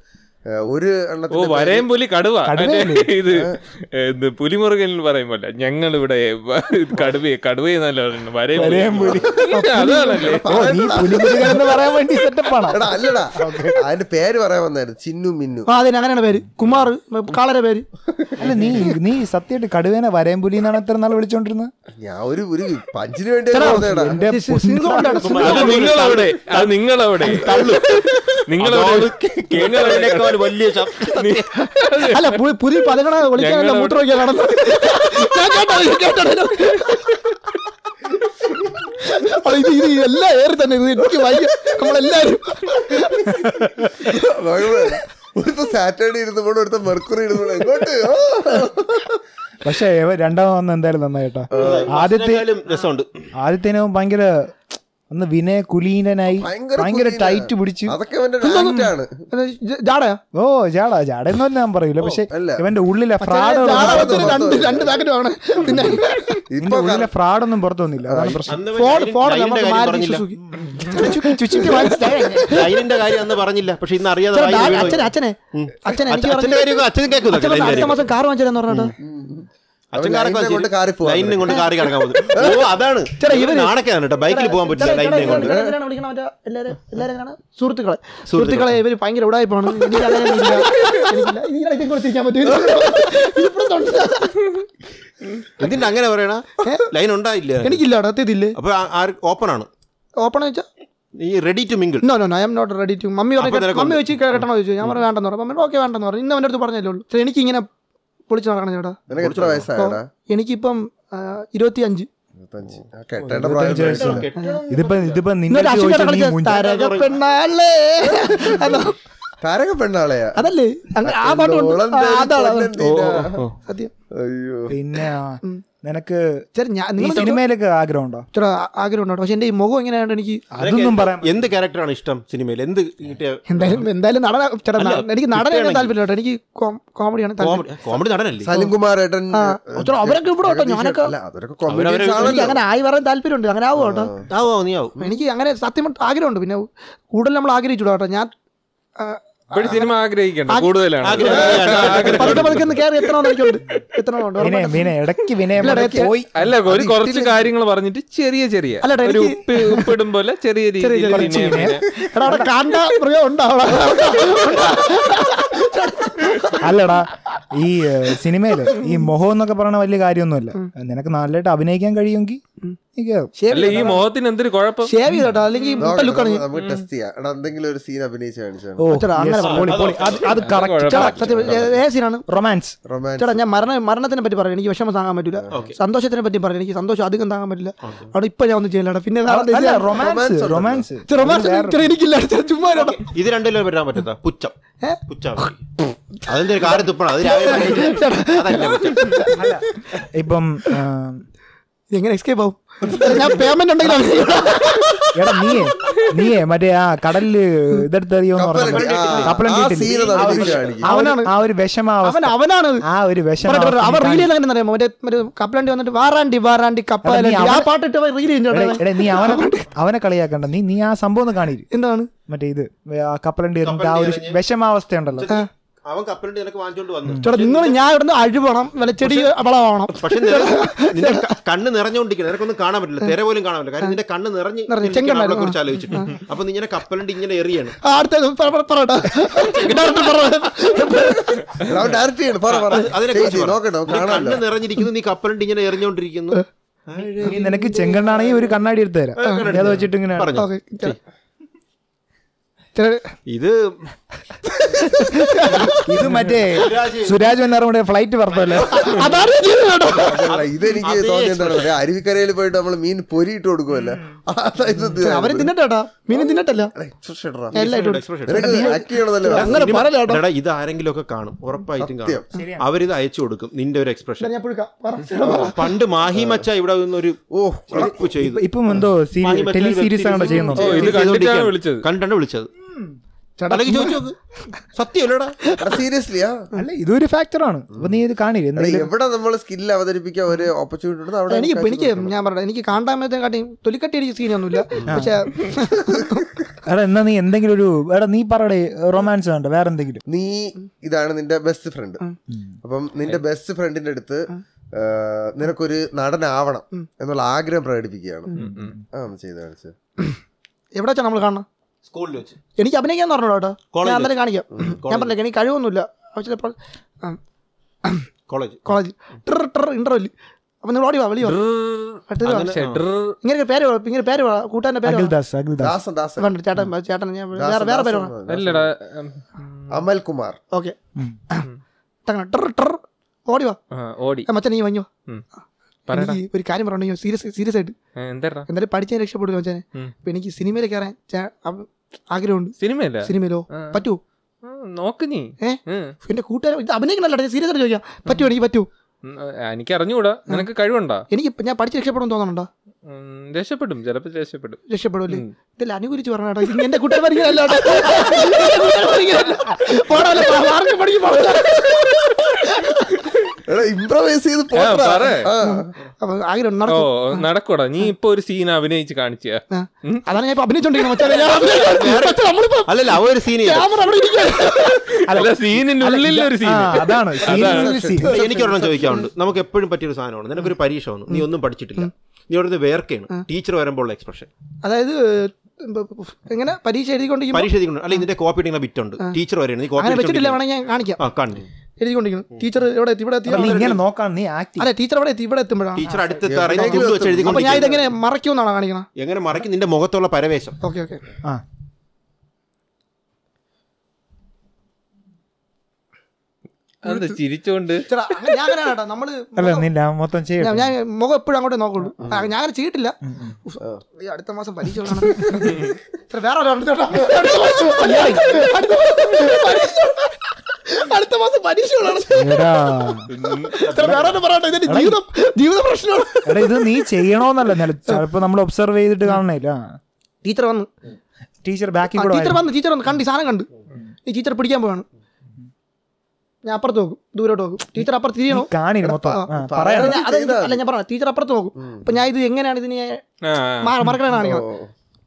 ഏ, ഒരു ഓ എണ്ണത്തിന്റെ വരയും പുലി കടുവ കടുവയല്ലേ? മറ്റേ ഇത് ഇത് പുലിമുറുകനിൽ പറയുമ്പോൾ ഞങ്ങൾ ഇവിടെ കടുവയെ കടുവയെന്നല്ല പറയുന്നത് വരയും വരയും പുലി. അതാണല്ലേ ഓ നീ പുലിമുരുകൻ എന്ന് പറയാൻ വേണ്ടി സെറ്റപ്പ് ആണ് എടാ അല്ലടാ അതിന്റെ പേര് പറയാൻ വന്നായിരുന്നു ചിന്നു മിന്നു ആ അതിന് അങ്ങനെയാണ് പേര് കുമാർ കാളര പേര് അല്ല നീ നീ സത്യമായിട്ട് കടുവേനെ വരയും പുലി എന്നാണ് എത്ര നാൾ വിളിച്ചോണ്ടിരുന്നത് ഞാൻ ഒരു ഒരു പഞ്ചിന് വേണ്ടി പറഞ്ഞേടാ എന്റെ സി- സി- സിംഹം ഉണ്ടാണ്, സിംഹം. അത് നിങ്ങളവിടെ അത് നിങ്ങളവിടെ നിങ്ങളവിടെ അതിനേക്കാൾ വലിയ ശബ്ദം. അല്ല പു- പുലി പലകണ വിളിക്കാനല്ല ഞങ്ങളവിടെ- മൂത്ര വയ്ക്കാൻ നടന്നത് ഞാൻ കേട്ടോ ഞാൻ കേട്ടോ അപ്പൊ ഇത് ഇത് എല്ലാം ഏറി തന്നെ ഇത് എനിക്ക് വയ്യ നമ്മളെല്ലാരും ഒരുത്ത സാറ്റർഡേ ഇരുന്നപ്പോൾ ഒരുത്ത മെർക്കുറി ഇരുന്നപ്പോൾ എങ്ങോട്ട് ഓ. പക്ഷേ ഇവ രണ്ടാമത് വന്ന് എന്തായാലും നന്നായിട്ടോ ആദ്യത്തെ അതിനേക്കാളും രസമുണ്ട് ആദ്യത്തേനും ഭയങ്കര ഒന്ന് വിനയ കുലീനനായി ഭയങ്കര കുലീന. ടൈറ്റ് പിടിച്ച് അതൊക്കെ അവന്റെ ടാലന്റ് ആണ് ജാടയാ ഓ ജാടാ ജാടെന്ന് പറഞ്ഞാൽ ഞാൻ പറയൂല പക്ഷെ അല്ല. ഇവന്റെ ഉള്ളിലെ ഫ്രാഡ് ജാടകത്തിന് രണ്ട് രണ്ട് പാക്കറ്റ് വാങ്ങണം പിന്നെ ഇതിന്റെ ഉള്ളിലെ ഫ്രാഡൊന്നും പുറത്തു വന്നില്ല അതാണ് പ്രശ്നം അന്ന് ഫോൺ ലൈനിന്റെ ഫോൺ കാര്യം നമുക്ക് മാരുതി പറഞ്ഞില്ല. സുസുക്കി ചുക്കി- ചുച്ചിക്ക് മനസ്സിലായി. ലൈനിന്റെ കാര്യം അന്ന് പറഞ്ഞില്ല പക്ഷെ ഇന്ന് അറിയാതെ ചേട്ടാ, വായിൽ ഡാ- വീണു അച്ഛനെ പോയി. അച്ഛനെ ഉം. അച്ഛനെ എനിക്ക് അച്ഛൻ- അച്ഛന്റെ പറഞ്ഞു കാര്യമൊക്കെ അച്ഛനും കേൾക്കും അച്ഛൻ പറഞ്ഞു, അടുത്ത മാസം കാർ വാങ്ങിച്ചു പറഞ്ഞിട്ട് അച്ഛൻ അവൻ ലൈനിനെ കൊണ്ട് കാറിൽ പോവാൻ ലൈനിനെ കൊണ്ട് കാറി കിടക്കാൻ പോകും ഓ അതാണ് ചേട്ടാ, ഇവര് നാണക്കാണ് കേട്ടോ ബൈക്കിൽ പോകാൻ പറ്റില്ല ലൈനിനെ കൊണ്ട് സുഹൃത്തുക്കളെ സുഹൃത്തുക്കളെ ഇവര് ഭയങ്കര ഉടായ്പാണ് എനിക്ക് അങ്ങനെയൊന്നും ഇല്ല. എനിക്കില്ല. ഇതിങ്ങനെ ഇതേ കൂടെ തിരിക്കാൻ പറ്റും ഇതിപ്പഴും തൊണ്ട. എന്തിന്റെ അങ്ങനെ പറയണ ലൈൻ ഉണ്ടായില്ല എനിക്കില്ല സത്യത്തില്ലേ അപ്പൊ ഓപ്പൺ ആണ് ഓപ്പൺ വെച്ചാൽ ഈ ready to mingle no no no I'm not ready to mummy അപ്പൊ പറഞ്ഞു നിനക്ക് മമ്മി വെച്ച് കേട്ടണോ ചോദിച്ചു ഞാൻ പറഞ്ഞു വേണ്ടെന്ന് പറഞ്ഞു മമ്മി ഓക്കെ വേണ്ടെന്ന് പറഞ്ഞു ഇന്ന് അവൻ്റെ അടുത്ത് പറഞ്ഞല്ലേ ഉള്ളൂ പക്ഷേ എനിക്ക് ഇങ്ങനെ പൊളിച്ച് നടക്കണം ചേട്ടാ നിനക്ക് എത്ര വയസ്സായടാ എനിക്കിപ്പം ഇരുപത്തി അഞ്ച് ഇരുപത്തഞ്ച് ആ, കെട്ടേണ്ട പ്രായം ഇതിപ്പോ ഇതിപ്പോ നിന്നെ ഇന്നൊരു അശ്വിനെ ചോദിച്ചാൽ നീ കളിച്ച മുഞ്ച- തരക പെണ്ണാളേ അതോ താരക പെണ്ണാളെയാ അതല്ലേ അങ്ങ് ആ പാട്ടുണ്ട് ഓളം ആ, തേടി അതാണ് അതാണ്. പൊന്നെന്തിനാ? സത്യം അയ്യോ പിന്നെ ആ, നിനക്ക് ചേട്ടാ ഞാൻ ഈ നിങ്ങൾ സിനിമയിലൊക്കെ ആഗ്രഹം ഉണ്ടോ ചേട്ടാ ആഗ്രഹം ഉണ്ടോ പക്ഷെ എന്റെ ഈ മുഖം എങ്ങനെയാണ്ട് എനിക്ക് അതൊന്നും പറയാൻ എന്ത് ക്യാരക്ടറാണ് ഇഷ്ടം സിനിമയിൽ എന്ത് കിട്ടിയ എന്തായാലും എന്തായാലും നടന ചേട്ടാ ന- എനിക്ക് നടനെ താല്പര്യം കേട്ടോ എനിക്ക് കോമഡിയാണ് താല്പര്യം കോമഡി നടനല്ലേ സലിംകുമാർ ഏട്ടൻ ആ, ചേട്ടാ, അവരൊക്കെ ഇവിടെ കേട്ടോ ഞാനൊക്കെ അല്ല അതൊക്കെ അവരവരെ കോമഡി എനിക്ക് ആണല്ലോ അങ്ങനെ ആയി പറയാൻ താല്പര്യമുണ്ട് അങ്ങനെ ആവും കേട്ടോ ആവോ നീ ആവും എനിക്ക് അങ്ങനെ സത്യം ആഗ്രഹമുണ്ട് പിന്നെ കൂടുതൽ നമ്മൾ ആഗ്രഹിച്ചു കേട്ടോ ഞാൻ ആ, ഇപ്പോഴും സിനിമ ആഗ്രഹിക്കണ്ട കൂടുതലാണ് പതുക്കെ പതുക്കെ ഒന്ന് കയറി എത്തണമെന്ന് എനിക്കുണ്ട് എത്തണമെന്നുണ്ട് വിനയ ഉറപ്പായിട്ടും. വിനയ ഇടയ്ക്ക് വിനയം ഇല്ല, ഇടയ്ക്ക് ഇടയ്ക്ക് പോയി അല്ല ഒരു കുറച്ച് കാര്യങ്ങൾ പറഞ്ഞിട്ട് ചെറിയ ചെറിയ അല്ല, ടാ, ഒരു എനിക്ക് ഉപ്പ് ഉപ്പിടും പോലെ ചെറിയ രീതിയിൽ കുറച്ച് പിന്നെ- വിനയം. എടാ അവിടെ കാണ്ട മൃഗം ഉണ്ടാവണം അല്ലടാ ഈ ഏഹ്, സിനിമയില് ഈ മോഹം എന്നൊക്കെ പറയുന്ന വലിയ കാര്യമൊന്നുമല്ല നിനക്ക് നല്ലതായിട്ട് അഭിനയിക്കാൻ കഴിയുമെങ്കിൽ എനിക്ക് അല്ല ഈ മുഖത്തിന് എന്തൊരു കുഴപ്പം ഷേവ് ചെയ്തോട്ടോ അല്ലെങ്കിൽ മുട്ട ലുക്കാണ് നമുക്ക് ടെസ്റ്റ് ചെയ്യാം എടാ എന്തെങ്കിലും ഒരു സീൻ അഭിനയിച്ച് കാണിച്ചാണ് ഓ ചേട്ടാ, അങ്ങനെ yes, പറ. പൊളി, പൊളി. അത് അത് കറക്റ്റ് ചേട്ടാ സത്യം ഏ- ഏ സീനാണ് റൊമാൻസ് റൊമാൻസ് ചേട്ടാ ഞാൻ മരണ മരണത്തിനെ പറ്റി പറയാം എനിക്ക് വിഷമം താങ്ങാൻ പറ്റില്ല സന്തോഷത്തിനെ പറ്റി പറയാം എനിക്ക് സന്തോഷം അധികം താങ്ങാൻ പറ്റില്ല അവിടെ ഇപ്പൊ ഞാൻ ഒന്നും ചെയ്യില്ലടാ പിന്നെ നാളെ അല്ല ചെയ്യാം. റൊമാൻസ് റൊമാൻസ് ചേട്ടാ, romance ചേട്ടാ, എനിക്കില്ല ചേട്ടാ, ചുമ്മാ ഇരടാ. ഇത് രണ്ടിലും പറ്റാൻ പറ്റത്ത പുച്ഛം ഏ? പുച്ഛം അതിന്റെ ഒരു കാര്യം തുപ്പണം അത് രാവിലെ പറഞ്ഞിട്ട് അതല്ല പുച്ഛം ഇപ്പം ആ, എങ്ങനെ എസ്കേപ്പ് ആവും ഞാൻ പേയ്മെന്റ് ഉണ്ടെങ്കിൽ എടാ നീയേ നീയേ മറ്റേ ആ കടലില് ഇതെടുത്തറിയോന്ന് കപ്പലണ്ടി, പറഞ്ഞു ആ, കപ്പലം ആ കിട്ടില്ല scene ഒന്ന് അഭിനയിച്ച് കാണിക്ക്. ആ ഒരു- അവനാണ്. ആ ഒരു വിഷമാവസ്ഥ അവൻ അവനാണ് ആ ഒരു വിഷമ പറയട്ടെ, പറയട്ടെ, അവൻ റീൽ ചെയ്യുന്ന അറിയാമോ മറ്റേ മറ്റേ കപ്പലണ്ടി വന്നിട്ട് വാറാണ്ടി വാറാണ്ടി കപ്പലണ്ടി എടാ, നീ ആ അവൻ- പാട്ടിട്ട് റീൽ ചെയ്യുന്നുണ്ട് നീ അവനെ അവനെ കളിയാക്കണ്ട നീ നീ ആ സംഭവം ഒന്ന് കാണിര് എന്താണ് മറ്റേ ഇത് ആ കപ്പലണ്ടി എറിഞ്ഞിട്ട് ആ ഒരു വിഷമാവസ്ഥ ഉണ്ടല്ലോ അവൻ കപ്പലിട്ട് നിനക്ക് വാങ്ങിച്ചോണ്ട് വന്നു ചേട്ടാ നിങ്ങൾ ഞാൻ ഇവിടുന്ന് അഴിവണം വല്ല ചെടി വളമാവണം പക്ഷെ നിനക്ക് നിന്റെ ക- കണ്ണ് നിറഞ്ഞോണ്ടിരിക്കണം നിനക്കൊന്നും കാണാൻ പറ്റില്ല തെര പോലും കാണാൻ പറ്റില്ല കാര്യം നിന്റെ കണ്ണ് നിറഞ്ഞ് നിറഞ്ഞ് ഇരിക്കണം ചെങ്കണ്ണാണ്. അവളെ കുറിച്ച് ആലോചിച്ചിട്ട് അപ്പൊ നീ ഇങ്ങനെ കപ്പലിട്ട് ഇങ്ങനെ എറിയാണ് ആ, അടുത്തത് പറ- പറ- പറയട്ടെ ഡയറക്ടർ പറ. അവൻ ഡയറക്റ്റ് ചെയ്യണം പറ പറ അതിനെ ചെയ്യ്, കുറിച്ച് ചെയ്യ്, പറ. നോക്കട്ടെ നിന്റെ കാണാമല്ലോ കണ്ണ് നിറഞ്ഞിരിക്കുന്നു നീ കപ്പലിട്ട് ഇങ്ങനെ എറിഞ്ഞോണ്ടിരിക്കുന്നു നീ നിനക്ക് ചെങ്കണ്ണാണെങ്കിൽ ഒരു കണ്ണാടി എടുത്തു തരാം അത് വെച്ചിട്ട് ഇങ്ങനെ പറഞ്ഞു ഓക്കേ, ചേട്ടാ. ചേട്ടാ, ഇത് ഇത് മറ്റേ സുരാജ് വന്നാറും കൂടെ ഫ്ലൈറ്റ് പറഞ്ഞല്ലോ അതാണ് ഞാൻ ചെയ്തത് കേട്ടോ. അല്ല, ഇതെനിക്ക് തോന്നിയെന്താണ് പറയാ അരുവിക്കരയിൽ പോയിട്ട് നമ്മള് മീൻ പൊരിയിട്ട് കൊടുക്കുമല്ലേ അതായത് ഇത് അവര് തിന്നട്ടെ കേട്ടോ മീൻ തിന്നട്ടല്ല expression ഇടറാ. എല്ലാം ഇട്ടു expression. നിനക്ക് ആക്ട് ചെയ്യണമെന്നല്ലേ അങ്ങനെ പറയല കേട്ടോ എടാ, ഇത് ആരെങ്കിലും ഒക്കെ കാണും ഉറപ്പായിട്ടും കാണും അവരിത് അയച്ചു കൊടുക്കും നിന്റെ ഒരു എക്സ്പ്രഷൻ ഞാൻ പുഴുക്കാം പറ. പണ്ട് മാഹി മച്ച ഇവിടെ നിന്നൊരു ഓ ക്ലിപ്പ് ചെയ്തു ഇപ്പം എന്തോ മാഹി മച്ച ടെലി ഒരു സീരീസ് web ആണോ series ചെയ്യുന്നുണ്ടോ ഓ, ഇത് ചെയ്തുകൊണ്ടിരിക്കുകയാണ്. കണ്ടിട്ടാണ് വിളിച്ചത്. കണ്ടാണ് വിളിച്ചത് അല്ലെങ്കിൽ ചോദിച്ചു നോക്ക് സത്യമല്ലടാ സീരിയസ്ലി ആ അല്ല ഇതൊരു ഫാക്ടറാണ് അപ്പൊ നീ ഇത് കാണില്ല എടാ, എന്തെങ്കിലും എവിടെ നമ്മൾ സ്കില്ല് അവതരിപ്പിക്കാൻ ഒരു ഓപ്പർച്യൂണിറ്റി ഉണ്ട് അവിടെ എനിക്ക് കാണിച്ച് എനിക്ക് ഞാൻ പറഞ്ഞത് എനിക്ക് കാണ്ടാമത്തെ കാട്ടി തൊലിക്കട്ടി എനിക്ക് സീനൊന്നുമില്ല പക്ഷെ എടാ എന്നാ നീ എന്തെങ്കിലും ഒരു എടാ നീ പറയടേ റൊമാൻസ് വേണ്ട വേറെ എന്തെങ്കിലും നീ ഇതാണ് നിന്റെ ബെസ്റ്റ് ഫ്രണ്ട് അപ്പം നിന്റെ ബെസ്റ്റ് ഫ്രണ്ടിന്റെ അടുത്ത് ആ, നിനക്കൊരു നടനാവണം എന്നുള്ള ആഗ്രഹം പ്രകടിപ്പിക്കുകയാണ് ആ ഒന്ന് ചെയ്ത് കാണിച്ച് എവിടെ വെച്ചാൽ നമ്മൾ കാണണം സ്കൂളിൽ വെച്ച് എനിക്ക് അഭിനയിക്കാൻ പറഞ്ഞോ കേട്ടോ College ഞാൻ അന്നേരം കാണിക്കാം ഞാൻ പറഞ്ഞില്ല എനിക്ക് കഴിവൊന്നുമില്ല ആവശ്യമില്ല കോളേജ് കോളേജ് ട്രിർ ട്രിർ ഇന്റർവെല് അപ്പൊ നിങ്ങൾ ഓടി വാ വെളി വാ ട്രിർ വാ. ഇങ്ങനെ ഒരു പേര് പറ, ഇങ്ങനെ പേര് പറ, കൂട്ടുകാരന്റെ പേര് പറ. അഖിൽദാസ് അഖിൽദാസ് ദാസൻ ദാസൻ വേണ്ട ചേട്ടൻ ചേട്ടൻ ഞാൻ വേറെ വേറെ പേര് വേണം അല്ലടാ ഉം, അമൽ കുമാർ ഓക്കെ ട്രിർ ട്രിർ ഓടി വാ ആ, ഓടി ഏ, മച്ചാൻ നീ വാങ്ങിയോ ഉം. പറയടാ എനിക്ക് ഒരു കാര്യം പറഞ്ഞു സീരിയസ് സീരിയസ് ആയിട്ട് ഏ, എന്താടാ എന്തായാലും പഠിച്ചാൽ രക്ഷപ്പെടും മച്ചാനെ ഉം. അപ്പൊ എനിക്ക് സിനിമയിൽ കയറാൻ ചാ- അവ- ആഗ്രഹമുണ്ട് സിനിമയല്ല സിനിമയിലോ ആ. പറ്റൂ ആ, നോക്ക് നീ ഏ? ഉം. എന്റെ കൂട്ടുകാരൻ ഇത് അഭിനയിക്കണല്ലോ സീരിയസ് ആയിട്ട് ചോദിക്കാം പറ്റൂ എനിക്ക് പറ്റൂ ഉം, എനിക്ക് അറിഞ്ഞുകൂടാ നിനക്ക് കഴിവുണ്ടാ എനിക്ക് ഇപ്പൊ ഞാൻ പഠിച്ച് രക്ഷപ്പെടും തോന്നുന്നുണ്ടോ ഉം, രക്ഷപ്പെടും ചിലപ്പോ രക്ഷപ്പെടും രക്ഷപ്പെടുമല്ലേ ഇതെല്ലാം അനുകൂലിച്ച് പറഞ്ഞ കേട്ടോ ഇത് എന്റെ കൂട്ടുകാർ പഠിക്കാനല്ല കേട്ടോ. എന്റെ കൂട്ടുകാർ പഠിക്കാനല്ല. പോടാ, വല്ല പ- മാർക്ക് പഠിക്കും, പോടാ. ഇംപ്രവൈസ് ചെയ്ത് ആ, പോട്ടെടാ. പറ. ആ. അപ്പൊ ആഗ്രഹം ഓ നടക്കും നടക്കൂടാ നീ ഇപ്പൊ ഒരു സീൻ അഭിനയിച്ച് കാണിച്ച ആ. അതാണ് ഞാൻ ഇപ്പൊ അഭിനയിച്ചോണ്ടിരിക്കുന്നത് മച്ചാനെ. ഞാൻ അഭിനയിക്കാൻ- മച്ചാ, നമ്മളിപ്പോ അല്ലല്ല അവ ഒരു സീൻ ക്യാമറ അവിടെ ഇരിക്കുകയാണ്. അല്ല സീനിനുള്ളിൽ ഒരു ആ സീൻ അതാണ് അതാണ്. scene. എനിക്ക് ഒരെണ്ണം ചോദിക്കാറുണ്ട് നമുക്ക് എപ്പോഴും പറ്റിയൊരു സാധനമാണ് നിനക്കൊരു പരീക്ഷ വന്നു നീ ഒന്നും പഠിച്ചിട്ടില്ല നീ അവിടുന്ന് വേർക്കാണ് ടീച്ചർ വരുമ്പോൾ ഉള്ള എക്സ്പ്രഷൻ അതായത് എങ്ങനെ പരീക്ഷ എഴുതിക്കൊണ്ടിരിക്കുമ്പോൾ പരീക്ഷ എഴുതിക്കൊണ്ട് അല്ലെങ്കിൽ ഇതിന്റെ കോപ്പി ഇടുന്ന ബിറ്റ് ഉണ്ട് ടീച്ചർ വരെയാണ് നീ അങ്ങനെ വെച്ചിട്ടില്ല കോപ്പി വേണമെങ്കിൽ ഞാൻ കാണിക്കാം ആ കണ്ടു എഴുതിക്കൊണ്ടിരിക്കുന്നു ടീച്ചർ എവിടെ എത്തി ഇവിടെ എത്തി നീ ഇങ്ങനെ നോക്കാൻ നീ ആക്ട് അല്ല ടീച്ചർ എവിടെ എത്തി ഇവിടെ എത്തുമ്പോഴാണ് ടീച്ചർ അടുത്ത് എവിടെയെങ്കിലും തുള്ളി വെച്ച് അപ്പൊ എഴുതിക്കൊണ്ട് ഞാൻ ഇതെങ്ങനെ മറയ്ക്കുമെന്നാണോ കാണിക്കണം എങ്ങനെ മറക്കും നിന്റെ മുഖത്തുള്ള പരവേശം ഓക്കെ ഓക്കെ ആ അത് ചിരിച്ചോണ്ട് ചേട്ടാ അങ്ങനെ ഞാൻ അങ്ങനെ കേട്ടോ നമ്മള് അല്ല നില്ല മൊത്തം ചെയ്യട്ടെ ഞാൻ- ഞാൻ മുഖം എപ്പോഴും അങ്ങോട്ടേ നോക്കുള്ളൂ ആ, ഞാൻ അങ്ങനെ ചെയ്തിട്ടില്ല ഉഫ്. ഈ അടുത്ത മാസം പരീക്ഷ ഉള്ളതാണ്. ചേട്ടാ, വേറെ ഒരാളുണ്ട് ചേട്ടാ. അടുത്ത മാസം പരീക്ഷ. അടുത്ത മാസം പരീക്ഷ ഉള്ളതാണ്. എടാ ചേട്ടാ, വേറെ ഒന്നും പറയട്ടെ ഇതെന്റെ ജീവിതം ജീവിത പ്രശ്നമാണ് എടാ ഇത് നീ ചെയ്യണോന്നല്ല നില ചിലപ്പോ നമ്മൾ ഒബ്സർവ് ചെയ്തിട്ട് കാണണില്ല ടീച്ചർ വന്ന് ടീച്ചർ ബാക്കിൽ ആ, കൂടെ ടീച്ചർ വന്ന് ടീച്ചർ വന്ന് കണ്ട് ഈ സാധനം കണ്ട് ഈ ടീച്ചർ പിടിക്കാൻ പോവാണ് ഞാൻ അപ്പുറത്ത് നോക്കും ദൂരോട്ട് നോക്കും ടീച്ചർ അപ്പുറത്ത് തിരിയണോ കാണിന് മൊത്തം ആ, അല്ല, പറയാം ഞാൻ- അത് അല്ല ഞാൻ പറയാം ടീച്ചർ അപ്പുറത്ത് നോക്കും അപ്പൊ ഞാൻ ഇത് എങ്ങനെയാണ് ഇതിനെ ആ, മാ- മറക്കണേ കാണിക്കണം ഓ.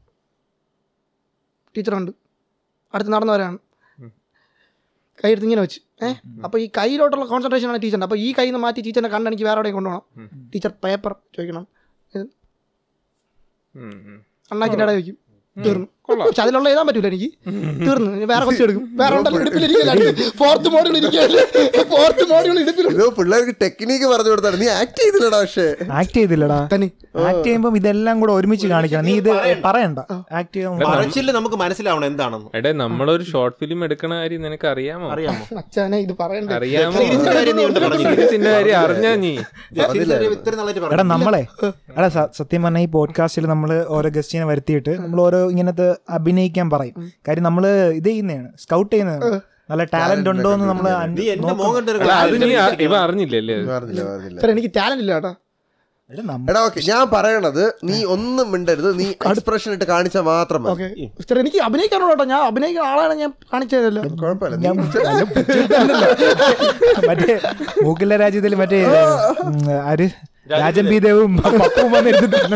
ടീച്ചർ ഉണ്ട് അടുത്ത് നടന്നവരാണ് കൈ എടുത്ത് ഇങ്ങനെ വെച്ച് ഏഹ് അപ്പൊ ഈ കയ്യിലോട്ടുള്ള കോൺസെൻട്രേഷൻ ആണ് ടീച്ചറിന്റെ അപ്പൊ ഈ കയ്യിൽ നിന്ന് മാറ്റി ടീച്ചറിനെ കണ്ട് എനിക്ക് വേറെ എവിടെയും കൊണ്ടുപോകണം ടീച്ചർ പേപ്പർ ചോദിക്കണം ഇത് ഉം, ഉം. അണ്ണാക്കിൻ്റെ ഇടയിൽ വെക്കും തീർന്നു പക്ഷെ അതിലുള്ള എഴുതാൻ പറ്റൂല എനിക്ക് തീർന്നു ഇനി വേറെ കുറച്ച് എടുക്കും വേറെ ഉണ്ടല്ലോ ഇടുപ്പിലിരിക്കല്ലേ ഫോർത്ത് മോഡുകൾ ഇരിക്കല്ലേ ഫോർത്ത് മോഡുകൾ ഇടുപ്പിൽ ഇത് പിള്ളേർക്ക് ടെക്നിക്ക് പറഞ്ഞു കൊടുത്താണ് നീ ആക്ട് ചെയ്തില്ലടാ പക്ഷേ ആക്ട് ചെയ്തില്ലടാ തന്നെ ആക്ട് ചെയ്യുമ്പോ ഇതെല്ലാം കൂടെ ഒരുമിച്ച് കാണിക്കണം നീ ഇത് പറയണ്ട ആക്ട് ചെയ്യാൻ പറച്ചില് നമുക്ക് മനസ്സിലാവണം എന്താണെന്ന് എടേ നമ്മളൊരു ഷോർട്ട് ഫിലിം എടുക്കണ കാര്യം നിനക്ക് അറിയാമോ അറിയാമോ അച്ഛനെ ഇത് പറയണ്ടേ അറിയാമോ സീരിയസിന്റെ കാര്യം നീ ഉണ്ട് പറഞ്ഞില്ലേ? സീരിയസിന്റെ കാര്യം അറിഞ്ഞാ നീ ഇത്ര നന്നായിട്ട് എടാ പറഞ്ഞു നമ്മളെ എടാ സ- സത്യം പറഞ്ഞാൽ ഈ പോഡ്കാസ്റ്റിൽ നമ്മൾ ഓരോ ഗസ്റ്റിനെ വരുത്തിയിട്ട് നമ്മൾ ഓരോ ഇങ്ങനത്തെ അഭിനയിക്കാൻ പറയും കാര്യം നമ്മൾ ഇത് ചെയ്യുന്നതാണ് സ്കൗട്ട് ചെയ്യുന്നതാണ് നല്ല ടാലന്റ് ഉണ്ടോ എന്ന് നമ്മൾ നീ എന്റെ മോൻ കണ്ടൊരു അല്ല, അത് നീ ആ- ഇവ അറിഞ്ഞില്ലല്ലേ അത്? പറഞ്ഞില്ല പറഞ്ഞില്ല സാർ എനിക്ക് ടാലന്റ് ഇല്ല കേട്ടോ എടാ ഓക്കെ ഞാൻ പറയണത് നീ ഒന്നും മിണ്ടരുത് നീ എക്സ്പ്രഷൻ ഇട്ട് കാണിച്ചാൽ മാത്രം മതി ഓക്കെ സാർ എനിക്ക് അഭിനയിക്കാനുള്ള കേട്ടോ ഞാൻ അഭിനയിക്കുന്ന ആളാണ് ഞാൻ കാണിച്ചതല്ലോ കുഴപ്പമില്ല നീ മറ്റേ മൂക്കിലെ രാജ്യത്തിൽ മറ്റേ ഉം, ആര് രാജൻ പി ദേവും പപ്പും വന്നെടുത്തിട്ടുണ്ട്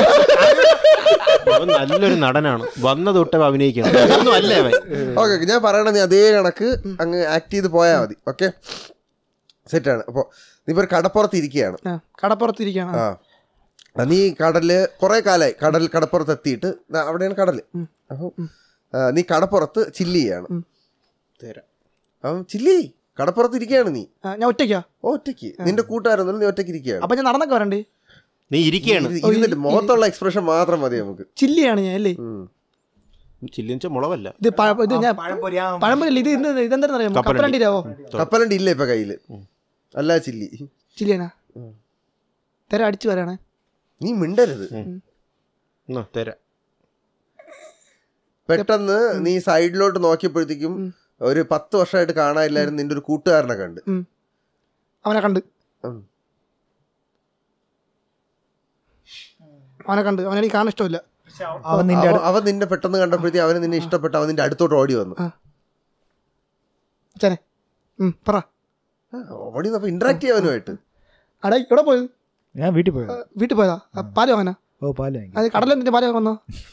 അവൻ നല്ലൊരു നടനാണ് വന്ന തൊട്ട് അഭിനയിക്കണം ഒന്നും അല്ലേ അവൻ ഓക്കെ ഞാൻ പറയണത് നീ അതേ കണക്ക് അങ്ങ് ആക്ട് ചെയ്ത് പോയാൽ മതി ഓക്കെ സെറ്റാണ് അപ്പോൾ നീ ഇപ്പോൾ ഒരു കടപ്പുറത്ത് ഇരിക്കുകയാണ് ആ, കടപ്പുറത്തിരിക്കുകയാണ് ആ ആ, നീ കടല് കുറെ കാലായി കടൽ കടപ്പുറത്ത് എത്തിയിട്ട് ദാ അവിടെയാണ് കടല് അപ്പം ആ, നീ കടപ്പുറത്ത് ചില്ല് ചെയ്യാണ് തരാം. അപ്പം ചില്ലി കടപ്പുറത്ത് ഇരിക്കുകയാണ് നീ ആ, ഞാൻ ഒറ്റയ്ക്കാ ഒറ്റയ്ക്ക് നിന്റെ കൂട്ടുകാരൊന്നും നീ ഒറ്റയ്ക്ക് ഇരിക്കുകയാണ് അപ്പൊ ഞാൻ നടന്നൊക്കെ വരണ്ടേ നീ ഇരിക്കുകയാണ് ഇത് ഇരുന്നിട്ട് മുഖത്തുള്ള എക്സ്പ്രഷൻ മാത്രം മതി നമുക്ക് ചില്ലിയാണ് ഞാൻ അല്ലേ ഉം. ചില്ലിച്ച മുളവല്ല ഇത് പഴ- ഇത് ഞാൻ പഴംപൊരി ഇത് ഇന്ന് ഇതെന്താണെന്ന് അറിയാമോ കപ്പലണ്ടി. കപ്പലണ്ടി രാവോ കപ്പലണ്ടി ഇല്ല ഇപ്പൊ കയ്യില് അല്ല ചില്ലി ചില്ലിയാനാ തര അടിച്ചു വരാണേ നീ മിണ്ടരുത് എന്നാ, തരാം പെട്ടെന്ന് നീ സൈഡിലോട്ട് നോക്കിയപ്പോഴത്തേക്കും ഒരു പത്ത് വർഷമായിട്ട് കാണാനില്ലായിരുന്നു നിന്റെ ഒരു കൂട്ടുകാരനെ കണ്ട് ഉം. അവനെ കണ്ട് ഉം. അവനെ കണ്ട് അവനെ എനിക്ക് കാണാൻ ഇഷ്ടമില്ല അവൻ നിന്റെ അവ- അവൻ നിന്നെ പെട്ടെന്ന് കണ്ടപ്പോഴത്തേക്കും അവന് നിന്നെ ഇഷ്ടപ്പെട്ട് അവൻ നിന്റെ അടുത്തോട്ട് ഓടി വന്നു അച്ഛനെ ഉം, പറ ആ, ഓടി അപ്പൊ ഇന്ററാക്ട് ചെയ്യാനുമായിട്ട് അടാ ഇവിടെ പോയത് ഞാൻ വീട്ടിൽ പോയത് വീട്ടിൽ പോയതാ ആ, പാല് വാങ്ങാനാ ഓ പാല് വാങ്ങിക്കും അത് കടലെന്തിന്റെ പാല വന്നു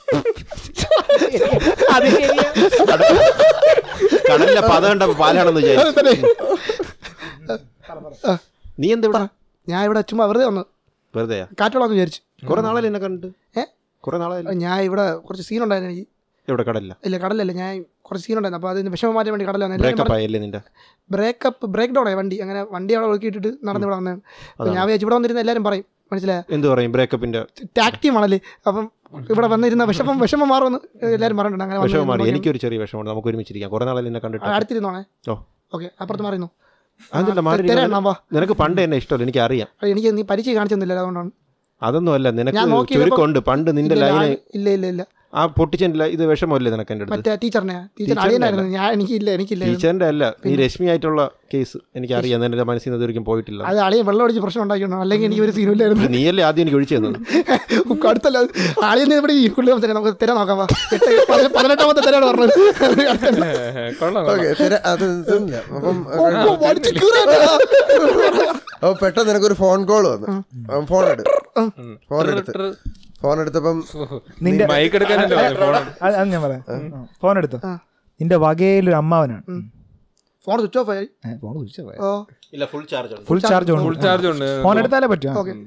കടലിലെ പത കണ്ടപ്പോ പാലാണെന്ന് വിചാരിച്ചു നീ എന്ത് ഇവിടെ ഞാൻ ഇവിടെ ചുമ്മാ വെറുതെ വന്നു വെറുതെയാ കാറ്റോളാന്ന് വിചാരിച്ചു കുറെ നാളല്ലേ എന്നെ കണ്ടിട്ട് ഏ? കുറെ നാളായില്ല ഞാൻ ഇവിടെ കുറച്ച് സീനുണ്ടായിരുന്നു എനിക്ക് എവിടെ കടലില്ല ഇല്ല കടലല്ല ഞാൻ കുറച്ച് സീനുണ്ടായിരുന്നു അപ്പോൾ അതിന് വിഷമം മാറ്റാൻ വേണ്ടി കടലാണ് ബ്രേക്കപ്പ് ആയല്ലേ നിന്റെ ബ്രേക്കപ്പ് ബ്രേക്ക് ഡൗൺ ആയി വണ്ടി അങ്ങനെ വണ്ടി അവിടെ ഒഴുക്കിയിട്ടിട്ട് നടന്ന് ഇവിടെ വന്നതാണ് അപ്പോൾ ഞാൻ വിചാരിച്ചു ഇവിടെ വന്നിരുന്ന എല്ലാവരും പറയും മനസ്സിലായ എന്ത് പറയും ബ്രേക്കപ്പിന്റെ ടാക്റ്റീവ് ആണല്ലേ അപ്പം ഇവിടെ വന്നിരുന്ന വിഷമം വിഷമം മാറുമെന്ന് എല്ലാവരും പറഞ്ഞിട്ടുണ്ട് അങ്ങനെ വിഷമം മാറി വന്നിരുന്ന എനിക്കൊരു ചെറിയ വിഷമമുണ്ട് നമുക്ക് ഒരുമിച്ചിരിക്കാം കുറെ നാളല്ലേ എന്നെ കണ്ടിട്ട് അടുത്തിരുന്നോണേ ഓ ഓക്കെ അപ്പുറത്ത് മാറിയിരുന്നു അതല്ല മാറി തെര എണ്ണാൻ വാ നിനക്ക് പണ്ട് എന്നെ ഇഷ്ടമല്ല എനിക്ക് അറിയാം അത് എനിക്ക് നീ പരിചയം കാണിച്ചൊന്നുമില്ല അതുകൊണ്ടാണ് അതൊന്നും അല്ല നിനക്ക് ഞാൻ നോക്കിയപ്പോ- ചുരുക്കമുണ്ട് പണ്ട് നിന്റെ ഇല്ല, ലൈന് ഞാൻ- ഇല്ല ഇല്ല ഇല്ല ആ പൊട്ടിച്ചെന്റെ ഇത് വിഷമല്ലേ നിനക്ക് എൻ്റെ അടുത്ത് മറ്റേ ടീച്ചറിനെ ടീച്ചർ ടീച്ചറിനെ അളിയനായിരുന്നു ഞാൻ എനിക്കില്ല എനിക്കില്ല ടീച്ചറിന്റെ അല്ല നീ രശ്മി ആയിട്ടുള്ള കേസ് എനിക്ക് അറിയാം എന്റെ മനസ്സിൽ നിന്ന് ഇതൊരിക്കലും പോയിട്ടില്ല അത് അളിയൻ വെള്ളം അടിച്ച് പ്രശ്നം ഉണ്ടാക്കിയോ അല്ലെങ്കിൽ എനിക്ക് ഒരു സീനില്ലായിരുന്നു നീയല്ലേ ആദ്യം എനിക്ക് ഒഴിച്ചു തന്നത് അടുത്തല്ല അളിയൻ ഇവിടെ ഇരിക്കുള്ളൂ നമുക്ക് തിര നോക്കാം വാ. എട്ട് പതിനെ- പതിനെട്ടാമത്തെ തിരയാണ് പറഞ്ഞത് കൊള്ളാം ഓക്കെ അത് ഇതൊന്നുമില്ല. അപ്പം ഓ, വലിച്ച് കീറാനാ. അപ്പൊ പെട്ടെന്ന് നിനക്കൊരു ഫോൺ കോൾ വന്നു അവൻ ഫോൺ എടുത്തു ഫോൺ എടുത്ത് ഫോൺ എടുത്തപ്പം നിന്റെ മൈക്ക് എടുക്കാനല്ലോ ഫോൺ അത് അത് ഞാൻ പറയാം ഫോൺ എടുത്തോ നിന്റെ വകയിലൊരു അമ്മാവനാണ് ഫോൺ സ്വിച്ച് ഓഫ് ആയി ഏ, ഫോൺ വിളിച്ചാ പോയെ. ഓ ഇല്ല ഫുൾ ചാർജ് ഫുൾ ചാർജ് ഉണ്ട് ഫുൾ ചാർജ് ഉണ്ട് ഫോൺ എടുത്താലേ പറ്റും ഓക്കെ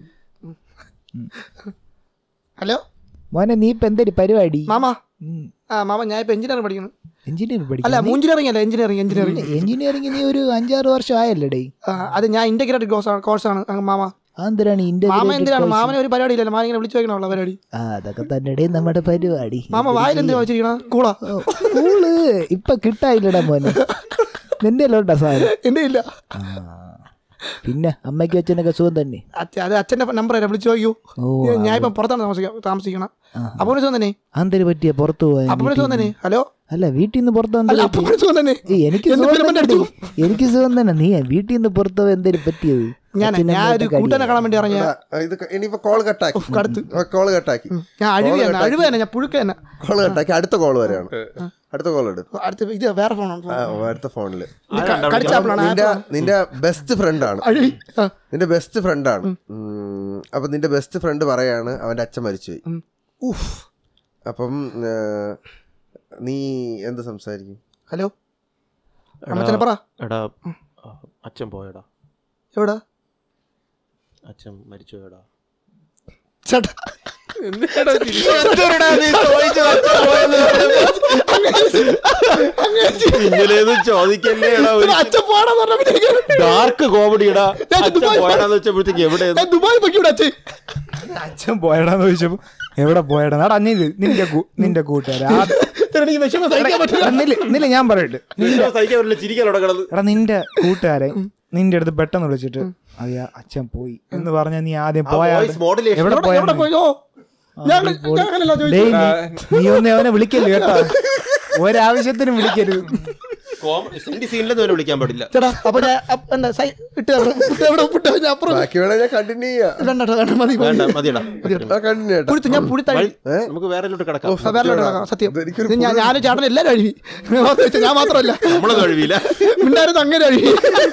ഹലോ മോനെ നീ ഇപ്പൊ എന്തൊരു പരിപാടി മാമ ആ മാമ ഞാൻ ഇപ്പൊ എഞ്ചിനീയറിംഗ് പഠിക്കുന്നു എഞ്ചിനീയറിംഗ് അല്ല പഠിക്കും എഞ്ചിനീയറിംഗ് അല്ല എഞ്ചിനീയറിംഗ് എഞ്ചിനീയറിംഗ് എഞ്ചിനീയറിംഗ് നീ ഒരു അഞ്ചാറ് വർഷം ആയല്ലേടേ അത് ഞാൻ ഇന്റഗ്രേറ്റഡ് കോഴ്സാണ് കോഴ്സാണ് ആ, മാമ അതെന്തിനാണ് മാമ എന്തിനാണ് ഇന്റർ മാമനെ ഒരു പരിപാടി ഇല്ലല്ലോ മാമ ഇങ്ങനെ വിളിച്ചു വെക്കണമല്ലോ പരിപാടി ആ അതൊക്കെ തന്നെടേ നമ്മുടെ പരിപാടി മാമ വായിൽ എന്തിനാ വെച്ചിരിക്കണ കൂളാ സ്കൂള് ഇപ്പൊ കിട്ടായില്ലടാ മോനെ നിന്റെ അല്ലോട്ടാ സാധനം എന്റെ ഇല്ല ആ. പിന്നെ അമ്മയ്ക്ക് അച്ഛനൊക്കെ സുഖം തന്നെ അച്ഛ- അത് അച്ഛന്റെ നമ്പർ തരാം വിളിച്ചു നോക്കിയോ ഓ ഞാൻ ഇപ്പം പുറത്താണ് താമസിക്കാം താമസിക്കണം അപ്പോൾ സുഖം തന്നെ അന്തര് പറ്റിയ പുറത്തു പോയാ അപ്പോൾ സുഖം തന്നെ ഹലോ അല്ല വീട്ടിൽ നിന്ന് പുറത്തു അല്ല വന്നത് അപ്പോൾ സുഖം തന്നെ എനിക്ക് എന്ത് സുഖം ഫിലിമിന്റെ തന്നെ അടിച്ചു? എനിക്ക് സുഖം തന്നെ നീ വീട്ടിൽ നിന്ന് പുറത്തു പോയി എന്തേലും പറ്റിയത് ഞാൻ അച്ഛനും ഞാൻ ഒരു അമ്മയൊക്കെ കൂട്ടനെ അടിയാ. കാണാൻ വേണ്ടി ഇറങ്ങിയ ആ, ഇത് ക- ഇനിയിപ്പോ കോൾ കട്ടാക്കി കടുത്ത്. കോൾ കട്ടാക്കി ഞാൻ അഴിവ് തന്നെ അഴിവ് തന്നെ ഞാൻ പുഴുക്ക തന്നെ കോൾ കട്ടാക്കി അടുത്ത കോൾ വരെയാണ് അടുത്ത കോൾ എടുത്തു അടുത്ത് ഇത് വേറെ ഫോണാണ് ആ, ഓ, അടുത്ത ഫോണില് കടിച്ചാപ്പിളാണ് നിന്റെ നിന്റെ ബെസ്റ്റ് ഫ്രണ്ട് ആണ് അഴിവി ആ നിന്റെ ബെസ്റ്റ് ഫ്രണ്ട് ആണ് ഉം, അപ്പൊ നിന്റെ ബെസ്റ്റ് ഫ്രണ്ട് പറയാണ് അവന്റെ അച്ഛൻ മരിച്ചുപോയി ഉം. ഉഫ് അപ്പം ഏ, നീ എന്ത് സംസാരിക്കും ഹലോ അമ്മച്ചനെ പറ എടാ ആ, അച്ഛൻ പോയടാ എവിടെ അച്ഛൻ മരിച്ചുപോയടാ ചേട്ടാ എന്തിനാടാ ചിരി? ഇന്നലെ ചോദിക്കല്ലേ അച്ഛൻ പോടാന്ന് പറഞ്ഞ ഡാർക്ക് കോമഡിടാ ഞാൻ അച്ഛൻ ദുബായ് പോയടാന്ന് വെച്ചപ്പോഴത്തേക്ക് എവിടെ ഞാൻ ദുബായ് പൊക്കി ഇവിടെ അച്ഛൻ അച്ഛൻ പോയടാന്ന് ചോദിച്ചപ്പോ എവിടെ പോയടാ എടാ നില്ല് നിന്റെ കൂ- നിന്റെ കൂട്ടുകാരാ ചേട്ടാ, എനിക്ക് വിഷമം സഹിക്കാൻ പറ്റില്ല നില്ല നില്ല ഞാൻ പറയട്ടെ സഹിക്കാൻ പറ്റില്ല ചിരിക്കാനോടെ കിടന്ന് എടാ നിന്റെ കൂട്ടുകാരെ നിന്റെ അടുത്ത് പെട്ടെന്ന് വിളിച്ചിട്ട് അയ്യാ അച്ഛൻ പോയി എന്ന് പറഞ്ഞ നീ ആദ്യം പോയാ voice modulation. എവിടെ എവിടെ പോയാ എവിടെ പോയോ ഞാൻ ഞാൻ അങ്ങനെയല്ല ചോദിച്ചത് ഡേയ് നീ- നീ ഒന്ന് അവനെ വിളിക്കല്ലേ കേട്ടോ ഒരാവശ്യത്തിനും വിളിക്കരുത് എന്റെ സീനിലൊന്നും അവനെ വിളിക്കാൻ പാടില്ല ചേട്ടാ അപ്പൊ ഞാൻ അപ്പ- എന്താ സൈ ഇട്ട് തരണം. പുട്ട് എവിടെ പുട്ട് ഞാൻ അപ്പുറം ബാക്കി വേണേ ഞാൻ കണ്ടിന്യൂ ചെയ്യാം വേണ്ട കേട്ടോ, വേണ്ട മതി വേണ്ട മതിയടാ കണ്ടിന്യൂ ചെയ്യട്ടെ പുഴുത്ത് ഞാൻ പുഴുത്തഴി നമുക്ക് വേറെ കിടക്കാം വേറെ കിടക്കാം സത്യം ഇതെനിക്കൊരു ഇത് ഞാൻ ഞാനും ചേട്ടൻ എല്ലാവരും അഴുവി ഞാൻ മാത്രമല്ല നമ്മളത് കഴിവില്ല മിണ്ടായിരുന്നു അങ്ങനെ അഴുവി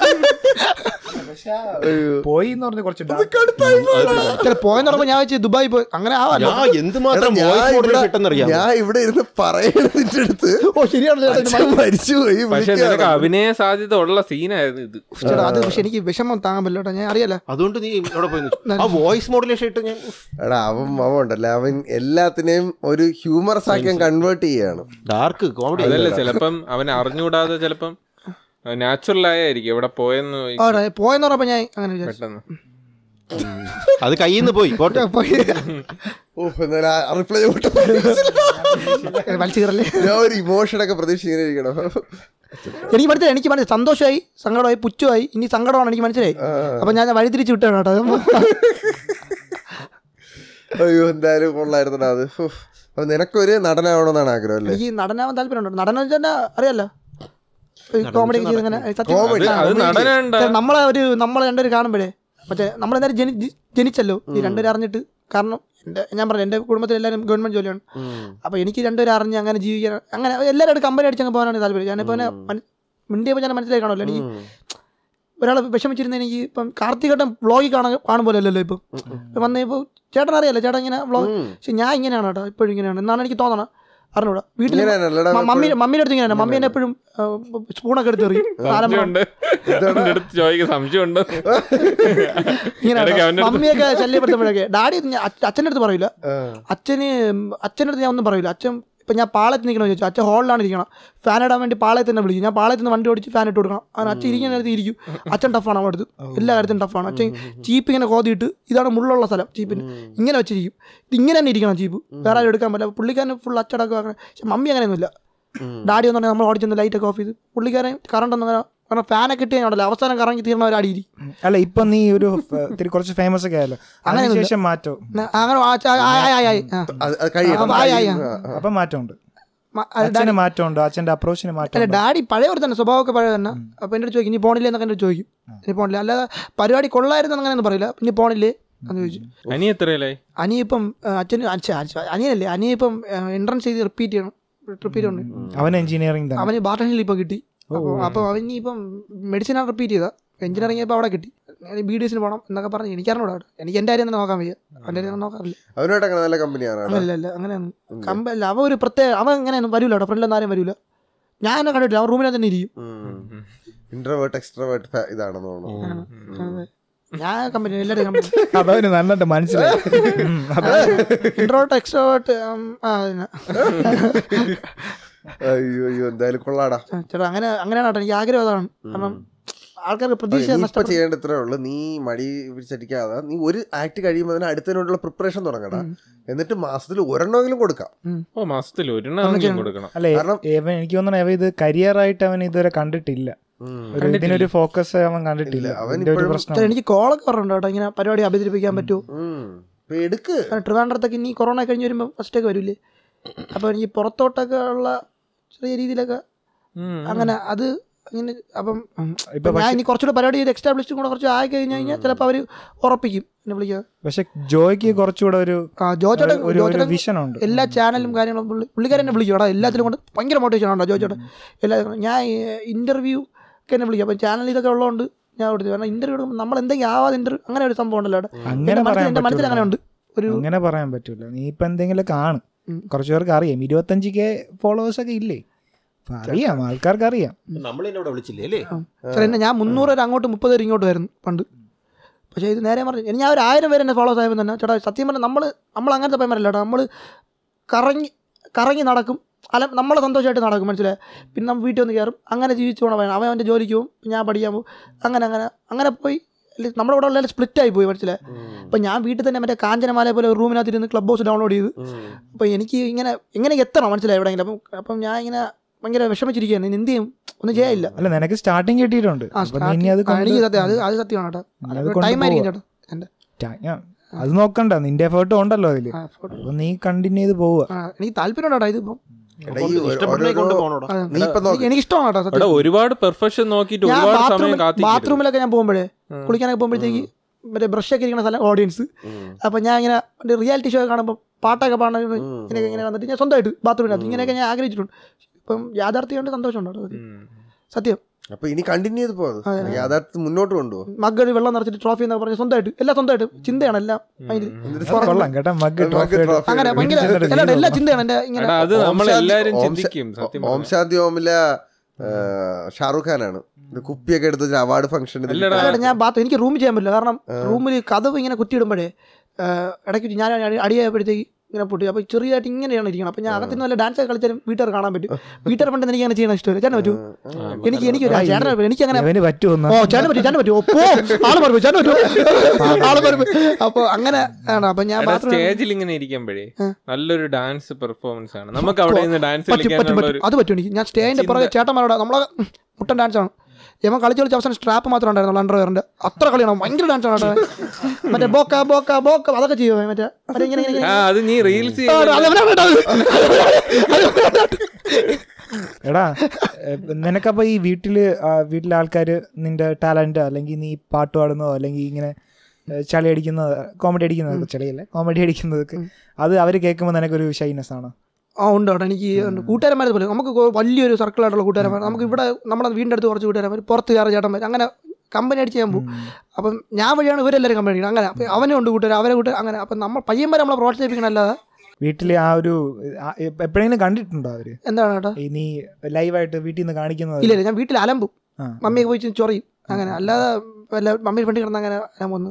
പോയി എന്ന് പറഞ്ഞ കുറച്ച് dark. ചില പോയെന്ന് പറയുമ്പോൾ ഞാൻ വെച്ച് ദുബായി പോയി അങ്ങനെ ആവാല്ലോ ഞാൻ എന്തുമാത്രം ഞാൻ വോയിസ് ഇവിടെ- മോഡുലേഷൻ ഇട്ടെന്നറിയാം ഞാൻ ഇവിടെ ഇരുന്ന് പറയണതിന്റെ അടുത്ത് ഓ ശരിയാണ് ചേട്ടാ ഇത് അച്ഛൻ മരിച്ചുപോയി പക്ഷെ വിളിക്കുകയാണ്. നിനക്ക് അഭിനയ സാധ്യത ഉള്ള സീനായിരുന്നു ഇത് ചേട്ടാ അത് പക്ഷെ എനിക്ക് വിഷമം താങ്ങാൻ പറ്റില്ല കേട്ടോ ഞാൻ അറിയാലോ അതുകൊണ്ട് നീ എവിടെ പോയി നിൽച്ചു? ആ വോയിസ് മോഡുലേഷൻ ഇട്ട് ഞാൻ എടാ അവൻ അവൻ ഉണ്ടല്ലോ അവൻ എല്ലാത്തിനെയും ഒരു ഹ്യൂമറസ് ആക്കി കൺവേർട്ട് ചെയ്യാണ് ഡാർക്ക് കോമഡി അതല്ല ചിലപ്പം അവൻ അറിഞ്ഞുകൂടാതെ ചിലപ്പം നാച്ചുറൽ ആയിരിക്കും എവിടെ പോയെന്ന് ചോദിക്കും ആ പോയെന്ന് പറഞ്ഞപ്പോൾ ഞാൻ അങ്ങനെ വിചാരിച്ചു പെട്ടെന്ന് അത് കയ്യിൽ നിന്ന് പോയി പോട്ടെ പോയി ഓ എന്നാലും ആ റിപ്ലൈ വലിച്ചു കയറല്ലേ ഞാൻ ഒരു ഇമോഷൻ ഒക്കെ പ്രതീക്ഷിച്ചിങ്ങനെ ഇരിക്കണം എനിക്ക് മനസ്സിലായി എനിക്ക് മനസ്സിലായി സന്തോഷമായി സങ്കടമായി പുച്ഛമായി ഇനി സങ്കടമാണ് എനിക്ക് മനസ്സിലായി അപ്പൊ ഞാൻ വഴിതിരിച്ച് വിട്ടാണ് കേട്ടോ അയ്യോ എന്തായാലും കൊള്ളായിരുന്നു അത് ഉഫ്. അപ്പൊ നിനക്കൊരു നടനാവണമെന്നാണ് ആഗ്രഹം അല്ലേ എനിക്ക് നടനാവാൻ താല്പര്യമുണ്ട് നടനം എന്ന് വെച്ചാൽ അറിയാലോ കോമഡി ഇങ്ങനെ സത്യം Comedy. അത് നടനുണ്ട് ചേട്ടാ, നമ്മളെ ഒരു നമ്മളെ രണ്ടുപേരും കാണുമ്പോഴേ മറ്റേ നമ്മളെന്തായാലും ജനി ജി- ജനിച്ചല്ലോ ഈ രണ്ടുപേരും അറിഞ്ഞിട്ട് കാരണം എൻ്റെ ഞാൻ പറഞ്ഞു എൻ്റെ കുടുംബത്തിൽ എല്ലാവരും ഗവൺമെന്റ് ജോലിയാണ് അപ്പോൾ എനിക്ക് രണ്ടുപേരും അറിഞ്ഞ് അങ്ങനെ ജീവിക്കാൻ അങ്ങനെ എല്ലാവരും കമ്പനി അടിച്ചങ്ങ് പോകാനാണ് താല്പര്യം ഞാനിപ്പോൾ അവനെ മന- മിണ്ടിയപ്പോൾ ഞാൻ മനസ്സിലായി കാണുമല്ലോ എനിക്ക് ഒരാളെ വിഷമിച്ചിരുന്ന എനിക്ക് ഇപ്പം കാർത്തികേട്ടൻ വ്ളോഗിൽ കാണാൻ കാണുമ്പോൾ അല്ലല്ലോ ഇപ്പം ഇപ്പം വന്ന് ഇപ്പോൾ ചേട്ടൻ അറിയാലോ ചേട്ടൻ ഇങ്ങനെ വ്ളോഗ് പക്ഷെ ഞാൻ ഇങ്ങനെയാണ് കേട്ടോ ഇപ്പോഴും ഇങ്ങനെയാണ് എന്നാണ് എനിക്ക് തോന്നണം അറിഞ്ഞൂടാ വീട്ടിൽ ഇങ്ങനെയാണല്ലടാ മമ്മി മമ്മിയുടെ അടുത്ത് ഇങ്ങനെയാണ് മമ്മി എന്നെ എപ്പോഴും സ്പൂണൊക്കെ എടുത്ത് എറിയും സാധനം സംശയമുണ്ട് അവന്റെ അടുത്ത് ചോദിക്കാൻ സംശയമുണ്ട് ഇങ്ങനെ ഇടയ്ക്ക് അവന്റെ അടുത്ത് മമ്മിയൊക്കെ ശല്യപ്പെടുത്തുമ്പോഴൊക്കെ ഡാഡി ഞാൻ അച്ഛ- അച്ഛൻ്റെ അടുത്ത് പറയില്ല അച്ഛന് അച്ഛൻ്റെ അടുത്ത് ഞാൻ ഒന്നും പറയില്ല അച്ഛൻ ഇപ്പം ഞാൻ പാളയത്ത് നിൽക്കണമെന്ന് ചോദിച്ചു അച്ഛൻ ഹോളിലാണ് ഇരിക്കണം ഫാൻ ഇടാൻ വേണ്ടി പാളയത്ത് തന്നെ വിളിക്കും ഞാൻ പാളയത്ത് നിന്ന് വണ്ടി ഓടിച്ച് ഫാൻ ഇട്ട് കൊടുക്കണം അങ്ങനെ അച്ഛൻ ഇരിക്കുന്ന അടുത്ത് ഇരിക്കും അച്ഛൻ ടഫാണ് അവിടെ അടുത്ത് എല്ലാ കാര്യത്തിലും ടഫാണ് അച്ഛൻ ചീപ്പ് ഇങ്ങനെ കോതിയിട്ട് ഇതാണ് മുള്ളുള്ള സ്ഥലം ചീപ്പിന് ഇങ്ങനെ വെച്ചിരിക്കും ഇത് ഇങ്ങനെ തന്നെ ഇരിക്കണം ചീപ്പ് വേറെ ആരും എടുക്കാൻ പറ്റില്ല പുള്ളിക്കാരൻ ഫുൾ അച്ചടക്കം അങ്ങനെ പക്ഷെ മമ്മി അങ്ങനെയൊന്നുമില്ല ഡാഡി എന്ന് പറഞ്ഞാൽ നമ്മൾ ഓടിച്ചെന്ന് ലൈറ്റൊക്കെ ഓഫ് ചെയ്ത് പുള്ളിക്കാരൻ കറണ്ട് ഒന്നും അങ്ങനെ കാരണം ഫാനൊക്കെ ഇട്ട് കഴിഞ്ഞാൽ അവസാനം കറങ്ങി തീർന്ന ഒരു അടിയിരി അല്ല ഇപ്പൊ നീ ഒരു ഫ- ഇത്തിരി കുറച്ച് ഫേമസ് ഒക്കെ ആയല്ലോ അതിനുശേഷം മാറ്റം അങ്ങനെ ആ- ആ- ആ- ആ- ആ- ആ- ആ. അത് അത് കഴിയണം ആ, ആ, ആ. അപ്പൊ മാറ്റമുണ്ട് മ- അത് അച്ഛന് മാറ്റമുണ്ട് അച്ഛൻ്റെ അപ്രോച്ചിന് അല്ല മാറ്റം ഡാഡി പഴയ ഒരു തന്നെ സ്വഭാവമൊക്കെ പഴയ തന്നെ അപ്പോൾ എൻ്റെ അടുത്ത് ചോദിക്കും ഇനി പോണില്ലേ എന്നൊക്കെ എൻ്റെ അടുത്ത് ചോദിക്കും ഇനി പോണില്ല അല്ലാതെ പരിപാടി കൊള്ളായിരുന്നു അങ്ങനെയൊന്നും പറയില്ല ഇനി പോണില്ലേ എന്ന് ചോദിച്ചു അനി എത്രയല്ലായി അനി ഇപ്പം അച്ഛന് അച്ഛ- അച്ഛ- അനിയനല്ലേ അനി ഇപ്പം എൻട്രൻസ് ചെയ്ത് റിപ്പീറ്റ് ചെയ്യണം റിപ്പീറ്റ് ഉണ്ട് അവൻ എഞ്ചിനീയറിംഗ് തന്നെ അവന് ബാട്ടണിൽ ഇപ്പോൾ കിട്ടി അപ്പോൾ അപ്പോൾ അവന് ഇപ്പം മെഡിസിനാണ് റിപ്പീറ്റ് ചെയ്താൽ എഞ്ചിനീയറിംഗ് ഇപ്പോൾ അവിടെ കിട്ടി ബി ഡി എസിന് പോകണം എന്നൊക്കെ പറഞ്ഞ് എനിക്കറിഞ്ഞൂടാ അവിടെ എനിക്ക് എൻ്റെ കാര്യം തന്നെ നോക്കാൻ വയ്യ എൻ്റെ കാര്യം നോക്കാറില്ല അവനോട്ട് അങ്ങനെ നല്ല കമ്പനിയാണ് അങ്ങനെയല്ല അല്ല അങ്ങനെയൊന്നും കമ്പല്ല അവൻ ഒരു പ്രത്യേക അവൻ അങ്ങനെയൊന്നും വരൂല അവിടെ ഫ്രണ്ടിലൊന്നും ആരും വരൂല ഞാൻ എന്നെ കണ്ടിട്ടില്ല അവൻ റൂമിനകത്ത് തന്നെ ഇരിക്കും ഇന്റർവേർട്ട് എക്സ്ട്രവേർട്ട് ഇതാണെന്ന് തോന്നുന്നു അതെ. ഞാൻ കമ്പനി എല്ലാവരും കമ്പനി അതവന് നന്നിട്ട് മനസ്സിലായി ഉം, അത് ഇൻട്രോട്ട് എക്സ്ട്രോട്ട് ആ അതിനെ. അയ്യോ അയ്യോ എന്തായാലും കൊള്ളാടാ ചേട്ടാ അങ്ങനെ അങ്ങനെയാണ് കേട്ടോ എനിക്ക് ആഗ്രഹം അതാണ് കാരണം ആൾക്കാർക്ക് പ്രതീക്ഷ നീ ഇപ്പൊ നഷ്ടപ്പെടും ചെയ്യേണ്ട ഇത്രേ ഉള്ളൂ നീ മടി പിടിച്ചടിക്കാതെ നീ ഒരു ആക്ട് കഴിയുമ്പോൾ അതിന് അടുത്തതിനോടുള്ള പ്രിപ്പറേഷൻ തുടങ്ങടാ എന്നിട്ട് മാസത്തിൽ ഒരെണ്ണമെങ്കിലും കൊടുക്കാം ഓ മാസത്തിൽ ഒരെണ്ണം കൊടുക്കണം അല്ലെ കാരണം- ഇവൻ എനിക്ക് തോന്നണ അവ ഇത് കരിയർ ആയിട്ട് അവൻ ഇതുവരെ കണ്ടിട്ടില്ല ഒരു ഇതിനൊരു ഫോക്കസ് അവൻ കണ്ടിട്ടില്ല അവൻ അതിന്റെ ഒരു ഇപ്പോഴും- പ്രശ്നം ചേട്ടാ, എനിക്ക് കോളൊക്കെ പറഞ്ഞിട്ടുണ്ട് കേട്ടോ ഇങ്ങനെ പരിപാടി അവതരിപ്പിക്കാൻ പറ്റുമോ ഉം. ഇപ്പൊ എടുക്ക് കാരണം ട്രിവാൻഡ്രത്തൊക്കെ ഇനി കൊറോണ കഴിഞ്ഞ് വരുമ്പോൾ ഫസ്റ്റൊക്കെ വരില്ലേ അപ്പോൾ എനിക്ക് പുറത്തോട്ടൊക്കെ ഉള്ള ചെറിയ രീതിയിലൊക്കെ ഉം. അങ്ങനെ അത് ഇങ്ങനെ അപ്പം ഉം, ഇപ്പൊ ഇപ്പം ഞാൻ ഇനി കുറച്ചുകൂടെ പരിപാടി ചെയ്ത് എക്സ്റ്റാബ്ലിഷും കൂടെ കുറച്ച് ആയി കഴിഞ്ഞ് കഴിഞ്ഞാൽ ചിലപ്പോൾ അവർ ഉറപ്പിക്കും എന്നെ വിളിക്കുക പക്ഷെ ജോയ്ക്ക് കുറച്ചുകൂടെ ഒരു ആ ജോച്ചേട്ടൻ ഒരു- ഒരു ജോച്ചേട്ടൻ വിഷൻ ഉണ്ട് എല്ലാ ചാനലും കാര്യങ്ങളും പുള്ളി പുള്ളിക്കാരൻ എന്നെ വിളിക്കും എടാ എല്ലാത്തിലും കൊണ്ട് ഭയങ്കര മോട്ടിവേഷൻ ഉണ്ടോ ജോച്ചേട്ടൻ എല്ലാ ഞാൻ ഇൻ്റർവ്യൂ ഒക്കെ എന്നെ വിളിക്കും അപ്പം ചാനൽ ഇതൊക്കെ ഉള്ളതുകൊണ്ട് ഞാൻ കൊടുത്തു കാരണം ഇൻ്റർവ്യൂ എടുക്കുമ്പോൾ നമ്മൾ എന്തെങ്കിലും ആവാതെ ഇൻ്റർവ്യൂ അങ്ങനെ ഒരു സംഭവം ഉണ്ടല്ലോ അവിടെ അങ്ങനെ എൻ്റെ മനസ്സിൽ പറയാൻ എൻ്റെ മനസ്സിൽ അങ്ങനെ പറ്റൂല. ഉണ്ട് ഒരു അങ്ങനെ പറയാൻ പറ്റൂല നീ ഇപ്പൊ എന്തെങ്കിലും കാണും ഉം. കുറച്ചു പേർക്ക് അറിയാം ഇരുപത്തഞ്ച് കെ ഫോളോവേഴ്സ് ഒക്കെ ഇല്ലേ അപ്പൊ അറിയാം ആൾക്കാർക്ക് അറിയാം നമ്മൾ എന്നെ ഇവിടെ വിളിച്ചില്ലേ അല്ലേ ചില എന്നെ ഞാൻ മുന്നൂറ് പേര് അങ്ങോട്ട് മുപ്പത് പേര് ഇങ്ങോട്ട് വരുന്നു പണ്ട് പക്ഷേ ഇത് നേരെ പറഞ്ഞു ഇനി ഞാൻ ഒരു ആയിരം പേര് എന്നെ ഫോളോസ് ആയപ്പോൾ തന്നെ ചേട്ടാ സത്യം പറഞ്ഞാൽ നമ്മൾ നമ്മൾ അങ്ങനത്തെ പയ്യന്മാരല്ല ചേട്ടാ നമ്മൾ കറങ്ങി കറങ്ങി നടക്കും അല്ല നമ്മൾ സന്തോഷമായിട്ട് നടക്കും മനസ്സിലായി പിന്നെ നമ്മൾ വീട്ടിൽ വന്ന് കയറും അങ്ങനെ ജീവിച്ചു പോകണം വേണം അവൻ അവൻ്റെ ജോലിക്ക് പോകും ഞാൻ പഠിക്കാൻ പോകും അങ്ങനെ അങ്ങനെ അങ്ങനെ പോയി അല്ലെ നമ്മുടെ ഇവിടെ ഉള്ള സ്പ്ലിറ്റ് ആയി പോയി മനസ്സിലായി അപ്പം ഞാൻ വീട്ടിൽ തന്നെ മറ്റേ കാഞ്ചനമാല പോലെ ഒരു റൂമിനകത്ത് ഇരുന്ന് ക്ലബ് ഹൗസ് ഡൗൺലോഡ് ചെയ്ത് അപ്പോൾ എനിക്ക് ഇങ്ങനെ എങ്ങനെ എത്തണം മനസ്സിലായി എവിടെയെങ്കിലും അപ്പം അപ്പം ഞാൻ ഇങ്ങനെ ഭയങ്കര വിഷമിച്ചിരിക്കുകയാണ് ഇനി എന്ത് ചെയ്യും ഒന്നും ചെയ്യാനില്ല അല്ല നിനക്ക് സ്റ്റാർട്ടിങ് കിട്ടിയിട്ടുണ്ട് ആ, അപ്പൊ നീ ഇനി അത് starting- ആ, എനിക്ക് കൊണ്ട് സത്യം അത് അത് സത്യമാണ് കേട്ടോ അത് ടൈം കൊണ്ടുപോവാ. ആയിരിക്കും ചേട്ടാ എൻ്റെ ട- ഞാൻ- അത് നോക്കണ്ട നിന്റെ എഫേർട്ട് ഉണ്ടല്ലോ അതില് ആ, photo. അപ്പൊ നീ കണ്ടിന്യൂ ചെയ്ത് പോവുക ആ, എനിക്ക് താല്പര്യം കേട്ടോ ഇതിപ്പം എടാ, ഈ ഓരോ- ഇഷ്ടപ്പെട്ടേ കൊണ്ട് പോകണോടാ ആ, നീ ഇപ്പൊ നോക്ക്. എനിക്ക് എനിക്ക് ഇഷ്ടമാണ് കേട്ടോ അവിടെ സത്യം ഒരുപാട് പെർഫെക്ഷൻ നോക്കിയിട്ട് ഞാൻ ഒരുപാട് സമയം ബാത്റൂമിൽ കാത്തിരിക്കും ബാത്റൂമിലൊക്കെ ഞാൻ പോകുമ്പോഴേ കുളിക്കാനൊക്കെ പോകുമ്പോഴത്തേക്ക് മറ്റേ ബ്രഷ് ഒക്കെ ഇരിക്കുന്ന സ്ഥലം ഓഡിയൻസ് അപ്പം ഞാൻ ഇങ്ങനെ മറ്റേ റിയാലിറ്റി ഷോ കാണുമ്പോൾ പാട്ടൊക്കെ പാടുന്ന ഇങ്ങനെയൊക്കെ ഇങ്ങനെ വന്നിട്ട് ഞാൻ സ്വന്തമായിട്ട് ബാത്റൂമിനകത്ത് ഇങ്ങനെയൊക്കെ ഞാൻ ആഗ്രഹിച്ചിട്ടുണ്ട് ഇപ്പം യാഥാർത്ഥ്യം കൊണ്ട് സന്തോഷമുണ്ട് കേട്ടോ സത്യം. സത്യം അപ്പൊ ഇനി കണ്ടിന്യൂ ചെയ്ത് പോകുന്നത് യാഥാർത്ഥ്യം മുന്നോട്ട് കൊണ്ടുപോകും മഗ്ഗടി വെള്ളം നിറച്ചിട്ട് ട്രോഫി എന്നൊക്കെ പറഞ്ഞ് സ്വന്തമായിട്ട് എല്ലാം സ്വന്തമായിട്ട് ചിന്തയാണ് എല്ലാം മൈൻഡിൽ കൊള്ളാം കേട്ടോ മഗ് ട്രോഫി trophy അങ്ങനെ ഭയങ്കര എല്ലാ എല്ലാ ചിന്തയാണ് എൻ്റെ ഇങ്ങനെ എടാ അത് ഓം നമ്മൾ ശാന്തി- എല്ലാരും ഓം ശാ- ചിന്തിക്കും സത്യം ഓം പറഞ്ഞാ. ശാന്തി ഓമിലെ ഷാറുഖ് ഖാനാണ് ഇത് കുപ്പിയൊക്കെ എടുത്ത് അവാർഡ് ഫംഗ്ഷൻ അല്ലടാ. അല്ല, ഞാൻ ബാത്ത് എനിക്ക് റൂമിൽ ചെയ്യാൻ പറ്റില്ല കാരണം റൂമിൽ കഥവ് ഇങ്ങനെ കുത്തിയിടുമ്പോഴേ ആ, ഇടയ്ക്ക് ഞാൻ അടി- അടിയായപ്പോഴത്തേക്ക് ഇങ്ങനെ പൊട്ടി അപ്പോൾ ചെറിയതായിട്ട് ഇങ്ങനെയാണ് ഇരിക്കണം അപ്പോൾ ഞാൻ അകത്തുനിന്ന് വല്ല ഡാൻസ് ഒക്കെ കളിച്ചാലും വീട്ടുകാർ കാണാൻ പറ്റും വീട്ടുകാർ പണ്ട് എനിക്ക് അങ്ങനെ ചെയ്യണം ഇഷ്ടമില്ല ചേട്ടൻ പറ്റൂ എനിക്ക് എനിക്ക് ഒരു ചേട്ടനെ പറ്റും. എനിക്ക് അങ്ങനെ അവന് പറ്റുമെന്ന് ഓ ചേട്ടൻ പറ്റും ചേട്ടൻ പറ്റും ഓ ആള് പറഞ്ഞു ചേട്ടൻ പറ്റും ആള് പറഞ്ഞു അപ്പോൾ അങ്ങനെ ആണ് അപ്പോൾ ഞാൻ എടാ, ബാത്റൂം സ്റ്റേജിൽ ഇങ്ങനെ ഇരിക്കുമ്പോഴേ നല്ലൊരു ഡാൻസ് പെർഫോമൻസ് ആണ് നമുക്ക് അവിടെ നിന്ന് ഡാൻസ് പറ്റും പറ്റും കളിക്കാനുള്ള ഒരു പറ്റും അത് പറ്റും എനിക്ക് ഞാൻ സ്റ്റേജിന്റെ പുറകെ ചേട്ടന്മാരോട് നമ്മളെ മുട്ടൻ ഡാൻസ് ആണ് ഇവൻ കളിച്ച് കളിച്ച് അവസാനം സ്ട്രാപ്പ് മാത്രമേ ഉണ്ടായിരുന്നുള്ളൂ അണ്ടർവെയറിന്റെ അത്ര കളിയാണ് ഭയങ്കര ഡാൻസ് ആണ് കേട്ടോ മറ്റേ ബോക്ക ബോക്ക ബോക്ക അതൊക്കെ ചെയ്യുമോ മറ്റേ മറ്റേ ഇങ്ങനെ ഇങ്ങനെ ആ ഇങ്ങനെ അത് നീ റീൽസ് ആ, അത് അവനാ വേണ്ടത്. എടാ ഏ, നിനക്കപ്പോ ഈ വീട്ടില് ആ, വീട്ടിലെ ആൾക്കാര് നിന്റെ ടാലന്റ് അല്ലെങ്കിൽ നീ പാട്ട് പാടുന്നതോ അല്ലെങ്കിൽ ഇങ്ങനെ ഏ, ചളി അടിക്കുന്നത് കോമഡി അടിക്കുന്നത് ചളിയല്ല കോമഡി അടിക്കുന്നതൊക്കെ അത് അവര് കേൾക്കുമ്പോൾ നിനക്കൊരു ഷൈനസ് ആണ് ആ ഉണ്ട് കേട്ടോ എനിക്ക് ഉണ്ട്. കൂട്ടുകാരന്മാരെ പോലെ നമുക്ക് കൊ- വലിയൊരു സർക്കിളായിട്ടുള്ള കൂട്ടുകാരന്മാർ നമുക്ക് ഇവിടെ നമ്മുടെ വീടിൻ്റെ അടുത്ത് കുറച്ച് കൂട്ടുകാരന്മാർ പുറത്ത് കയറി ചേട്ടന്മാർ അങ്ങനെ കമ്പനി അടിച്ച് ഞാൻ പോകും അപ്പം ഞാൻ വഴിയാണ് ഇവരെല്ലാവരും കമ്പനി അടിക്കുന്നത് അങ്ങനെ അപ്പം അവനെ കൊണ്ട് കൂട്ടുകാർ അവരെ കൂട്ടുകാർ അങ്ങനെ അപ്പം നമ്മൾ പയ്യന്മാരെ നമ്മളെ പ്രോത്സാഹിപ്പിക്കണം അല്ലാതെ വീട്ടിൽ ആ ഒരു ആ, എ- എപ്പോഴെങ്കിലും കണ്ടിട്ടുണ്ടോ അവര് എന്താണ് കേട്ടോ ഈ നീ ലൈവായിട്ട് വീട്ടിൽ നിന്ന് കാണിക്കുന്നത് ഇല്ല ഇല്ല ഞാൻ വീട്ടിൽ അലമ്പും ആ. മമ്മിയൊക്കെ പോയി ചൊറിയും അങ്ങനെ അല്ലാതെ വല്ല മമ്മി പെണ്ണി കിടന്ന് അങ്ങനെ അലമ്പൊന്നും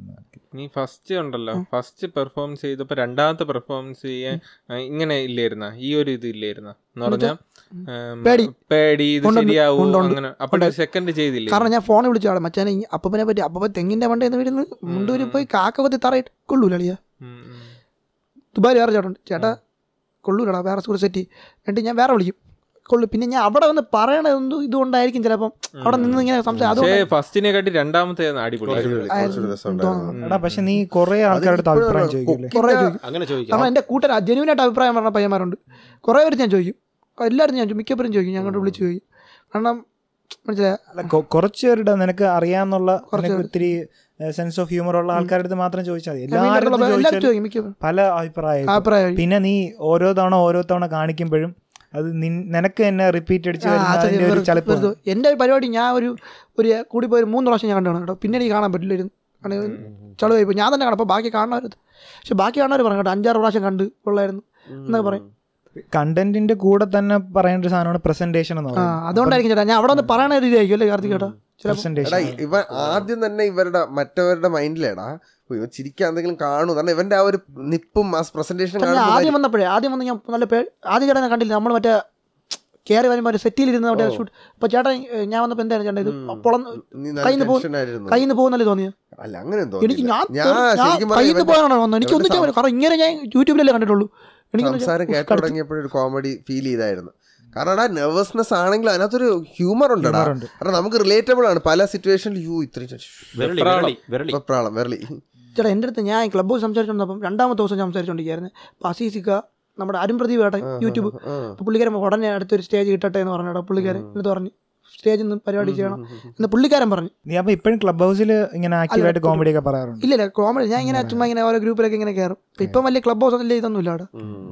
നീ ഫസ്റ്റ് ഉണ്ടല്ലോ ഫസ്റ്റ് പെർഫോം ചെയ്തപ്പോ രണ്ടാമത്തെ പെർഫോമൻസ് ചെയ്യാൻ ആ, ഇങ്ങനെ ഇല്ലായിരുന്ന ഈ ഒരു ഇത് ഇല്ലായിരുന്ന എന്ന് പറഞ്ഞാൽ പേടി. പേടി ഇത് ഉണ്ട്, ഉണ്ട്, ശരിയാവൂ ഉണ്ട്, ഉണ്ട്. അങ്ങനെ അപ്പൊ സെക്കൻഡ് ചെയ്തില്ലേ കാരണം ഞാൻ ഫോണിൽ വിളിച്ചു അവിടെ മച്ചാനെ ഈ അപ്പനെ പറ്റി അപ്പ തെങ്ങിന്റെ മണ്ടയിൽ നിന്ന് വീടുന്ന് മുണ്ടൂര് പോയി കാക്ക കൊത്തി തറയിട്ട് കൊള്ളൂല അളിയ ഉം, ഉം. ദുബായ് വേറെ ചേട്ടൻ ചേട്ടാ കൊള്ളൂലടാ വേറെ സ്കൂൾ സെറ്റ് എന്നിട്ട് ഞാൻ വേറെ വിളിക്കും കൊള്ളു പിന്നെ ഞാൻ അവിടെ വന്ന് പറയണത് എന്തോ ഇതുകൊണ്ടായിരിക്കും ചിലപ്പം അവിടെ നിന്ന് ഇങ്ങനെ സംസാരം പക്ഷേ അതുകൊണ്ട് ഫസ്റ്റിനെ കാട്ടി രണ്ടാമത്തെ അടിപൊളി അടിപൊളി. കുറച്ചുകൂടി രസം ഉണ്ടായിരുന്നു. എടാ പക്ഷെ നീ കുറെ ആൾക്കാരുടെ അതിപ്പോ അഭിപ്രായം ചോദിക്കില്ലേ കുറേ ചോദിക്കും അങ്ങനെ ചോദിക്കാം കാരണം എൻ്റെ കൂട്ടർ ജെനുവിനായിട്ട് അഭിപ്രായം പറഞ്ഞ പയ്യന്മാരുണ്ട് കുറേ പേര് ഞാൻ ചോദിക്കും എല്ലാവരും ഞാൻ ചോദിക്കും മിക്കപ്പോഴും ചോദിക്കും ഞാൻ കൊണ്ട് വിളിച്ച് ചോദിക്കും കാരണം മനസ്സിലായ അല്ല കൊ- കുറച്ച് പേരുടെ നിനക്ക് അറിയാവുന്നുള്ള നിനക്ക് ഒത്തിരി സെൻസ് ഓഫ് ഹ്യൂമർ ഉള്ള ആൾക്കാരുടെ അടുത്ത് മാത്രം ചോദിച്ചാൽ മതി എല്ലാവരുടെ അടുത്തും എല്ലാവരും ചോദിച്ചാൽ ചോദിക്കും മിക്കപ്പോഴും പല അഭിപ്രായം അഭിപ്രായം പിന്നെ നീ ഓരോ തവണ ഓരോ തവണ കാണിക്കുമ്പോഴും അത് നിൻ- നിനക്ക് തന്നെ റിപ്പീറ്റ് അടിച്ച് ആ, വരുന്ന അത് അതിന്റെ ഒരു വെറുതെ- ചളിപ്പ് വെറുതെ. എൻ്റെ ഒരു പരിപാടി ഞാൻ ഒരു ഒരു കൂടി പോയി ഒരു മൂന്ന് പ്രാവശ്യം ഞാൻ കണ്ടാണ് കേട്ടോ പിന്നെ എനിക്ക് കാണാൻ പറ്റില്ലായിരുന്നു കാരണം ചളുവായി പോയി ഞാൻ തന്നെ കാണാം അപ്പോൾ ബാക്കി കാണുന്നവർ പക്ഷെ ബാക്കി കാണുന്നവർ പറഞ്ഞു കേട്ടോ അഞ്ചാറ് പ്രാവശ്യം കണ്ട് കൊള്ളായിരുന്നു എന്നൊക്കെ പറയും കണ്ടന്റിന്റെ കൂടെ തന്നെ പറയേണ്ട ഒരു സാധനമാണ് പ്രസന്റേഷൻ എന്ന് ആ പറയുന്നത് അതുകൊണ്ടായിരിക്കും ചേട്ടാ ഞാൻ അവിടെ ഒന്ന് പറയണ രീതിയായിരിക്കും അല്ലേ കാർത്തിക് ചേട്ടാ ചിലപ്പോൾ പ്രസന്റേഷൻ എടാ ഇവ ആദ്യം തന്നെ ഇവരുടെ മറ്റവരുടെ മൈൻഡിലേടാ ഇവ ചിരിക്കാൻ എന്തെങ്കിലും കാണും കാരണം ഇവന്റെ ആ ഒരു നിപ്പും ആ പ്രസന്റേഷൻ ഞാൻ ആദ്യം വന്നപ്പോഴേ ആദ്യം വന്ന് ഞാൻ നല്ല പേ ആദ്യം ചേട്ടൻ ഞാൻ കണ്ടില്ല നമ്മൾ മറ്റേ കയറി വരുമ്പോൾ ഒരു സെറ്റിലിരുന്ന് മറ്റേ ഷൂട്ട് അപ്പോൾ ചേട്ടൻ ഏ, ഞാൻ വന്നപ്പോൾ എന്തായിരുന്നു ചേട്ടൻ ഇത് പൊളന്ന് കയ്യിൽ നിന്ന് പോകും ആയിരുന്നു കയ്യിൽ നിന്ന് പോകുന്നല്ലേ തോന്നിയത് അല്ല അങ്ങനെ എനിക്ക് ഞാൻ ഞാൻ ശരിക്കും കയ്യിൽ നിന്ന് പറഞ്ഞാ പോകാനാണ് വന്നത് എനിക്ക് ഒന്നും ചെയ്യാൻ പറ്റില്ല. കാരണം ഇങ്ങനെ ഞാൻ യൂട്യൂബിലല്ലേ കണ്ടിട്ടുള്ളൂ എനിക്ക് സംസാരം കേട്ടു തുടങ്ങിയപ്പോഴൊരു കോമഡി ഫീൽ ചെയ്തായിരുന്നു കാരണം എടാ നെർവസ്നെസ് ആണെങ്കിലും അതിനകത്തൊരു ഹ്യൂമർ ഉണ്ടടാ Humor ഉണ്ട്. കാരണം നമുക്ക് റിലേറ്റബിൾ ആണ് പല സിറ്റുവേഷനിൽ യു ഇത്രയും വിരളി വിരളി വിരളി പ്രാളം വെറലി ചേട്ടാ എൻ്റെ അടുത്ത് ഞാൻ ക്ലബ്ബ് ഹൗസ് സംസാരിച്ചുകൊണ്ടപ്പം രണ്ടാമത്തെ ദിവസം സംസാരിച്ചുകൊണ്ടിരിക്കുകയായിരുന്നു അപ്പോൾ അസീസിക്ക നമ്മുടെ അരുംപ്രദീപ് ഏട്ടൻ യൂട്യൂബ് അപ്പോൾ പുള്ളിക്കാരൻ ഉടനെ അടുത്തൊരു സ്റ്റേജ് കിട്ടട്ടെ എന്ന് പറഞ്ഞാൽ പുള്ളിക്കാരൻ എന്നിട്ട് പറഞ്ഞു സ്റ്റേജിൽ നിന്ന് പരിപാടി ചെയ്യണം എന്ന് പുള്ളിക്കാരൻ പറഞ്ഞു നീ അപ്പൊ ഇപ്പോഴും ക്ലബ് ഹൗസിൽ ഇങ്ങനെ ആക്റ്റീവായിട്ട് കോമഡി ഒക്കെ പറയാറുണ്ട് ഇല്ല ഇല്ല കോമഡി ഞാൻ ഇങ്ങനെ ചുമ്മാ ഇങ്ങനെ ഓരോ ഗ്രൂപ്പിലൊക്കെ ഇങ്ങനെ കയറും ഇപ്പം വലിയ ക്ലബ്ബ് ഹൗസ് വലിയ ഇതൊന്നുമില്ല അവിടെ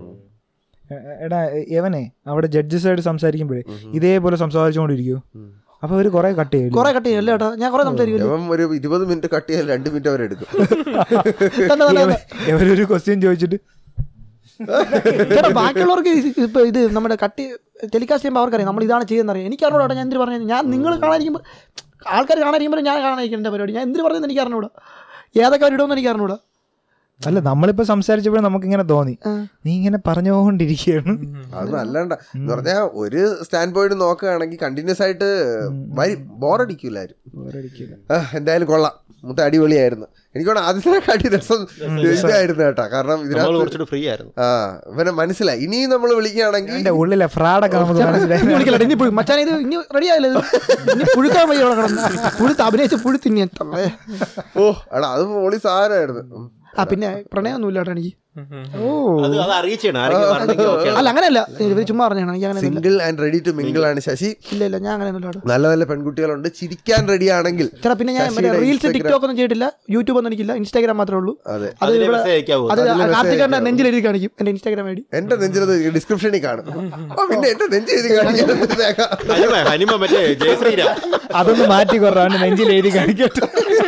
എ- എടാ യവനെ അവിടെ ജഡ്ജസ് ആയിട്ട് സംസാരിക്കുമ്പോഴേ ഇതേപോലെ സംസാരിച്ചുകൊണ്ടിരിക്കുവോ അപ്പൊ അവര് കുറെ കട്ട് ചെയ്യും കുറെ കട്ട് ചെയ്യും അല്ലേ ഏട്ടാ ഞാൻ കുറെ സംസാരിക്കുമല്ലോ ഇവൻ ഒരു ഇരുപത് മിനിറ്റ് കട്ട് ചെയ്യാൻ രണ്ട് മിനിറ്റ് അവരെ എടുക്കും തന്നെ, തന്നെ, തന്നെ. ഇവരൊരു ക്വസ്റ്റ്യൻ ചോദിച്ചിട്ട് ചേട്ടാ ബാക്കിയുള്ളവർക്ക് ഇത് ഇപ്പൊ ഇത് നമ്മുടെ കട്ടി ടെലികാസ്റ്റ് ചെയ്യുമ്പോൾ അവർക്കറിയാം നമ്മൾ ഇതാണ് ചെയ്യുന്നത് അറിയാം എനിക്ക് അറിഞ്ഞൂടാ ഞാൻ എന്തിനു പറഞ്ഞത് ഞാൻ നിങ്ങൾ കാണാനിരിക്കുമ്പോൾ ആൾക്കാർ കാണാനിരിക്കുമ്പോൾ ഞാൻ കാണാനിരിക്കും എൻ്റെ പരിപാടി ഞാൻ എന്തിനു പറഞ്ഞതെന്ന് എനിക്ക് അറിഞ്ഞൂടാ ഏതൊക്കെ അവരിടുമെന്ന് എനിക്ക് അറിഞ്ഞൂടാ അല്ല നമ്മളിപ്പോ സംസാരിച്ചപ്പോഴും നമുക്ക് ഇങ്ങനെ തോന്നി ആ. നീ ഇങ്ങനെ പറഞ്ഞുകൊണ്ടിരിക്കുകയാണ് അത് നല്ലണ്ട എന്ന് പറഞ്ഞാൽ ഒരു സ്റ്റാൻഡ് പോയിന്റ് നോക്കുകയാണെങ്കിൽ കണ്ടിന്യൂസ് ആയിട്ട് വരി ബോറടിക്കൂലാരും ആ, എന്തായാലും കൊള്ളാം മുത്ത അടിപൊളിയായിരുന്നു എനിക്കോടെ ആദ്യത്തെ കാട്ടി രസം ഇതായിരുന്നു കേട്ടാ കാരണം നമ്മൾ ഇതിനകത്ത് കുറച്ചുകൂടി ഫ്രീ ആയിരുന്നു ആ ഇവനെ മനസ്സിലായി ഇനിയും നമ്മൾ വിളിക്കുകയാണെങ്കിൽ എന്റെ ഉള്ളിലെ ഫ്രാഡൊക്കെ നമുക്ക് മനസ്സിലായി ഇനി വിളിക്കല ഇനി പുഴു മച്ചാൻ ഇത് ഇനി റെഡി ആയില്ല ഇത്. ഇനി പുഴുക്കാൻ വയ്യ അവിടെ കിടന്ന് പുഴുത്ത് അഭിനയിച്ച് പുഴുത്തിന്നി എത്തല്ലേ ഓ എടാ അത് പൊളി സാധനമായിരുന്നു ഉം. ആ പിന്നെ പ്രണയമൊന്നുമില്ല കേട്ടോ എനിക്ക് ഓ അത് അത് അറിയിച്ചാണ് ആരെങ്കിലും പറഞ്ഞെങ്കിൽ ഓക്കെ അല്ല അങ്ങനെയല്ല ഇവർ ചുമ്മാ പറഞ്ഞാണ് എനിക്ക് അങ്ങനെ single and ready to mingle ആണ് ശശി ഇല്ല ഇല്ല ഞാൻ അങ്ങനെ ഒന്നുമില്ല കേട്ടോ നല്ല നല്ല പെൺകുട്ടികളുണ്ട് ചിരിക്കാൻ റെഡി ആണെങ്കിൽ ചേട്ടാ പിന്നെ ഞാൻ മറ്റേ ശശിയുടെ റീൽസ് Instagram- ടിക്ടോക്ക് ഒന്നും ചെയ്തിട്ടില്ല യൂട്യൂബ് ഒന്നും എനിക്കില്ല ഇൻസ്റ്റാഗ്രാം മാത്രമേ ഉള്ളൂ അതെ അത് അതിലെ ഇവിടെ മെസ്സേജ് അയക്കാവോ അത് അതില് message കാർത്തികന്റെ അയക്കാം. നെഞ്ചിൽ എഴുതി കാണിക്കും എന്റെ ഇൻസ്റ്റാഗ്രാം ഐ ഡി എന്റെ നെഞ്ചിലത് ഡിസ്ക്രിപ്ഷനിൽ കാണും ആ, പിന്നെ എന്റെ നെഞ്ച് എഴുതി കാണിക്കാൻ ഹനിമ ഹനിമ മറ്റേ ജയശ്രീരാം അതൊന്ന് മാറ്റി കുറവാണ് നെഞ്ചിൽ എഴുതി കാണിക്കട്ടെ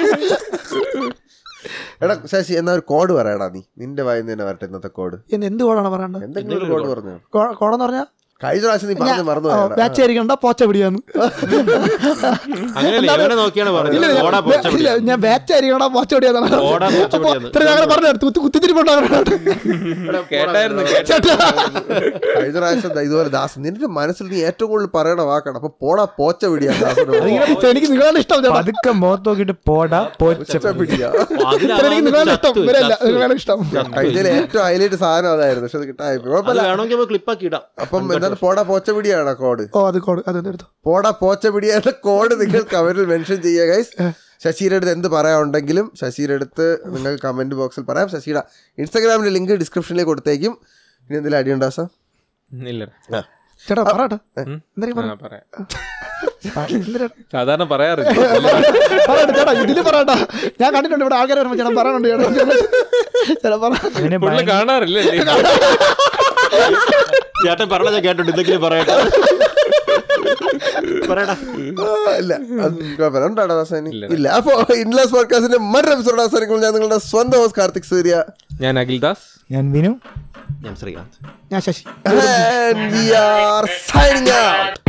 എടാ ശശി എന്നാ ഒരു കോഡ് പറയടാ നീ നിന്റെ വായിന്ന് തന്നെ വരട്ടെ ഇന്നത്തെ കോഡ് എന്ന് എന്ത് കോടാണ് പറയണ്ടത് എന്തെങ്കിലും ഒരു കോഡ് പറഞ്ഞു കോ- കോടെന്ന് പറഞ്ഞാൽ കഴിഞ്ഞ പ്രാവശ്യം നീ പറഞ്ഞു മറന്നു പോയടാ. ബാച്ച് ആയിരിക്കണ്ട പോച്ച പിടിയാന്ന് അങ്ങനെയല്ല എവനെ നോക്കിയാണ് പറഞ്ഞത് ഓടാ പോച്ച ഇല്ല ഞാൻ ബാച്ച് ആയിരിക്കണ്ട പോച്ച പിടിയാന്നാണ് ഓടാ പോച്ച പിടിയാന്ന്. ഇത്ര ഞങ്ങൾ പറഞ്ഞു കുത്തി കുത്തിത്തിരിപ്പുണ്ടാകണം കേട്ടായിരുന്നു കേട്ട കഴിഞ്ഞ പ്രാവശ്യം ദാ ഇതുപോലെ ദാസ് നിന്റെ മനസ്സിൽ നീ ഏറ്റവും കൂടുതൽ പറയണ വാക്കാണ് അപ്പൊ പോടാ പോച്ച പിടിയാ ദാസന് എനിക്ക് നിങ്ങളുടെ ഇഷ്ടം ചേട്ടാ പതുക്കെ മുഖത്ത് നോക്കിയിട്ട് പോടാ പോച്ച പോച്ച പിടിയാ ഇത്ര എനിക്ക് നിങ്ങളുടെ ഇഷ്ടം ഇവരല്ല നിങ്ങളുടെ ഇഷ്ടം കഴിഞ്ഞതിൽ ഏറ്റവും ഹൈലൈറ്റ് സാധനം അതായിരുന്നു പക്ഷെ അത് കിട്ടായി അത് കുഴപ്പമില്ല വേണമെങ്കിൽ നമുക്ക് ക്ലിപ്പാക്കി ഇടാം അപ്പം എന്താണ് പോടാ പോച്ച പിടിയാണോ കോഡ് ഓ അത് കോഡ് അത് എടുത്തു പോടാ പോച്ച പിടിയ എന്ന കോഡ് നിങ്ങൾ കമന്റിൽ മെൻഷൻ ചെയ്യുക ഗൈസ് ശശിയുടെ അടുത്ത് എന്ത് പറയാനുണ്ടെങ്കിലും ശശിയുടെ അടുത്ത് നിങ്ങൾ കമന്റ് ബോക്സിൽ പറയാം ശശിയുടെ ഇൻസ്റ്റാഗ്രാമിന്റെ ലിങ്ക് ഡിസ്ക്രിപ്ഷനിലേക്ക് കൊടുത്തേക്കും ഇനി എന്തെങ്കിലും അടിയുണ്ടോ സാർ ഇല്ല ചേട്ടാ പറയട്ടെ എന്തെങ്കിലും ആ, പറ പറയാം എന്തിനാ സാധാരണ പറയാറില്ല പറയട്ടെ ചേട്ടാ ഇതില് പറയട്ടാ ഞാൻ കണ്ടിട്ടുണ്ട് ഇവിടെ ആൾക്കാർ വരുമ്പോൾ ചേട്ടാ പറയാനുണ്ട് ചേട്ടാ ചേട്ടാ പറ അവന് പുള്ളി ഭയങ്കര- കാണാറില്ലേ ചേട്ടൻ പറഞ്ഞ ഞാൻ കേട്ടിട്ടുണ്ട് എന്തെങ്കിലും പറയട്ടെ പറയടാ ആ, ഇല്ല അത് കുഴപ്പമില്ല ഉണ്ടാടാ അവസാനം ഇല്ല അപ്പോ ഇൻലാസ് പോഡ്കാസ്റ്റിന്റെ മറ്റൊരു എപ്പിസോഡ് അവസാനിക്കുമ്പോൾ ഞാൻ നിങ്ങളുടെ സ്വന്തം ഹോസ്റ്റ് കാർത്തിക് സൂര്യ ഞാൻ അഖിൽദാസ് ഞാൻ വിനു ഞാൻ ശ്രീകാന്ത് ഞാൻ Sasi and we are signing out